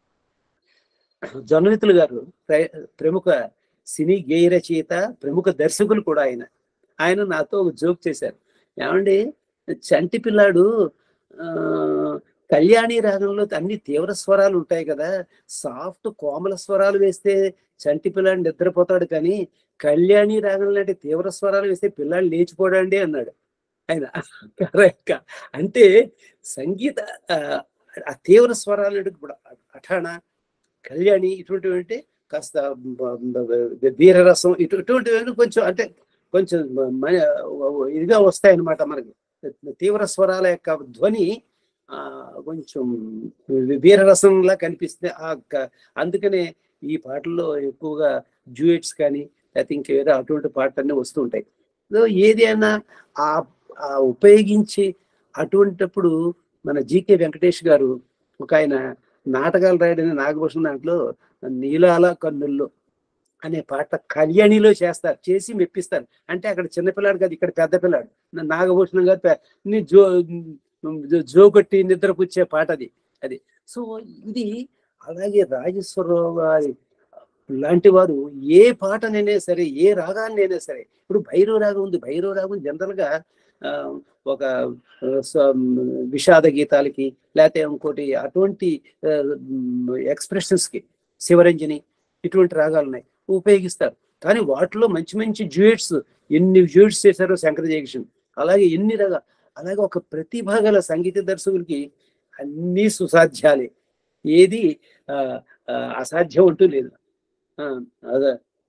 జొన్నవితులు గారు ప్ర- ప్రముఖ సినీ గేయ రచయిత ప్రముఖ దర్శకులు కూడా ఆయన ఆయన నాతో ఒక జోక్ చేశారు ఏమండి చంటి పిల్లాడు ఆ కళ్యాణి రాగంలో అన్ని తీవ్ర స్వరాలు ఉంటాయి కదా సాఫ్ట్ కోమల స్వరాలు వేస్తే చంటి పిల్లాడు నిద్రపోతాడు కానీ కళ్యాణి రాగం లాంటి తీవ్ర స్వరాలు వేస్తే పిల్లాడు లేచిపోడండి అన్నాడు ఆయన కరెక్ట్ అంటే సంగీత ఆ, ఆ తీవ్ర స్వరాలు అంటే ఇప్పుడు అఠాణ కళ్యాణి ఇటువంటివి అంటే కాస్త బ- బ- వీరరసం ఇటు ఇటువంటివి కొంచెం అంటే కొంచెం మ- ఇదిగా వస్తాయి అన్నమాట మనకి తీవ్ర స్వరాల యొక్క ధ్వని ఆ కొంచెం వీరరసంలా కనిపిస్తుంది ఆ క- అందుకనే ఈ పాటల్లో ఎక్కువగా డ్యూయట్స్ కానీ లేకపోతే ఇంకేదో అటువంటి పాటలన్నీ వస్తూ ఉంటాయి సో ఏదైనా ఆ ఆ ఉపయోగించి అటువంటిప్పుడు మన జీకే వెంకటేష్ గారు ఒక ఆయన నాటకాలు రాయడని నాగభూషణ్ దాంట్లో నీలాల కన్నుల్లో అనే పాట కళ్యాణిలో చేస్తారు చేసి మెప్పిస్తారు అంటే అక్కడ చిన్నపిల్లాడు కాదు ఇక్కడ పెద్ద పిల్లాడు నా- నాగభూషణం గారు పె- నీ జో జో- జోగొట్టి నిద్రపుచ్చే పాట అది అది సో ఇది అలాగే రాజేశ్వరరావు గారి లాంటి వారు ఏ పాటనైనా సరే ఏ రాగాన్నైనా సరే ఇప్పుడు భైరవ రాగం ఉంది భైరవ రాగం జనరల్ గా ఆ, ఒక ఆ, స- విషాద గీతాలకి లేకపోతే ఇంకోటి అటువంటి ఎక్స్ప్రెషన్స్ కి శివరంజని ఇటువంటి రాగాలు ఉన్నాయి ఉపయోగిస్తారు కానీ వాటిలో మంచి మంచి జ్యూయట్స్ ఎన్ని జ్యూయట్స్ చేశారో శంకర జయకిషన్ అలాగే ఎన్ని రకాల అలాగే ఒక ప్రతిభ గల సంగీత దర్శకుడికి అన్ని సుసాధ్యాలే ఏది ఆ, ఆ, అసాధ్యం అంటూ లేదు ఆ, అదే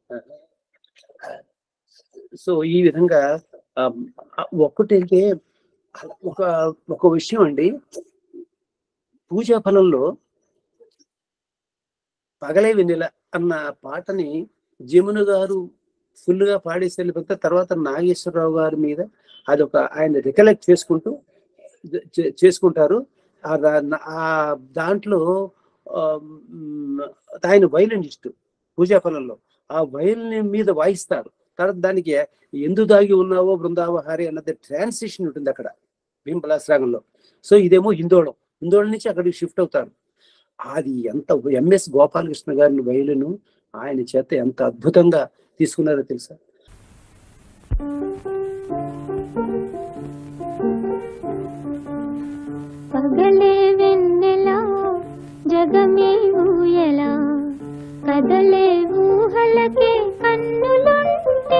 సో ఈ విధంగా ఆ, ఒక్కటైతే ఒక ఒక విషయం అండి పూజా ఫలంలో పగలే వెన్నెల అన్న పాటని జమున గారు ఫుల్ గా పాడేసి వెళ్ళిపోతే తర్వాత నాగేశ్వరరావు గారి మీద అదొక ఆయన రికలెక్ట్ చేసుకుంటూ చే- చేసుకుంటారు ఆ దా- ఆ దాంట్లో ఆ, మ్, ఆయన వైలనిస్ట్ పూజా ఫలంలో ఆ వైలిన్ మీద వాయిస్తారు తర్వాత దానికి ఎందు దాగి ఉన్నావో బృందావహారి అన్నది ట్రాన్సిషన్ ఉంటుంది అక్కడ భీంపలాస్ రాగంలో సో ఇదేమో హిందోళం హిందోళం నుంచి అక్కడికి షిఫ్ట్ అవుతారు అది ఎంత ఎంఎస్ గోపాలకృష్ణ గారిని వైలును ఆయన చేత ఎంత అద్భుతంగా తీసుకున్నారో తెలుసా పగలే వెన్నెల జగమే ఊయల కదలే ఊహలకే కన్నులుంటే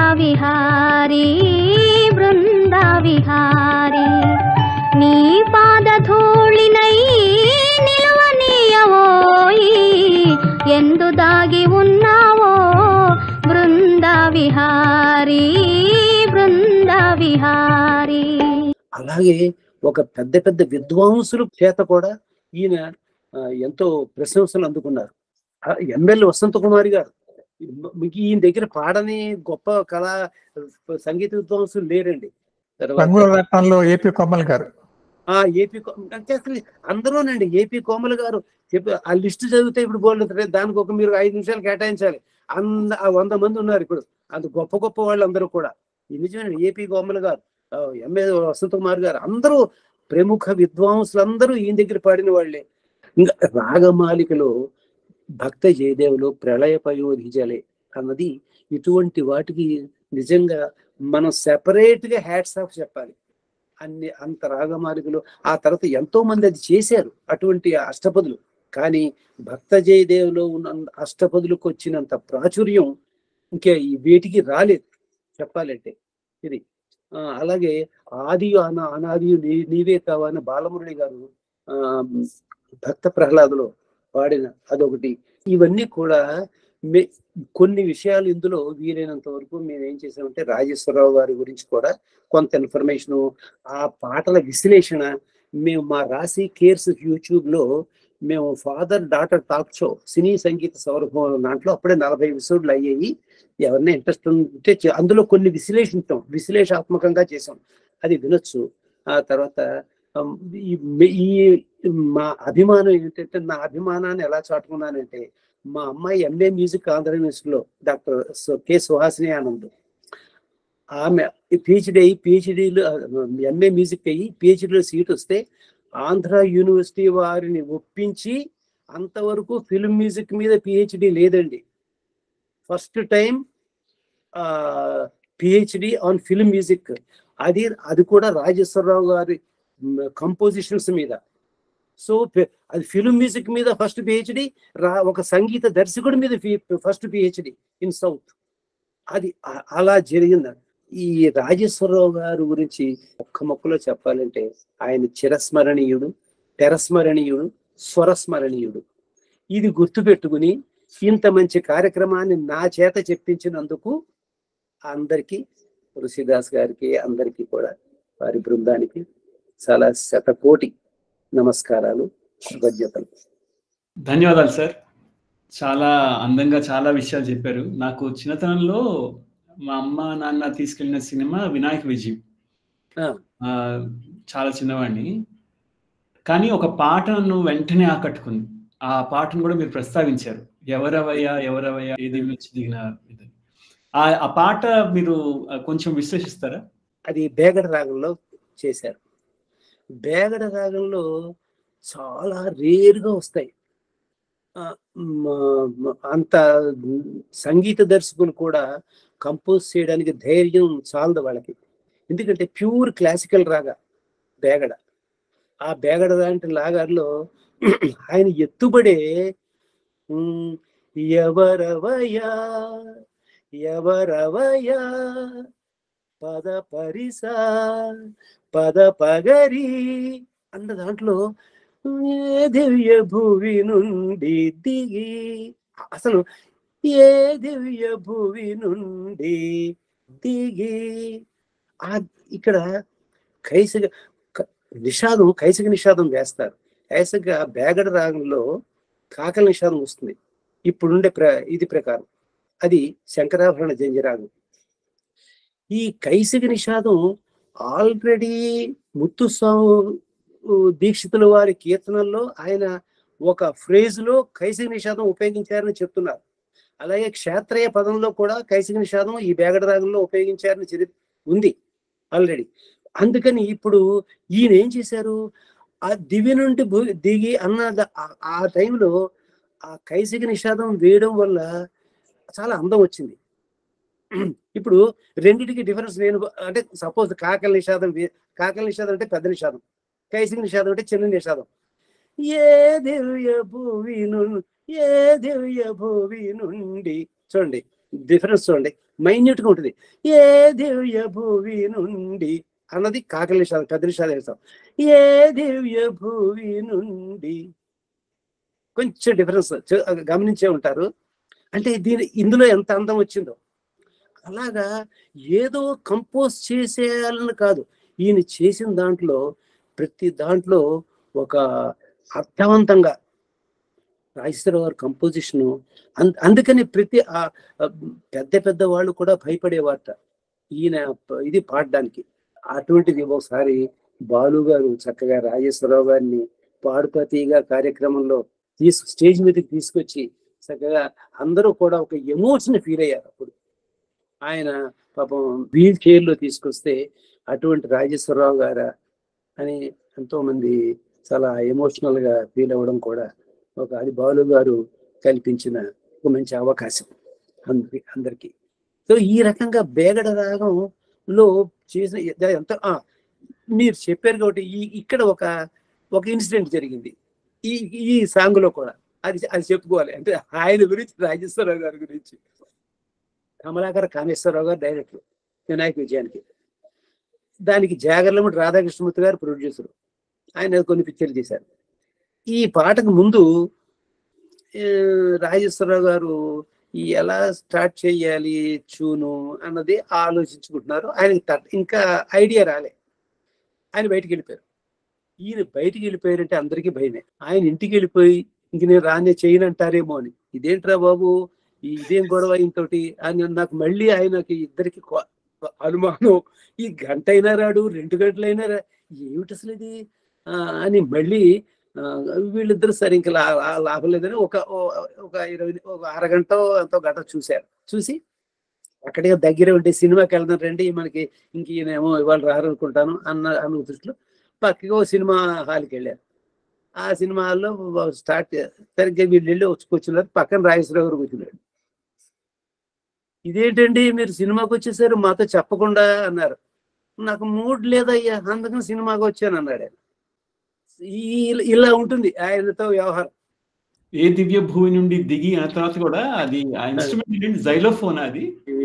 విహారీ బృందా విహారీ నీ పాదధూళినై నిలువనీయవోయి ఎందు దాగి ఉన్నావో బృందా విహారీ బృందా విహారీ అలాగే ఒక పెద్ద పెద్ద విద్వాంసుల చేత కూడా ఈయన ఆ, ఎంతో ప్రశంసలు అందుకున్నారు ఎమ్మెల్యే వసంత కుమారి గారు మీకు ఈయన దగ్గర పాడని గొప్ప కళా సంగీత విద్వాంసులు లేరండి తర్వాత రంగుల రత్నంలో ఏపీ కొమ్మల్ గారు ఆ ఏపీ కో- అంటే అసలు అందరూనండి ఏపీ కోమల గారు చెప్పి ఆ లిస్ట్ చదివితే ఇప్పుడు బోల్డ్ దానికి ఒక మీరు ఐదు నిమిషాలు కేటాయించాలి అంద ఆ వంద మంది ఉన్నారు ఇప్పుడు అంత గొప్ప గొప్ప వాళ్ళు అందరూ కూడా ఇది నిజమేనండి ఏపీ కోమల గారు ఎంఏ వసంత కుమార్ గారు అందరూ ప్రముఖ విద్వాంసులు అందరూ ఈయన దగ్గర పాడిన వాళ్ళే ఇంకా రాగమాలికలో భక్త జయదేవులు ప్రళయ పయోధిజలే అన్నది ఇటువంటి వాటికి నిజంగా మనం సెపరేట్ గా హ్యాట్స్ ఆఫ్ చెప్పాలి అన్ని అంత రాగమాలికలు ఆ తర్వాత ఎంతో మంది అది చేశారు అటువంటి అష్టపదులు కానీ భక్త జయదేవులో ఉన్న అష్టపదులకు వచ్చినంత ప్రాచుర్యం ఇంకా ఈ వీటికి రాలేదు చెప్పాలంటే ఇది ఆ, అలాగే ఆది అన అనాది నీ- నీవే కావని బాలమురళి గారు ఆ భక్త ప్రహ్లాదులో పాడిన అదొకటి ఇవన్నీ కూడా మే కొన్ని విషయాలు ఇందులో వీలైనంత వరకు మేము ఏం చేసామంటే రాజేశ్వరరావు గారి గురించి కూడా కొంత ఇన్ఫర్మేషన్ ఆ పాటల విశ్లేషణ మేము మా రాశి కేర్స్ యూట్యూబ్ లో మేము ఫాదర్ డాటర్ టాక్ షో సినీ సంగీత సౌరభం దాంట్లో అప్పుడే నలభై ఎపిసోడ్లు అయ్యాయి ఎవరైనా ఇంట్రెస్ట్ ఉంటే చే- అందులో కొన్ని విశ్లేషించాం విశ్లేషాత్మకంగా చేసాం అది వినొచ్చు ఆ తర్వాత ఉమ్, ఈ మే- ఈ మా అభిమానం ఏంటంటే నా అభిమానాన్ని ఎలా చాటుకున్నానంటే మా అమ్మాయి ఎంఏ మ్యూజిక్ ఆంధ్ర యూనివర్సిటీలో డాక్టర్ సు- కె సుహాసిని ఆనంద్ ఆమె పిహెచ్డి అయ్యి పిహెచ్డీలో ఎంఏ మ్యూజిక్ అయ్యి పిహెచ్డీలో సీట్ వస్తే ఆంధ్ర యూనివర్సిటీ వారిని ఒప్పించి అంతవరకు ఫిల్మ్ మ్యూజిక్ మీద పిహెచ్డి లేదండి first time PhD on film music అది అది కూడా రాజేశ్వరరావు గారి కంపోజిషన్స్ మీద సో అది ఫిల్మ్ మ్యూజిక్ మీద ఫస్ట్ పిహెచ్డి రా ఒక సంగీత దర్శకుడి మీద ఫస్ట్ పిహెచ్డి ఇన్ సౌత్ అది అ- అలా జరిగింది ఈ రాజేశ్వరరావు గారి గురించి ఒక్క మొక్కలో చెప్పాలంటే ఆయన చిరస్మరణీయుడు తెరస్మరణీయుడు స్వరస్మరణీయుడు ఇది గుర్తుపెట్టుకుని ఇంత మంచి కార్యక్రమాన్ని నా చేత చెప్పించినందుకు అందరికీ ఋషిదాస్ గారికి అందరికీ కూడా వారి బృందానికి చాలా శతకోటి నమస్కారాలు కృతజ్ఞతలు ధన్యవాదాలు సార్ చాలా అందంగా చాలా విషయాలు చెప్పారు నాకు చిన్నతనంలో మా అమ్మ నాన్న తీసుకెళ్ళిన సినిమా వినాయక విజయం ఆ. ఆ, చాలా చిన్నవాడిని కానీ ఒక పాట నన్ను వెంటనే ఆకట్టుకుంది ఆ పాటను కూడా మీరు ప్రస్తావించారు ఎవరవయ్యా ఎవరవయ్యా ఏది నుంచి దిగిన ఇది. ఆ ఆ పాట మీరు ఆ, కొంచెం విశ్లేషిస్తారా అది బేగడ రాగంలో చేశారు బేగడ రాగంలో చాలా రేరుగా వస్తాయి ఆ, మ- మ- అంత సంగీత దర్శకులు కూడా కంపోజ్ చేయడానికి ధైర్యం చాలదు వాళ్ళకి ఎందుకంటే ప్యూర్ క్లాసికల్ రాగా బేగడ ఆ బేగడ లాంటి లాగాల్లో ఆయన ఎత్తుబడే ఉమ్, ఎవరవయా ఎవరవయా పద పరిసా పద పగరి అన్న దాంట్లో ఏ దివ్య భువి నుండి దిగి అసలు ఏ దివ్య భువి నుండి దిగి ఆ ఇక్కడ కైసగ క- నిషాదం కైసక నిషాదం వేస్తారు కైసక బేగడ రాగంలో కాకల నిషాదం వస్తుంది ఇప్పుడుండే ప్ర ఇది ప్రకారం అది శంకరాభరణ జంజరాగం ఈ కైసిక నిషాదం ఆల్రెడీ ముత్తుస్వామి దీక్షితుల వారి కీర్తనల్లో ఆయన ఒక ఫ్రేజ్ లో కైసిక నిషాదం ఉపయోగించారని చెప్తున్నారు అలాగే క్షేత్రయ పదంలో కూడా కైసిక నిషాదం ఈ బేగడ రాగంలో ఉపయోగించారని చరి ఉంది ఆల్రెడీ అందుకని ఇప్పుడు ఈయన ఏం చేశారు ఆ దివి నుండి భూ- దిగి అన్న ద- ఆ- ఆ టైంలో ఆ కైసిక నిషాదం వేయడం వల్ల చాలా అందం వచ్చింది ఇప్పుడు రెండిటికి డిఫరెన్స్ నేను అంటే సపోజ్ కాకల నిషాదం వే- కాకల నిషాదం అంటే పెద్ద నిషాదం కైసిక నిషాదం అంటే చిన్న నిషాదం ఏ దివ్య భూమి నుండి ఏ దివ్య భూమి నుండి చూడండి డిఫరెన్స్ చూడండి మైన్యూట్ గా ఉంటుంది ఏ దివ్య భూవి నుండి అన్నది కాకల నిషాదం పెద్ద నిషాదం వేస్తాం ఏ దివ్య భూవి నుండి కొంచెం డిఫరెన్స్ గమనించే ఉంటారు అంటే దీని ఇందులో ఎంత అందం వచ్చిందో అలాగా ఏదో కంపోజ్ చేసేయాలని కాదు ఈయన చేసిన దాంట్లో ప్రతి దాంట్లో ఒక అర్థవంతంగా రాజేశ్వరరావు గారి కంపోజిషన్ అందుకని ప్రతి ఆ ఆ, పెద్ద పెద్ద వాళ్ళు కూడా భయపడేవారట ఈయన ప- ఇది పాడడానికి అటువంటిది ఒకసారి బాలు గారు చక్కగా రాజేశ్వరరావు గారిని పాడుపతిగా కార్యక్రమంలో తీసు స్టేజ్ మీదకి తీసుకొచ్చి చక్కగా అందరూ కూడా ఒక ఎమోషన్ ఫీల్ అయ్యారు అప్పుడు ఆయన పాపం వీల్ చైర్ లో తీసుకొస్తే అటువంటి రాజేశ్వరరావు గారా అని ఎంతో మంది చాలా ఎమోషనల్ గా ఫీల్ అవ్వడం కూడా ఒక అది బాలు గారు కల్పించిన ఒక మంచి అవకాశం అందరి అందరికి సో ఈ రకంగా బేగడ రాగంలో చేసిన ఇద- ఎంత ఆ, మీరు చెప్పారు కాబట్టి ఈ ఇక్కడ ఒక ఒక ఇన్సిడెంట్ జరిగింది ఈ ఈ సాంగ్ లో కూడా అది అది చెప్పుకోవాలి అంటే ఆయన గురించి రాజేశ్వరరావు గారి గురించి కమలాకర కామేశ్వరరావు గారు డైరెక్టర్ వినాయక విజయానికి దానికి జాగర్లమూడి రాధాకృష్ణమూర్తి గారు ప్రొడ్యూసర్ ఆయన కొన్ని పిక్చర్లు చేశారు ఈ పాటకు ముందు ఆ, రాజేశ్వరరావు గారు ఈ ఎలా స్టార్ట్ చేయాలి చూను అన్నది ఆలోచించుకుంటున్నారు ఆయనకి తట్- ఇంకా ఐడియా రాలే ఆయన బయటికి వెళ్ళిపోయారు ఈయన బయటికి వెళ్ళిపోయారంటే అందరికీ భయమే ఆయన ఇంటికి వెళ్ళిపోయి ఇంక నేను రానే చేయను అంటారేమో అని ఇదేంట్రా బాబు ఈ ఇదేం గొడవ ఇంతోటి అని నాకు మళ్ళీ ఆయనకి ఇద్దరికి కొ- అనుమానం ఈ గంట అయినా రాడు రెండు గంటలైనా రా ఏమిటి అసలు ఇది ఆ, అని మళ్ళీ ఆ, వీళ్ళిద్దరు సరే ఇంకా లా- లా- లాభం లేదని ఒక ఓ- ఒక ఇరవై ఒక అరగంట ఎంతో గంట చూశారు చూసి అక్కడే దగ్గర ఉంటే సినిమాకి వెళ్దాం రండి మనకి ఇంక ఈయనేమో ఇవాళ రారనుకుంటాను అన్న అన్న దృష్టిలో పక్కకి ఓ సినిమా హాల్కి వెళ్ళారు ఆ సినిమా హాల్లో స్టార్ట్ సరిగ్గా వీళ్ళు వెళ్ళి వచ్చి కూర్చున్నారు పక్కన రాజేశ్వరరావు గారు కూర్చున్నాడు ఇదేంటండి మీరు సినిమాకి వచ్చేసారు మాతో చెప్పకుండా అన్నారు నాకు మూడ్ లేదయ్యా అందుకని సినిమాకి వచ్చాను అన్నాడు ఆయన ఈ- ఇలా ఉంటుంది ఆయనతో వ్యవహారం ఏ దివ్య భూమి నుండి దిగి ఆ తర్వాత కూడా అది ఆ ఇన్స్ట్రుమెంట్ ఏంటంటే జైలోఫోన్ అది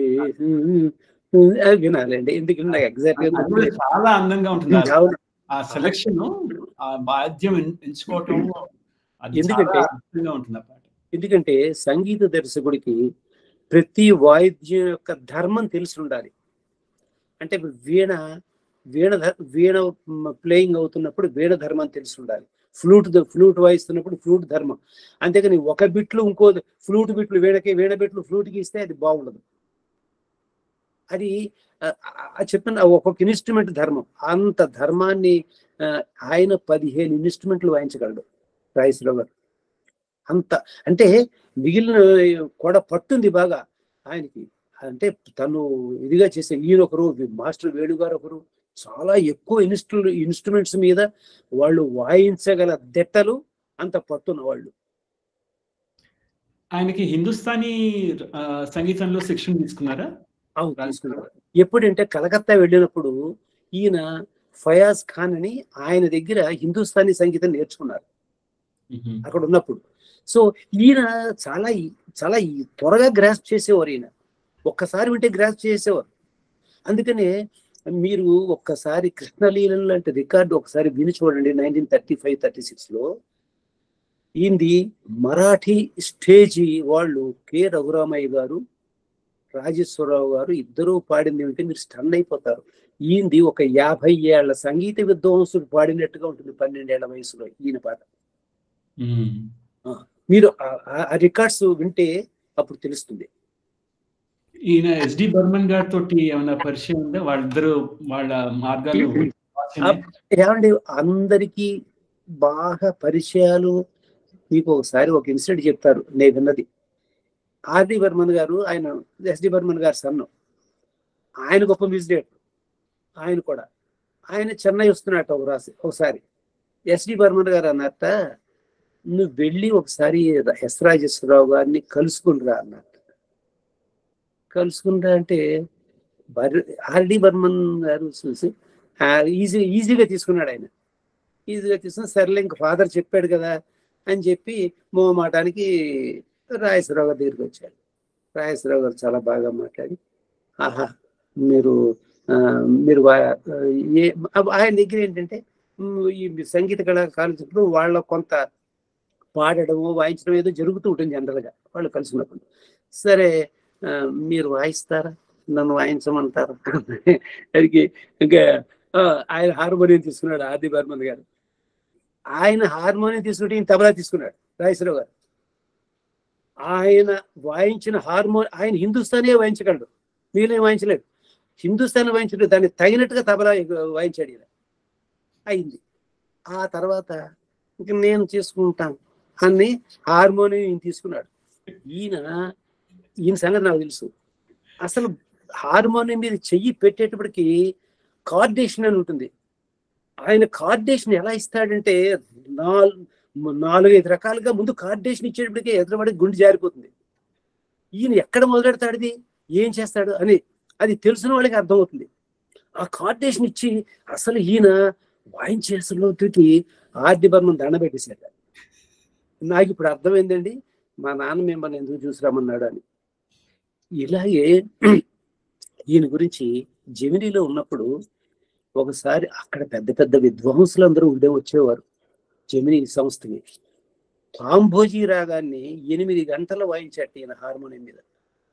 అది వినాలండి ఎందుకంటే నాకు ఎగ్జాక్ట్ గా అది కూడా చాలా అందంగా ఉంటుంది ఆ- అవును. ఆ సెలక్షన్ ఆ వాద్యం ఎన్- ఎంచుకోవటం అది ఎందుకంటే- చాలా అద్భుతంగా ఉంటుంది ఆ పాట ఎందుకంటే సంగీత దర్శకుడికి ప్రతి వాయిద్యం యొక్క ధర్మం తెలిసి ఉండాలి అంటే ఇప్పుడు వీణ వీణ ధ- వీణ ప్లేయింగ్ అవుతున్నప్పుడు వీణ ధర్మం తెలిసి ఉండాలి ఫ్లూట్ ఫ్లూట్ వాయిస్తున్నప్పుడు ఫ్లూట్ ధర్మం అంతేకాని ఒక బిట్లు ఇంకో ఫ్లూట్ బిట్లు వీణకి వీణ బిట్లు ఫ్లూట్కి ఇస్తే అది బాగుండదు అది ఆ, ఆ చెప్పిన ఒక్కొక్క ఇన్స్ట్రుమెంట్ ధర్మం అంత ధర్మాన్ని ఆ, ఆయన పదిహేను ఇన్స్ట్రుమెంట్లు వాయించగలడు రాజేశ్వరరావు గారు అంత అంటే మిగిలిన కూడా పట్టుంది బాగా ఆయనకి అంటే తను ఇదిగా చేసే ఈయన ఒకరు మాస్టర్ వేణు గారు ఒకరు చాలా ఎక్కువ ఇన్స్ట్రు ఇన్స్ట్రుమెంట్స్ మీద వాళ్ళు వాయించగల దెట్టలు అంత పట్టున్న వాళ్ళు ఆయనకి హిందుస్థానీ ఆ, సంగీతంలో శిక్షణ తీసుకున్నారా అవును తీసుకున్నారు ఎప్పుడంటే కలకత్తా వెళ్ళినప్పుడు ఈయన ఫయాజ్ ఖాన్ అని ఆయన దగ్గర హిందుస్థానీ సంగీతం నేర్చుకున్నారు మ్మ్. అక్కడ ఉన్నప్పుడు సో ఈయన చాలా ఈ- చాలా ఈ త్వరగా గ్రాస్ప్ చేసేవారు ఈయన ఒక్కసారి వింటే గ్రాస్ప్ చేసేవారు అందుకనే మీరు ఒక్కసారి కృష్ణలీలలు లాంటి రికార్డు ఒకసారి విని చూడండి nineteen thirty five thirty six లో ఈయనది మరాఠీ స్టేజీ వాళ్ళు కె రఘురామయ్య గారు రాజేశ్వరరావు గారు ఇద్దరూ పాడింది ఏమిటి మీరు స్టన్ అయిపోతారు ఈయనది ఒక యాభై ఏళ్ల సంగీత విద్వాంసుడు పాడినట్టుగా ఉంటుంది పన్నెండేళ్ల వయసులో ఈయన పాట మ్మ్. మీరు ఆ- ఆ- ఆ రికార్డ్స్ వింటే అప్పుడు తెలుస్తుంది ఈయన ఎస్డి బర్మన్ గారితో ఏమైనా పరిచయం ఉందా వాళ్ళిద్దరు వాళ్ళ మార్గాలు ఏమండి అందరికీ బాగా పరిచయాలు మీకు ఒకసారి ఒక ఇన్సిడెంట్ చెప్తారు నేను విన్నది ఆర్డి బర్మన్ గారు ఆయన ఎస్డి బర్మన్ గారు సన్ను ఆయన గొప్ప మ్యూజిక్ ఆయన కూడా ఆయన చెన్నై వస్తున్నట్ట ఒక రాసి ఒకసారి ఎస్డి బర్మన్ గారు అన్నట్ట నువ్వు వెళ్ళి ఒకసారి ఎస్ రాజేశ్వరరావు గారిని కలుసుకునిరా అన్నట్ట కలుసుకునిరా అంటే బర్ ఆర్డి బర్మన్ గారు చూసి ఈజీ ఈజీగా తీసుకున్నాడు ఆయన ఈజీగా తీసుకుని సర్లే ఇంక ఫాదర్ చెప్పాడు కదా అని చెప్పి మోమాటానికి రాజేశ్వరరావు గారి దగ్గరికి వచ్చాడు రాజేశ్వరరావు గారు చాలా బాగా మాట్లాడి ఆహా మీరు ఆ, మీరు వా- ఏ ఆయన దగ్గర ఏంటంటే ఉమ్, ఈ సంగీత కళా కాలేజీలో వాళ్ళ కొంత పాడడము వాయించడం ఏదో జరుగుతూ ఉంటుంది జనరల్గా వాళ్ళు కలిసినప్పుడు సరే ఆ, మీరు వాయిస్తారా నన్ను వాయించమంటారా అడిగి ఇంకా ఆ, ఆయన హార్మోనియం తీసుకున్నాడు ఆది బర్మన్ గారు ఆయన హార్మోనియం తీసుకుంటే ఈయన తబలా తీసుకున్నాడు రాజేశ్వరరావు గారు ఆయన వాయించిన హార్మోన్ ఆయన హిందుస్థానీ వాయించగలడు మిగిలిన వాయించలేడు హిందుస్థానీ వాయించడు దాన్ని తగినట్టుగా తబలా వాయించాడు ఈయన అయింది ఆ తర్వాత ఇంక నేను చేసుకుంటాను అని హార్మోనియం ఈయన తీసుకున్నాడు ఈయన ఈయన సంగతి నాకు తెలుసు అసలు హార్మోనియం మీద చెయ్యి పెట్టేటప్పటికి కార్డేషన్ అని ఉంటుంది ఆయన కార్డేషన్ ఎలా ఇస్తాడంటే నాలుగు నాలుగైదు రకాలుగా ముందు కార్డేషన్ ఇచ్చేటప్పటికే ఎదురుబడి గుండె జారిపోతుంది ఈయన ఎక్కడ మొదలెడతాడు ఇది ఏం చేస్తాడు అని అది తెలిసిన వాళ్ళకి అర్థమవుతుంది ఆ కార్డేషన్ ఇచ్చి అసలు ఈయన వాయించేసలోకి ఆర్డి బర్మన్ దండ పెట్టేశాడు నాకు ఇప్పుడు అర్థమైందండి మా నాన్న మిమ్మల్ని ఎందుకు చూసిరామన్నాడు అని ఇలాగే ఈయన గురించి జమినీలో ఉన్నప్పుడు ఒకసారి అక్కడ పెద్ద పెద్ద విద్వాంసులు అందరూ ఉండే వచ్చేవారు జమిని సంస్థకి కాంభోజీ రాగాన్ని ఎనిమిది గంటలు వాయించాట ఈయన హార్మోనియం మీద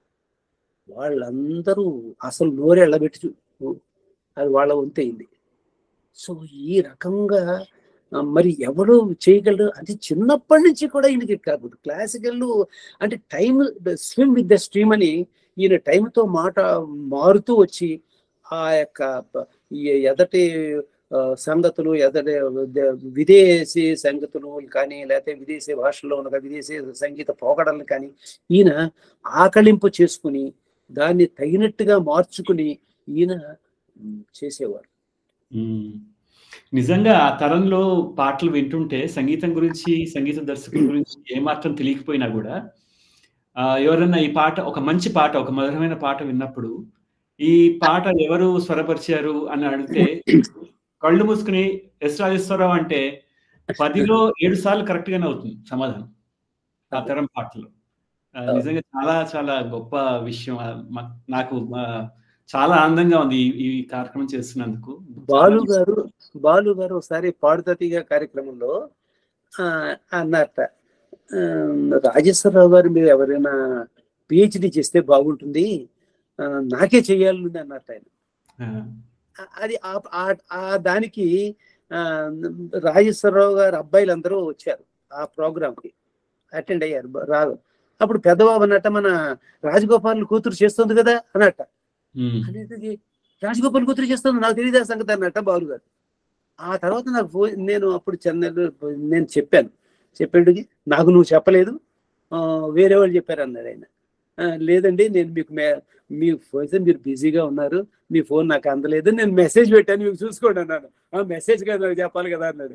వాళ్ళందరూ అసలు నోరు ఎళ్ళబెట్టి చూ- అది వాళ్ళ వంతయింది సో ఈ రకంగా ఆ, మరి ఎవరు చేయగలరు అంటే చిన్నప్పటి నుంచి కూడా ఈయనకి కాదు క్లాసికల్ అంటే time swim with the stream అని ఈయన టైంతో మాట మారుతూ వచ్చి ఆ యొక్క ప- ఈ ఎదటి ఆ, సంగతులు ఎదటి ద- విదేశీ సంగతులు కానీ లేకపోతే విదేశీ భాషల్లో ఉన్న విదేశీ సంగీత పోకడలను కానీ ఈయన ఆకలింపు చేసుకుని దాన్ని తగినట్టుగా మార్చుకుని ఈయన ఉమ్, చేసేవారు మ్మ్. నిజంగా ఆ తరంలో పాటలు వింటుంటే సంగీతం గురించి సంగీత దర్శకుల గురించి ఏమాత్రం తెలియకపోయినా కూడా ఆ, ఎవరన్నా ఈ పాట ఒక మంచి పాట ఒక మధురమైన పాట విన్నప్పుడు ఈ పాట ఎవరు స్వరపరిచారు అని అడిగితే కళ్ళు మూసుకుని ఎస్ రాజేశ్వరరావు అంటే పదిలో ఏడు సార్లు కరెక్ట్ గానే అవుతుంది సమాధానం ఆ తరం పాటలు ఆ, నిజంగా చాలా చాలా గొప్ప విషయం ఆ, మ- నాకు ఆ, చాలా ఆనందంగా ఉంది ఈ- ఈ కార్యక్రమం చేస్తున్నందుకు బాలు గారు బాలు గారు ఒకసారి పాడుతీగా కార్యక్రమంలో ఆ, అన్నారట ఆ, రాజేశ్వరరావు గారు మీరు ఎవరైనా పిహెచ్డి చేస్తే బాగుంటుంది ఆ, నాకే చేయాలని అన్నట్టు ఆయన ఆ, ఆ- అది ఆ- ఆ- ఆ దానికి ఆ, రాజేశ్వరరావు గారు అబ్బాయిలందరూ వచ్చారు ఆ ప్రోగ్రామ్ కి అటెండ్ అయ్యారు బ- రాదు అప్పుడు పెద్దబాబు అన్నట్ట మన రాజగోపాల్ కూతురు చేస్తుంది కదా అన్నట్ట మ్మ్. అనేది రాజగోపాల్ కూతురు చేస్తుంది నాకు తెలియదు ఆ సంగతి అన్నట్ట బాలు గారు ఆ తర్వాత నాకు ఫోన్ నేను అప్పుడు చెన్నైలో నేను చెప్పాను చెప్పేటికి నాకు నువ్వు చెప్పలేదు ఆ, వేరే వాళ్ళు చెప్పారు అన్నాడు ఆయన "ఆ, లేదండి నేను మీకు మే మీ ఫోన్ మీరు బిజీగా ఉన్నారు మీ ఫోన్ నాకు అందలేదు నేను మెసేజ్ పెట్టాను మీకు చూసుకోండి అన్నాను ఆ మెసేజ్ కదా నాకు చెప్పాలి కదా అన్నాడు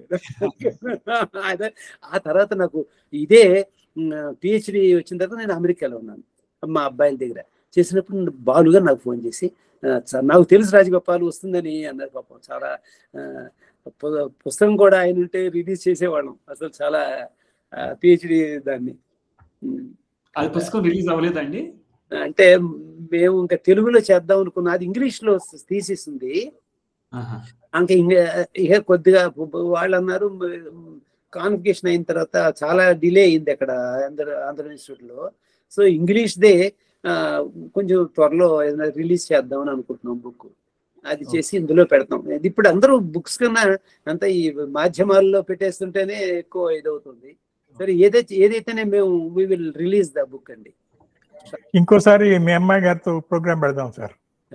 అదే ఆ తర్వాత నాకు ఇదే పిహెచ్డి వచ్చిన తర్వాత నేను అమెరికాలో ఉన్నాను మా అబ్బాయిల దగ్గర చేసినప్పుడు బాలుగా నాకు ఫోన్ చేసి "ఆ, చ- నాకు తెలుసు రాజగోపాల్ వస్తుందని అన్నారు పాపం చాలా ఆ, పు- పుస్తకం కూడా ఆయన ఉంటే రిలీజ్ చేసేవాళ్ళం అసలు చాలా పిహెచ్డి దాన్ని ఉమ్, అది పుస్తకం రిలీజ్ అవ్వలేదండి అంటే మేము ఇంకా తెలుగులో చేద్దాం అనుకున్నా అది ఇంగ్లీష్ లో థీసిస్ ఉంది ఆహా. ఇంకా ఇంగ- ఇక కొద్దిగా వాళ్ళు అన్నారు కాన్ఫికేషన్ అయిన తర్వాత చాలా డిలే అయింది అక్కడ ఆంధ్ర ఆంధ్ర ఇన్స్టిట్యూట్ లో సో ఇంగ్లీష్ దే ఆ, కొంచెం త్వరలో ఏదైనా రిలీజ్ చేద్దామని అనుకుంటున్నాం బుక్ అది చేసి ఇందులో పెడతాం ఇది ఇప్పుడు అందరూ బుక్స్ కన్నా అంతా ఈ మాధ్యమాల్లో పెట్టేస్తుంటేనే ఎక్కువ ఇదవుతుంది సరే ఏదైతే ఏదైతేనే మేము we will release the book అండి ఇంకోసారి మీ అమ్మాయి గారితో ప్రోగ్రామ్ పెడదాం సార్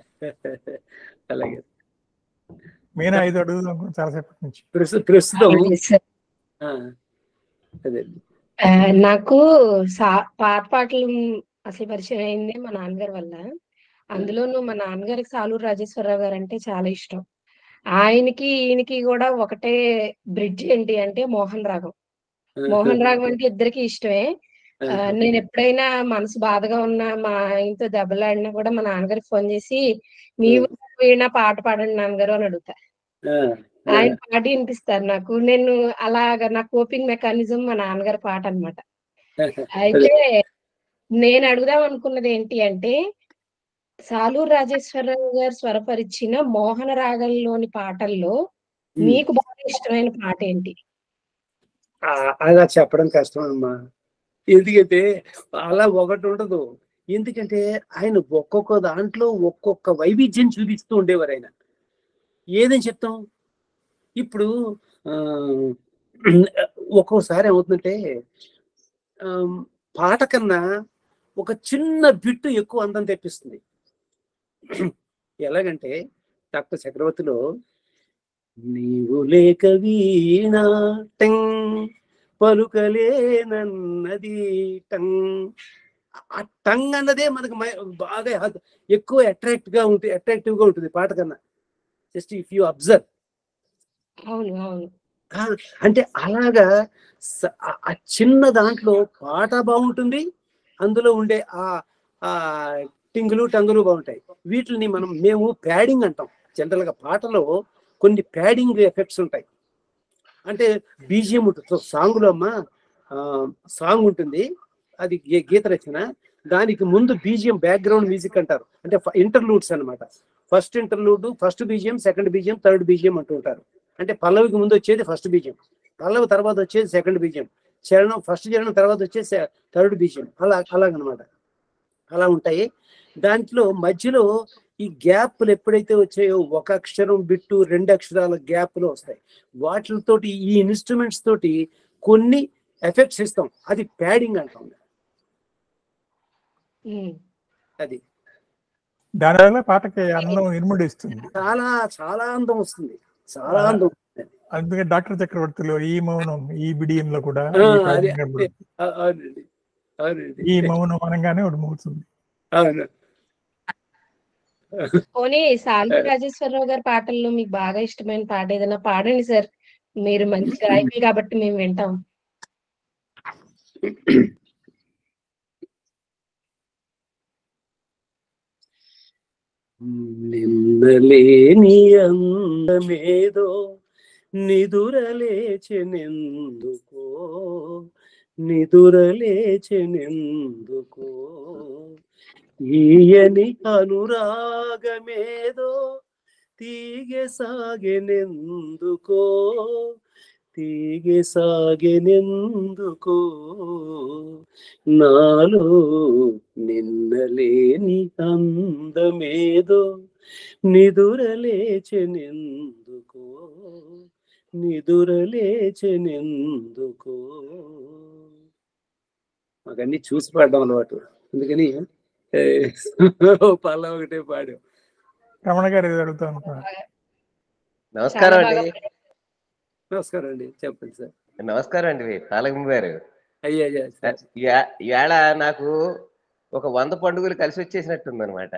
అలాగే మీనా ఐదు అడుగుదాం అనుకున్నాను చాలాసేపటి నుంచి ప్రస్తు- ప్రస్తుతం సార్. ఆ, అదే ఆ, నాకు సా- పాత పాటలు అసలు పరిచయం అయింది మా నాన్నగారి వల్ల అందులోనూ మా నాన్నగారికి సాలూరు రాజేశ్వరరావు గారు అంటే చాలా ఇష్టం ఆయనకి ఈయనకి కూడా ఒకటే బ్రిడ్జ్ ఏంటి అంటే మోహన్ రాగం మోహన్ రాగం అంటే ఇద్దరికి ఇష్టమే ఆ, నేను ఎప్పుడైనా మనసు బాధగా ఉన్నా మా ఆయనతో దెబ్బలాడినా కూడా మా నాన్నగారికి ఫోన్ చేసి మీ వీణ పాట పాడండి నాన్నగారు అని అడుగుతా ఆ, ఆ, ఆయన పాట వినిపిస్తారు నాకు నేను అలాగా నా కోపింగ్ మెకానిజం మా నాన్నగారి పాట అన్నమాట అయితే నేను అడుగుదాం అనుకున్నది ఏంటి అంటే సాలూరు రాజేశ్వరరావు గారు స్వరపరిచిన మోహన రాగంలోని పాటల్లో ఉమ్. మీకు బాగా ఇష్టమైన పాట ఏంటి ఆ, అలా చెప్పడం కష్టం అమ్మా ఎందుకంటే అలా ఒకటి ఉండదు ఎందుకంటే ఆయన ఒక్కొక్క దాంట్లో ఒక్కొక్క వైవిధ్యం చూపిస్తూ ఉండేవారు ఆయన ఏదని చెప్తాం ఇప్పుడు ఆ, ఒక్కోసారి ఏమవుతుందంటే ఆ, పాట కన్నా ఒక చిన్న బిట్టు ఎక్కువ అందం తెప్పిస్తుంది ఎలాగంటే డాక్టర్ చక్రవర్తిలో నీవు లేక వీణ టంగ్ పలుకలేనన్నది టంగ్ ఆ టంగ్ అన్నదే మనకు మై- బాగా హద్- ఎక్కువ అట్రాక్ట్ గా ఉంటుంది అట్రాక్టివ్ గా ఉంటుంది పాట కన్నా జస్ట్ ఇఫ్ యూ అబ్జర్వ్ అవును అవును అంటే అలాగా స- ఆ- ఆ చిన్న దాంట్లో పాట బాగుంటుంది అందులో ఉండే ఆ ఆ టింగులు టంగులు బాగుంటాయి వీటిని మనం మేము ప్యాడింగ్ అంటాం జనరల్ గా పాటలో కొన్ని ప్యాడింగ్ ఎఫెక్ట్స్ ఉంటాయి అంటే బీజిఎం ఉంటుంది సాంగ్ లో అమ్మ సాంగ్ ఉంటుంది అది గే- గీత రచన దానికి ముందు బీజిఎం బ్యాక్గ్రౌండ్ మ్యూజిక్ అంటారు అంటే ఇంటర్లూడ్స్ అన్నమాట first interlude first BGM second BGM third BGM అంటూ ఉంటారు అంటే పల్లవికి ముందు వచ్చేది ఫస్ట్ బీజం పల్లవి తర్వాత వచ్చేది సెకండ్ బీజం చరణం ఫస్ట్ చరణం తర్వాత వచ్చేది థర్డ్ బీజం అలా అలాగనమాట అలా ఉంటాయి దాంట్లో మధ్యలో ఈ గ్యాప్లు ఎప్పుడైతే వచ్చాయో ఒక అక్షరం బిట్టు రెండు అక్షరాల గ్యాప్లు వస్తాయి వాటితోటి ఈ ఇన్స్ట్రుమెంట్స్ తోటి కొన్ని ఎఫెక్ట్స్ ఇస్తాం అది ప్యాడింగ్ అంటాం ఉమ్. అది దానివల్ల పాటకి అందం ఇనుముడిస్తుంది చాలా చాలా అందం వస్తుంది చాలా అందం అందుకే డాక్టర్ చక్రవర్తిలో ఈ మౌనం ఈ బిడియం లో కూడా ఆ, ఈ అదే, పాడింగ్ అదే. ఆ- అవునండి అవునండి ఈ మౌనం అనగానే ఒకటి మోగుతుంది అవును పోనీ సాలూరు రాజేశ్వరరావు గారి పాటల్లో మీకు బాగా ఇష్టమైన పాట ఏదైనా పాడండి సార్ మీరు మంచి గాయకులు కాబట్టి మేము వింటాం నిన్నలేని అందమేదో నిదురలేచెనెందుకో నిదురలేచెనెందుకో ఈయని అనురాగమేదో తీగె సాగెనెందుకో తీగె సాగెనెందుకో నాలో నిన్నలేని అందమేదో నిదురలేచెనెందుకో నిదురలేచెనెందుకో మాకన్నీ చూసి పాడడం అలవాటు అందుకని ఏ, పల్ల ఒకటే పాడాం రమణ గారు ఏదో అడుగుతా అనుకున్నా నమస్కారం చాలా అండి బాగా నమస్కారం అండి చెప్పండి సార్ నమస్కారం అండి పాలకమ్మ గారు అయ్యా అయ్యా సార్ ఇయా- ఇవాళ నాకు ఒక వంద పండుగలు కలిసి వచ్చేసినట్టుంది అనమాట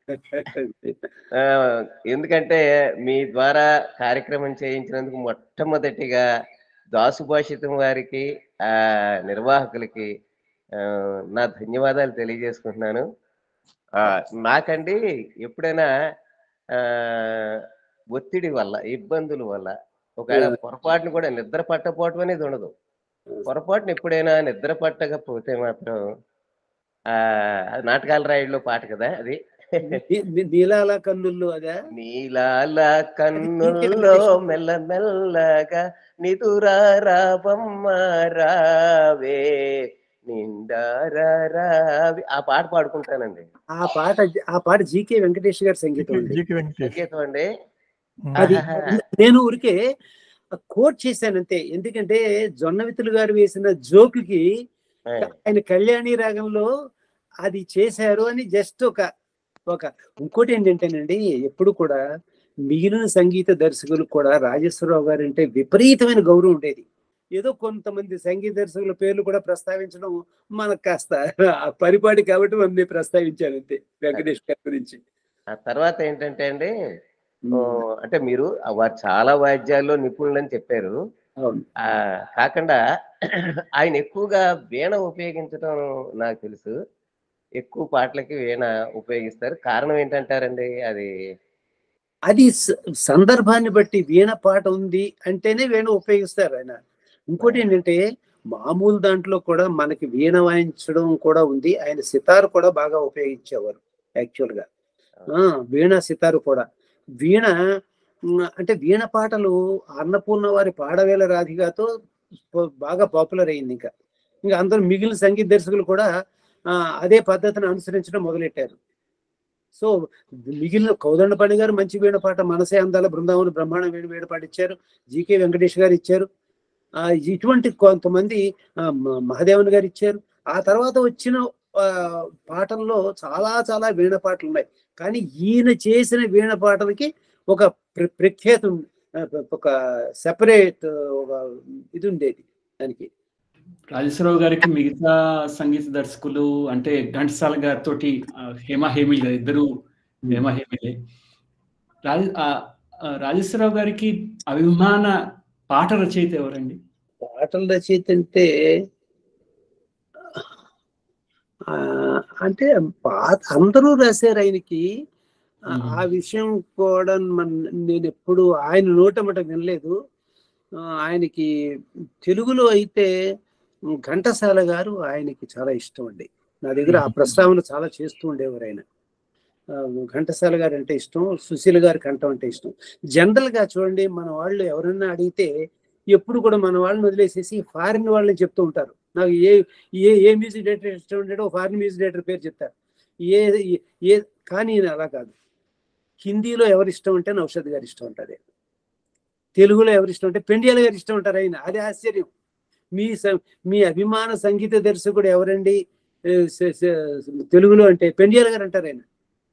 ఎందుకంటే మీ ద్వారా కార్యక్రమం చేయించినందుకు మొట్టమొదటిగా దాసుభాషితం వారికి ఆ నిర్వాహకులకి ఆ, నా ధన్యవాదాలు తెలియజేసుకుంటున్నాను ఆ, నాకండి ఎప్పుడైనా ఆ, ఒత్తిడి వల్ల ఇబ్బందుల వల్ల ఒకవేళ పొరపాటును కూడా నిద్ర పట్టపోవటం అనేది ఉండదు పొరపాటున ఎప్పుడైనా నిద్ర పట్టకపోతే మాత్రం ఆ అది నాటకాల రాయుడులో పాట కదా అది నీ- నీ- నీలాల కన్నుల్లో అదే నీలాల కన్నుల్లో మెల్లమెల్లగా నిదురారాబమ్మ రావే నిండారావే ఆ పాట పాడుకుంటానండి ఆ పాట ఆ పాట జీకే వెంకటేష్ గారి సంగీతం అండి జీకి వెంకటేష్ సంకేతం అండి అది ఆహాహా. నేను ఊరికే కోట్ చేశానంతే ఎందుకంటే జొన్నవితులు గారు వేసిన జోకుకి ఆ, ఆయన కళ్యాణి రాగంలో అది చేశారు అని జస్ట్ ఒక ఒక ఇంకోటి ఏంటంటేనండి ఎప్పుడు కూడా మిగిలిన సంగీత దర్శకులు కూడా రాజేశ్వరరావు గారు అంటే విపరీతమైన గౌరవం ఉండేది ఏదో కొంతమంది సంగీత దర్శకుల పేర్లు కూడా ప్రస్తావించడం మనకు కాస్త ఆ పరిపాటి కాబట్టి మనం ప్రస్తావించాను అంతే వెంకటేష్ గారి గురించి ఆ తర్వాత ఏంటంటే అండి ఓ, అంటే మీరు ఆ వారు చాలా వాద్యాల్లో నిపుణులని చెప్పారు అవును ఆ కాకుండా ఆయన ఎక్కువగా వీణ ఉపయోగించడం నాకు తెలుసు ఎక్కువ పాటలకి వీణ ఉపయోగిస్తారు కారణం ఏంటంటారండి అది అది స- సందర్భాన్ని బట్టి వీణ పాట ఉంది అంటేనే వీణ ఉపయోగిస్తారు ఆయన ఇంకోటి ఏంటంటే మామూలు దాంట్లో కూడా మనకి వీణ వాయించడం కూడా ఉంది ఆయన సితార్ కూడా బాగా ఉపయోగించేవారు యాక్చువల్ గా ఆ వీణ సితారు కూడా వీణ ఉమ్, అంటే వీణ పాటలు అన్నపూర్ణ వారి పాడవేల రాధికతో ప- బాగా పాపులర్ అయింది ఇంకా ఇంకా అందరూ మిగిలిన సంగీత దర్శకులు కూడా ఆ, అదే పద్ధతిని అనుసరించడం మొదలెట్టారు సో మిగిలిన కౌదండపాణి గారు మంచి వీణ పాట మనసే అందాల బృందావన బ్రహ్మాండ వీణ వీణ పాట ఇచ్చారు జీకే వెంకటేష్ గారు ఇచ్చారు ఆ ఇటువంటి కొంతమంది ఆ, మ- మహాదేవన్ గారు ఇచ్చారు ఆ తర్వాత వచ్చిన ఆ, పాటల్లో చాలా చాలా వీణ పాటలు ఉన్నాయి కానీ ఈయన చేసిన వీణ పాటలకి ఒక ప్ర- ప్రఖ్యాతి ఉంది. ఆ, ఒక సెపరేట్ ఒక ఇది ఉండేది దానికి రాజేశ్వరరావు గారికి మిగతా సంగీత దర్శకులు అంటే ఘంటసాల గారితో హేమ హేమిల్ గారు ఇద్దరు హేమ హేమిలే రాజ ఆ, ఆ, రాజేశ్వరరావు గారికి అభిమాన పాట రచయిత ఎవరండి పాటల రచయిత అంటే ఆ, అంటే పాత అందరూ రాశారు ఆయనకి ఆ, మ్మ్. ఆ విషయం కూడా మన నేను ఎప్పుడు ఆయన నోటమట వినలేదు ఆ, ఆయనకి తెలుగులో అయితే ఘంటసాల గారు ఆయనకి చాలా ఇష్టం అండి నా దగ్గర ఆ ప్రస్తావన చాలా చేస్తూ ఉండేవారు ఆయన ఆ, ఘంటసాల గారు అంటే ఇష్టం సుశీల గారి కంఠం అంటే ఇష్టం జనరల్ గా చూడండి మన వాళ్ళు ఎవరైనా అడిగితే ఎప్పుడు కూడా మన వాళ్ళని వదిలేసేసి ఫారిన్ వాళ్ళని చెప్తూ ఉంటారు నాకు ఏ ఏ ఏ మ్యూజిక్ డైరెక్టర్ ఇష్టం ఉంటాడో ఫారిన్ మ్యూజిక్ డైరెక్టర్ పేరు చెప్తారు ఏ ఏ- ఏ కానీ ఈయన అలా కాదు హిందీలో ఎవరు ఇష్టం ఉంటే నౌషద్ గారు ఇష్టం ఉంటుంది తెలుగులో ఎవరు ఇష్టం ఉంటే పెండియాల గారు ఇష్టం ఉంటారు ఆయన అది ఆశ్చర్యం మీ స- మీ అభిమాన సంగీత దర్శకుడు ఎవరండి ఏ, స- స- తెలుగులో అంటే పెండియాల గారు అంటారు ఆయన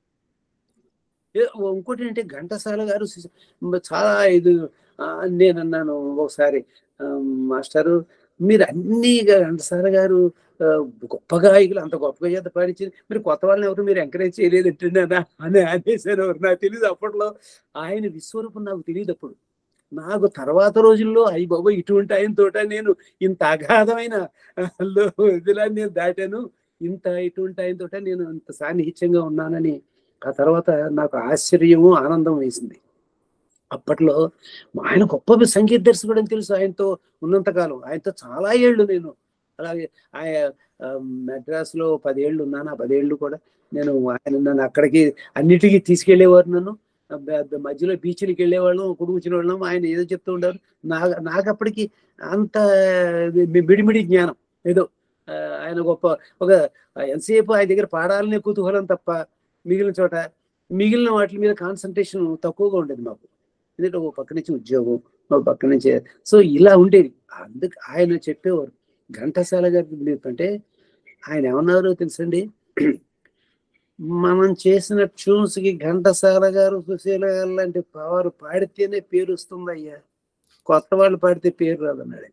ఏ, ఇంకోటి అంటే ఘంటసాల గారు సి- చాలా ఇది ఆ, నేను అన్నాను ఒకసారి ఆ, మాస్టారు మీరు అన్ని ఘంటసాల గారు ఆ, గొప్ప గాయకులు అంత గొప్పగా చేత పాడించింది మీరు కొత్త వాళ్ళని ఎవరు మీరు ఎంకరేజ్ చేయలేదంటున్నారా అని అనేసారు ఎవరు నాకు తెలియదు అప్పట్లో ఆయన విశ్వరూపం నాకు తెలియదు అప్పుడు నాకు తర్వాత రోజుల్లో అయ్యి బాబు ఇటువంటి ఆయన తోట నేను ఇంత అగాధమైన లో ఇదిలా నేను దాటాను ఇంత ఇటువంటి ఆయన తోట నేను ఇంత సాన్నిహిత్యంగా ఉన్నానని ఆ తర్వాత నాకు ఆశ్చర్యము ఆనందం వేసింది అప్పట్లో ఆయన గొప్ప సంగీత దర్శకుడు అని తెలుసు ఆయనతో ఉన్నంతకాలం ఆయనతో చాలా ఏళ్ళు నేను అలాగే ఆయన ఆ, మెడ్రాస్లో పదేళ్ళు ఉన్నాను ఆ పదేళ్ళు కూడా నేను ఆయన నన్ను అక్కడికి అన్నిటికీ తీసుకెళ్లేవారు నన్ను ఆ, బ- బ- మధ్యలో బీచ్లకి వెళ్ళేవాళ్ళం కూర్చునే వాళ్ళం ఆయన ఏదో చెప్తూ ఉండేవారు నాకు నాకు అప్పటికి అంత మి- మిడిమిడి జ్ఞానం ఏదో ఆ, ఆయన గొప్ప ఒక ఎంతసేపు ఆయన దగ్గర పాడాలనే కుతూహలం తప్ప మిగిలిన చోట మిగిలిన వాటి మీద కాన్సన్ట్రేషన్ తక్కువగా ఉండేది మాకు ఎందుకంటే ఓ పక్క నుంచి ఉద్యోగం ఓ పక్క నుంచి సో ఇలా ఉండేది అందుకు ఆయన చెప్పేవారు ఘంటసాల గారి అంటే ఆయన ఏమన్నారో తెలుసండి మనం చేసిన ట్యూన్స్ కి ఘంటసాల గారు సుశీల గారు లాంటి వారు పాడితేనే పేరు వస్తుంది అయ్యా కొత్త వాళ్ళు పాడితే పేరు రాదన్నాడు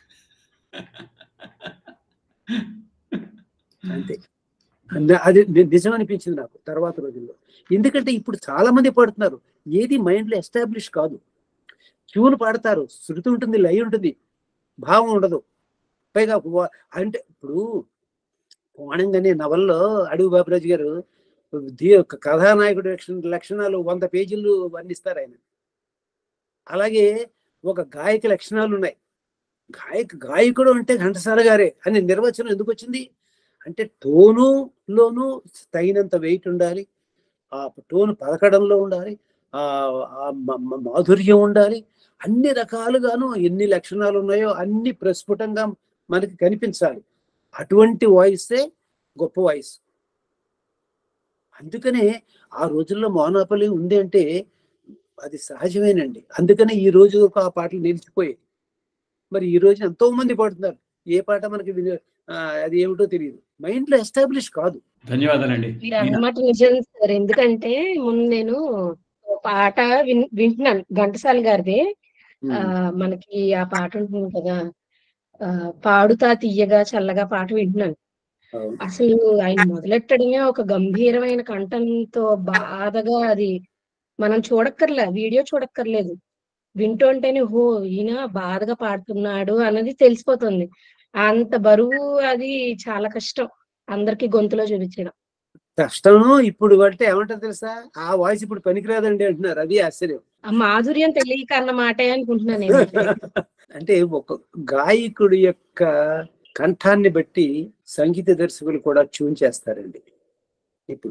అంతే అంద- అది ని- నిజం అనిపించింది నాకు తర్వాత రోజుల్లో ఎందుకంటే ఇప్పుడు చాలా మంది పాడుతున్నారు ఏది మైండ్ లో ఎస్టాబ్లిష్ కాదు ట్యూన్ పాడతారు శృతి ఉంటుంది లయ ఉంటుంది భావం ఉండదు పైగా వా- అంటే ఇప్పుడు కోణంగానే నవల్లో అడుగు బాబురాజు గారు దీ యొక్క కథానాయకుడి లక్షణ లక్షణాలు వంద పేజీలు వర్ణిస్తారు ఆయన అలాగే ఒక గాయక లక్షణాలు ఉన్నాయి గాయక గాయకుడు అంటే ఘంటసాల గారే అని నిర్వచనం ఎందుకు వచ్చింది అంటే టోను లోను తగినంత వెయిట్ ఉండాలి ఆ టోన్ పలకడంలో ఉండాలి ఆ ఆ మ- మ- మాధుర్యం ఉండాలి అన్ని రకాలుగాను ఎన్ని లక్షణాలు ఉన్నాయో అన్ని ప్రస్ఫుటంగా మనకి కనిపించాలి అటువంటి వాయిసే గొప్ప వాయిస్ అందుకనే ఆ రోజుల్లో మోనోపలి ఉంది అంటే అది సహజమేనండి అందుకనే ఈ రోజు ఆ పాటలు నిలిచిపోయాయి మరి ఈ రోజు ఎంతో మంది పాడుతున్నారు ఏ పాట మనకి విని- ఆ, అది ఏమిటో తెలియదు మైండ్ లో ఎస్టాబ్లిష్ కాదు ధన్యవాదాలండి మీరు అన్నమాట నిజం సార్ ఎందుకంటే ముందు నేను ఒక పాట విన్ వింటున్నాను ఘంటసాల గారిది ఆ మనకి ఆ పాట ఉంటుంది కదా ఆ పాడుతా తీయగా చల్లగా పాట వింటున్నాను అవును. అసలు ఆయన మొదలెట్టడమే ఒక గంభీరమైన కంఠంతో బాధగా అది మనం చూడక్కర్లే వీడియో చూడక్కర్లేదు వింటుంటేనే హో ఈయన బాధగా పాడుతున్నాడు అన్నది తెలిసిపోతుంది అంత బరువు అది చాలా కష్టం అందరికి గొంతులో చూపించడం కష్టం ఇప్పుడు అంటే ఏమంటారు తెలుసా ఆ వాయిస్ ఇప్పుడు పనికిరాదండి అంటున్నారు అది ఆశ్చర్యం ఆ మాధుర్యం తెలియక అన్న మాటే అనుకుంటున్నాను నేను అంటే ఒక గాయకుడి యొక్క కంఠాన్ని బట్టి సంగీత దర్శకులు కూడా ట్యూన్ చేస్తారండి ఇప్పుడు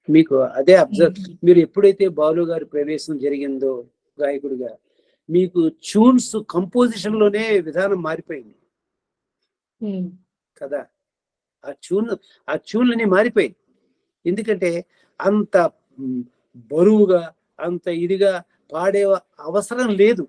మీకు అదే అబ్జర్వ్ మీరు ఎప్పుడైతే బాలు గారి ప్రవేశం జరిగిందో గాయకుడిగా మీకు ట్యూన్స్ కంపోజిషన్ లోనే విధానం మారిపోయింది ఉమ్, కదా ఆ ట్యూన్ ఆ ట్యూన్లన్నీ మారిపోయింది ఎందుకంటే అంత మ్, బరువుగా అంత ఇదిగా పాడే అవసరం లేదు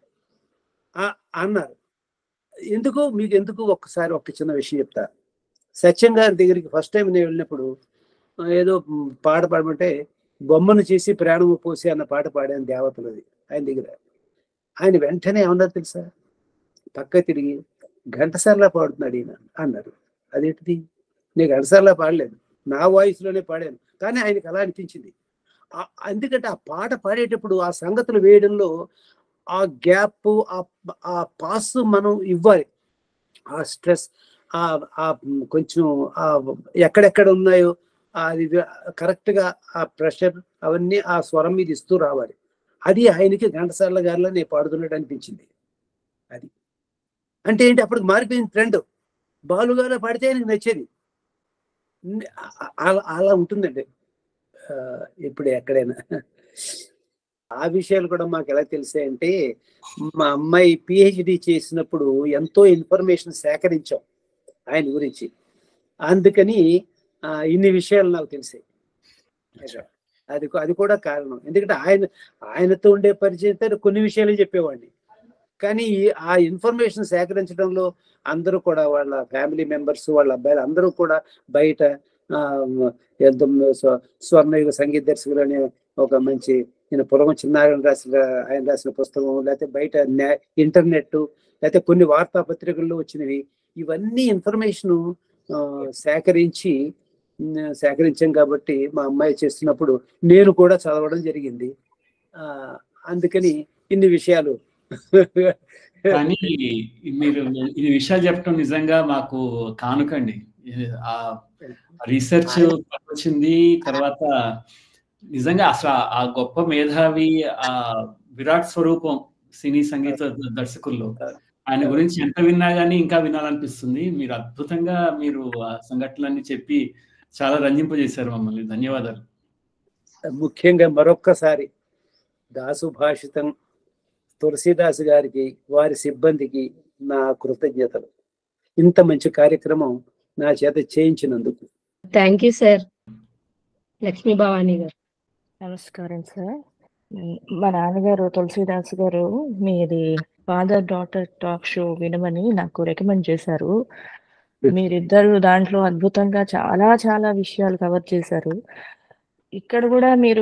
ఆ- అన్నారు ఎందుకు మీకు ఎందుకు ఒక్కసారి ఒక చిన్న విషయం చెప్తా సత్యం గారి దగ్గరికి ఫస్ట్ టైం నేను వెళ్ళినప్పుడు ఆ, ఏదో మ్, పాట పాడమంటే బొమ్మను చేసి ప్రాణము పోసి అన్న పాట పాడాను దేవతలది ఆయన దగ్గర ఆయన వెంటనే ఏమన్నారు తెలుసా పక్క తిరిగి ఘంటసార్లా పాడుతున్నాడు ఈయన అన్నారు అదేంటిది నేను ఘంటసార్లా పాడలేదు నా వాయిస్ లోనే పాడాను కానీ ఆయనకి అలా అనిపించింది ఆ- ఎందుకంటే ఆ పాట పాడేటప్పుడు ఆ సంగతులు వేయడంలో ఆ గ్యాప్ ఆ ఆ పాస్ మనం ఇవ్వాలి ఆ స్ట్రెస్ ఆ ఆ కొంచెం ఆ ఎక్కడెక్కడ ఉన్నాయో అది కరెక్ట్ గా ఆ ప్రెషర్ అవన్నీ ఆ స్వరం మీద ఇస్తూ రావాలి అది ఆయనకి ఘంటసార్ల గారిలో నేను పాడుతున్నట్టు అనిపించింది అది అంటే ఏంటి అప్పుడు మారిపోయింది ట్రెండ్ బాలుగాలో పాడితే ఆయనకి నచ్చేది న- అ- అలా అలా ఉంటుందండి ఆ, ఇప్పుడు ఎక్కడైనా ఆ విషయాలు కూడా మాకు ఎలా తెలిసాయంటే మా అమ్మాయి పిహెచ్డి చేసినప్పుడు ఎంతో ఇన్ఫర్మేషన్ సేకరించాం ఆయన గురించి అందుకని ఆ, ఇన్ని విషయాలు నాకు తెలిసాయి అది అది కూడా కారణం ఎందుకంటే ఆయన ఆయనతో ఉండే పరిచయంతో కొన్ని విషయాలు చెప్పేవాడిని కానీ ఈ- ఆ ఇన్ఫర్మేషన్ సేకరించడంలో అందరూ కూడా వాళ్ళ ఫ్యామిలీ మెంబర్స్ వాళ్ళ అబ్బాయిలు అందరూ కూడా బయట ఆ, ఎంతో స్వ- స్వర్ణయుగ సంగీత దర్శకులు అనే ఒక మంచి నేను పులగం చిన్నారాయణ రాసిన ఆయన రాసిన పుస్తకం లేకపోతే బయట నే- ఇంటర్నెట్ లేకపోతే కొన్ని వార్తాపత్రికల్లో వచ్చినవి ఇవన్నీ ఇన్ఫర్మేషన్ సేకరించి ఉమ్, సేకరించాం కాబట్టి మా అమ్మాయి చేస్తున్నప్పుడు నేను కూడా చదవడం జరిగింది ఆ అందుకని ఇన్ని విషయాలు కానీ మీరు ఈ విషయాలు చెప్పడం నిజంగా మాకు కానుకండి ఇది ఆ రీసెర్చ్ వచ్చింది తర్వాత నిజంగా అసలు ఆ- ఆ గొప్ప మేధావి ఆ విరాట్ స్వరూపం సినీ సంగీత దర్శకుల్లో ఆయన గురించి ఎంత విన్నా గానీ ఇంకా వినాలనిపిస్తుంది మీరు అద్భుతంగా మీరు ఆ సంఘటనలన్నీ చెప్పి చాలా రంజింపజేశారు మమ్మల్ని ధన్యవాదాలు ముఖ్యంగా మరొక్కసారి దాసు భాషితం తులసీదాసు గారికి వారి సిబ్బందికి నా కృతజ్ఞతలు ఇంత మంచి కార్యక్రమం నా చేత చేయించినందుకు thank you sir Lakshmi Bhavani garu నమస్కారం సార్ ఉమ్, మా నాన్నగారు తులసీదాస్ గారు మీది ఫాదర్ డాటర్ టాక్ షో వినమని నాకు రికమెండ్ చేశారు మీరిద్దరు దాంట్లో అద్భుతంగా చాలా చాలా విషయాలు కవర్ చేశారు ఇక్కడ కూడా మీరు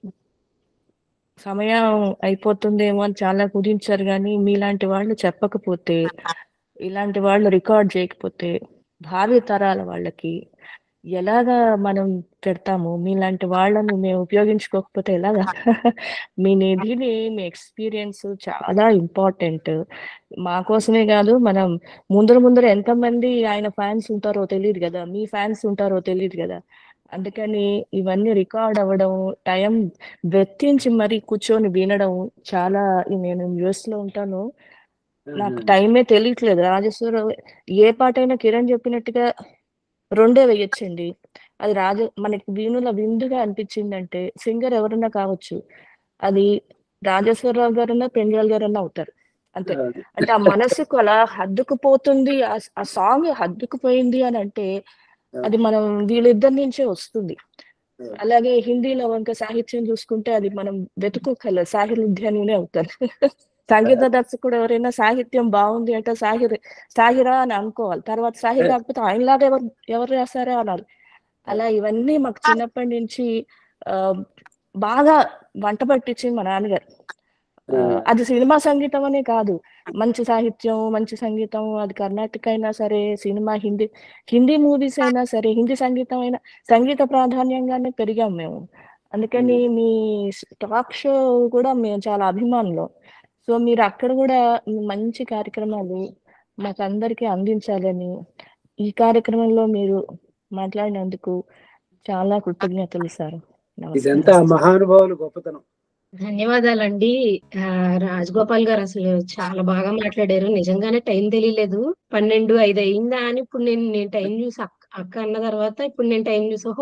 సమయం అయిపోతుందేమో అని చాలా కుదించారు కానీ మీలాంటి వాళ్ళు చెప్పకపోతే ఇలాంటి వాళ్ళు రికార్డ్ చేయకపోతే భావి తరాల వాళ్ళకి ఎలాగా మనం పెడతాము మీలాంటి వాళ్ళని మేము ఉపయోగించుకోకపోతే ఎలాగా మీ నిధిని మీ ఎక్స్పీరియన్స్ చాలా ఇంపార్టెంట్ మా కోసమే కాదు మనం ముందర ముందర ఎంతమంది ఆయన ఫ్యాన్స్ ఉంటారో తెలియదు కదా మీ ఫ్యాన్స్ ఉంటారో తెలియదు కదా అందుకని ఇవన్నీ రికార్డ్ అవ్వడం టైం వెచ్చించి మరి కూర్చొని వినడం చాలా నేను యుఎస్ లో ఉంటాను నాకు టైమే తెలియట్లేదు రాజేశ్వరరావు ఏ పాట అయినా కిరణ్ చెప్పినట్టుగా రెండే వేయొచ్చండి అది రాజ మనకి వీణుల విందుగా అనిపించిందంటే సింగర్ ఎవరన్నా కావచ్చు అది రాజేశ్వరరావు గారన్నా పెంజాల్ గారన్నా అవుతారు అంతే అంటే ఆ మనసుకు అలా హద్దుకుపోతుంది ఆ- ఆ సాంగ్ హద్దుకుపోయింది అని అంటే అది మనం వీళ్ళిద్దరి నుంచే వస్తుంది అలాగే హిందీలో ఇంకా సాహిత్యం చూసుకుంటే అది మనం వెతుకోగల సాహిత్యాన్ని అవుతారు సంగీత దర్శకుడు ఎవరైనా సాహిత్యం బాగుంది అంటే సాహిర్ సాహిరా అని అనుకోవాలి తర్వాత సాహిర్ కాకపోతే ఆయనలాగా ఎవరు ఎవరు రాస్తారా అనాలి అలా ఇవన్నీ మాకు చిన్నప్పటి నుంచి ఆ బాగా వంట పట్టించింది మా నాన్నగారు ఆ, అది సినిమా సంగీతం అనే కాదు మంచి సాహిత్యం మంచి సంగీతం అది కర్ణాటక అయినా సరే సినిమా హిందీ హిందీ మూవీస్ అయినా సరే హిందీ సంగీతం అయినా సంగీత ప్రాధాన్యంగానే పెరిగాం మేము అందుకని మీ టాక్ షో కూడా మేము చాలా అభిమానులు సో మీరు అక్కడ కూడా మంచి కార్యక్రమాలు మాకు అందరికీ అందించాలని ఈ కార్యక్రమంలో మీరు మాట్లాడినందుకు చాలా కృతజ్ఞతలు సార్ ఇదంతా ఆ నమస్కారం మహానుభావులు గొప్పతనం ధన్యవాదాలండి ఆ, రాజగోపాల్ గారు అసలు చాలా బాగా మాట్లాడారు నిజంగానే టైం తెలియలేదు పన్నెండు ఐదు అయిందా అని ఇప్పుడు నేను నేను టైం చూసి అక్క అక్క అన్న తర్వాత ఇప్పుడు నేను టైం చూసి ఓహో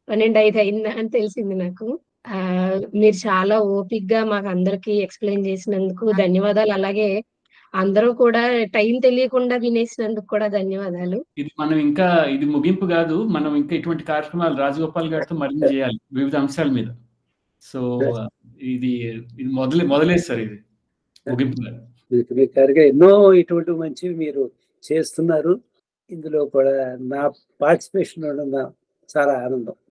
పన్నెండు ఐదు అయిందా అని తెలిసింది నాకు ఆ మీరు చాలా ఓపిగ్గా మాకు అందరికి ఎక్స్ప్లెయిన్ చేసినందుకు ధన్యవాదాలు అలాగే అందరూ కూడా టైం తెలియకుండా వినేసినందుకు కూడా ధన్యవాదాలు ఇది మనం ఇంకా ఇది ముగింపు కాదు మనం ఇంకా ఇటువంటి కార్యక్రమాలు రాజగోపాల్ గారితో మరిన్ని చేయాలి వివిధ అంశాల మీద సో ఇది ఇది మొదలే మొదలేస్తారు ఇది ముగింపు కాదు మీకు మీ గారిగా ఎన్నో ఇటువంటి మంచివి మీరు చేస్తున్నారు ఇందులో కూడా నా పార్టిసిపేషన్ ఉండడం చాలా ఆనందం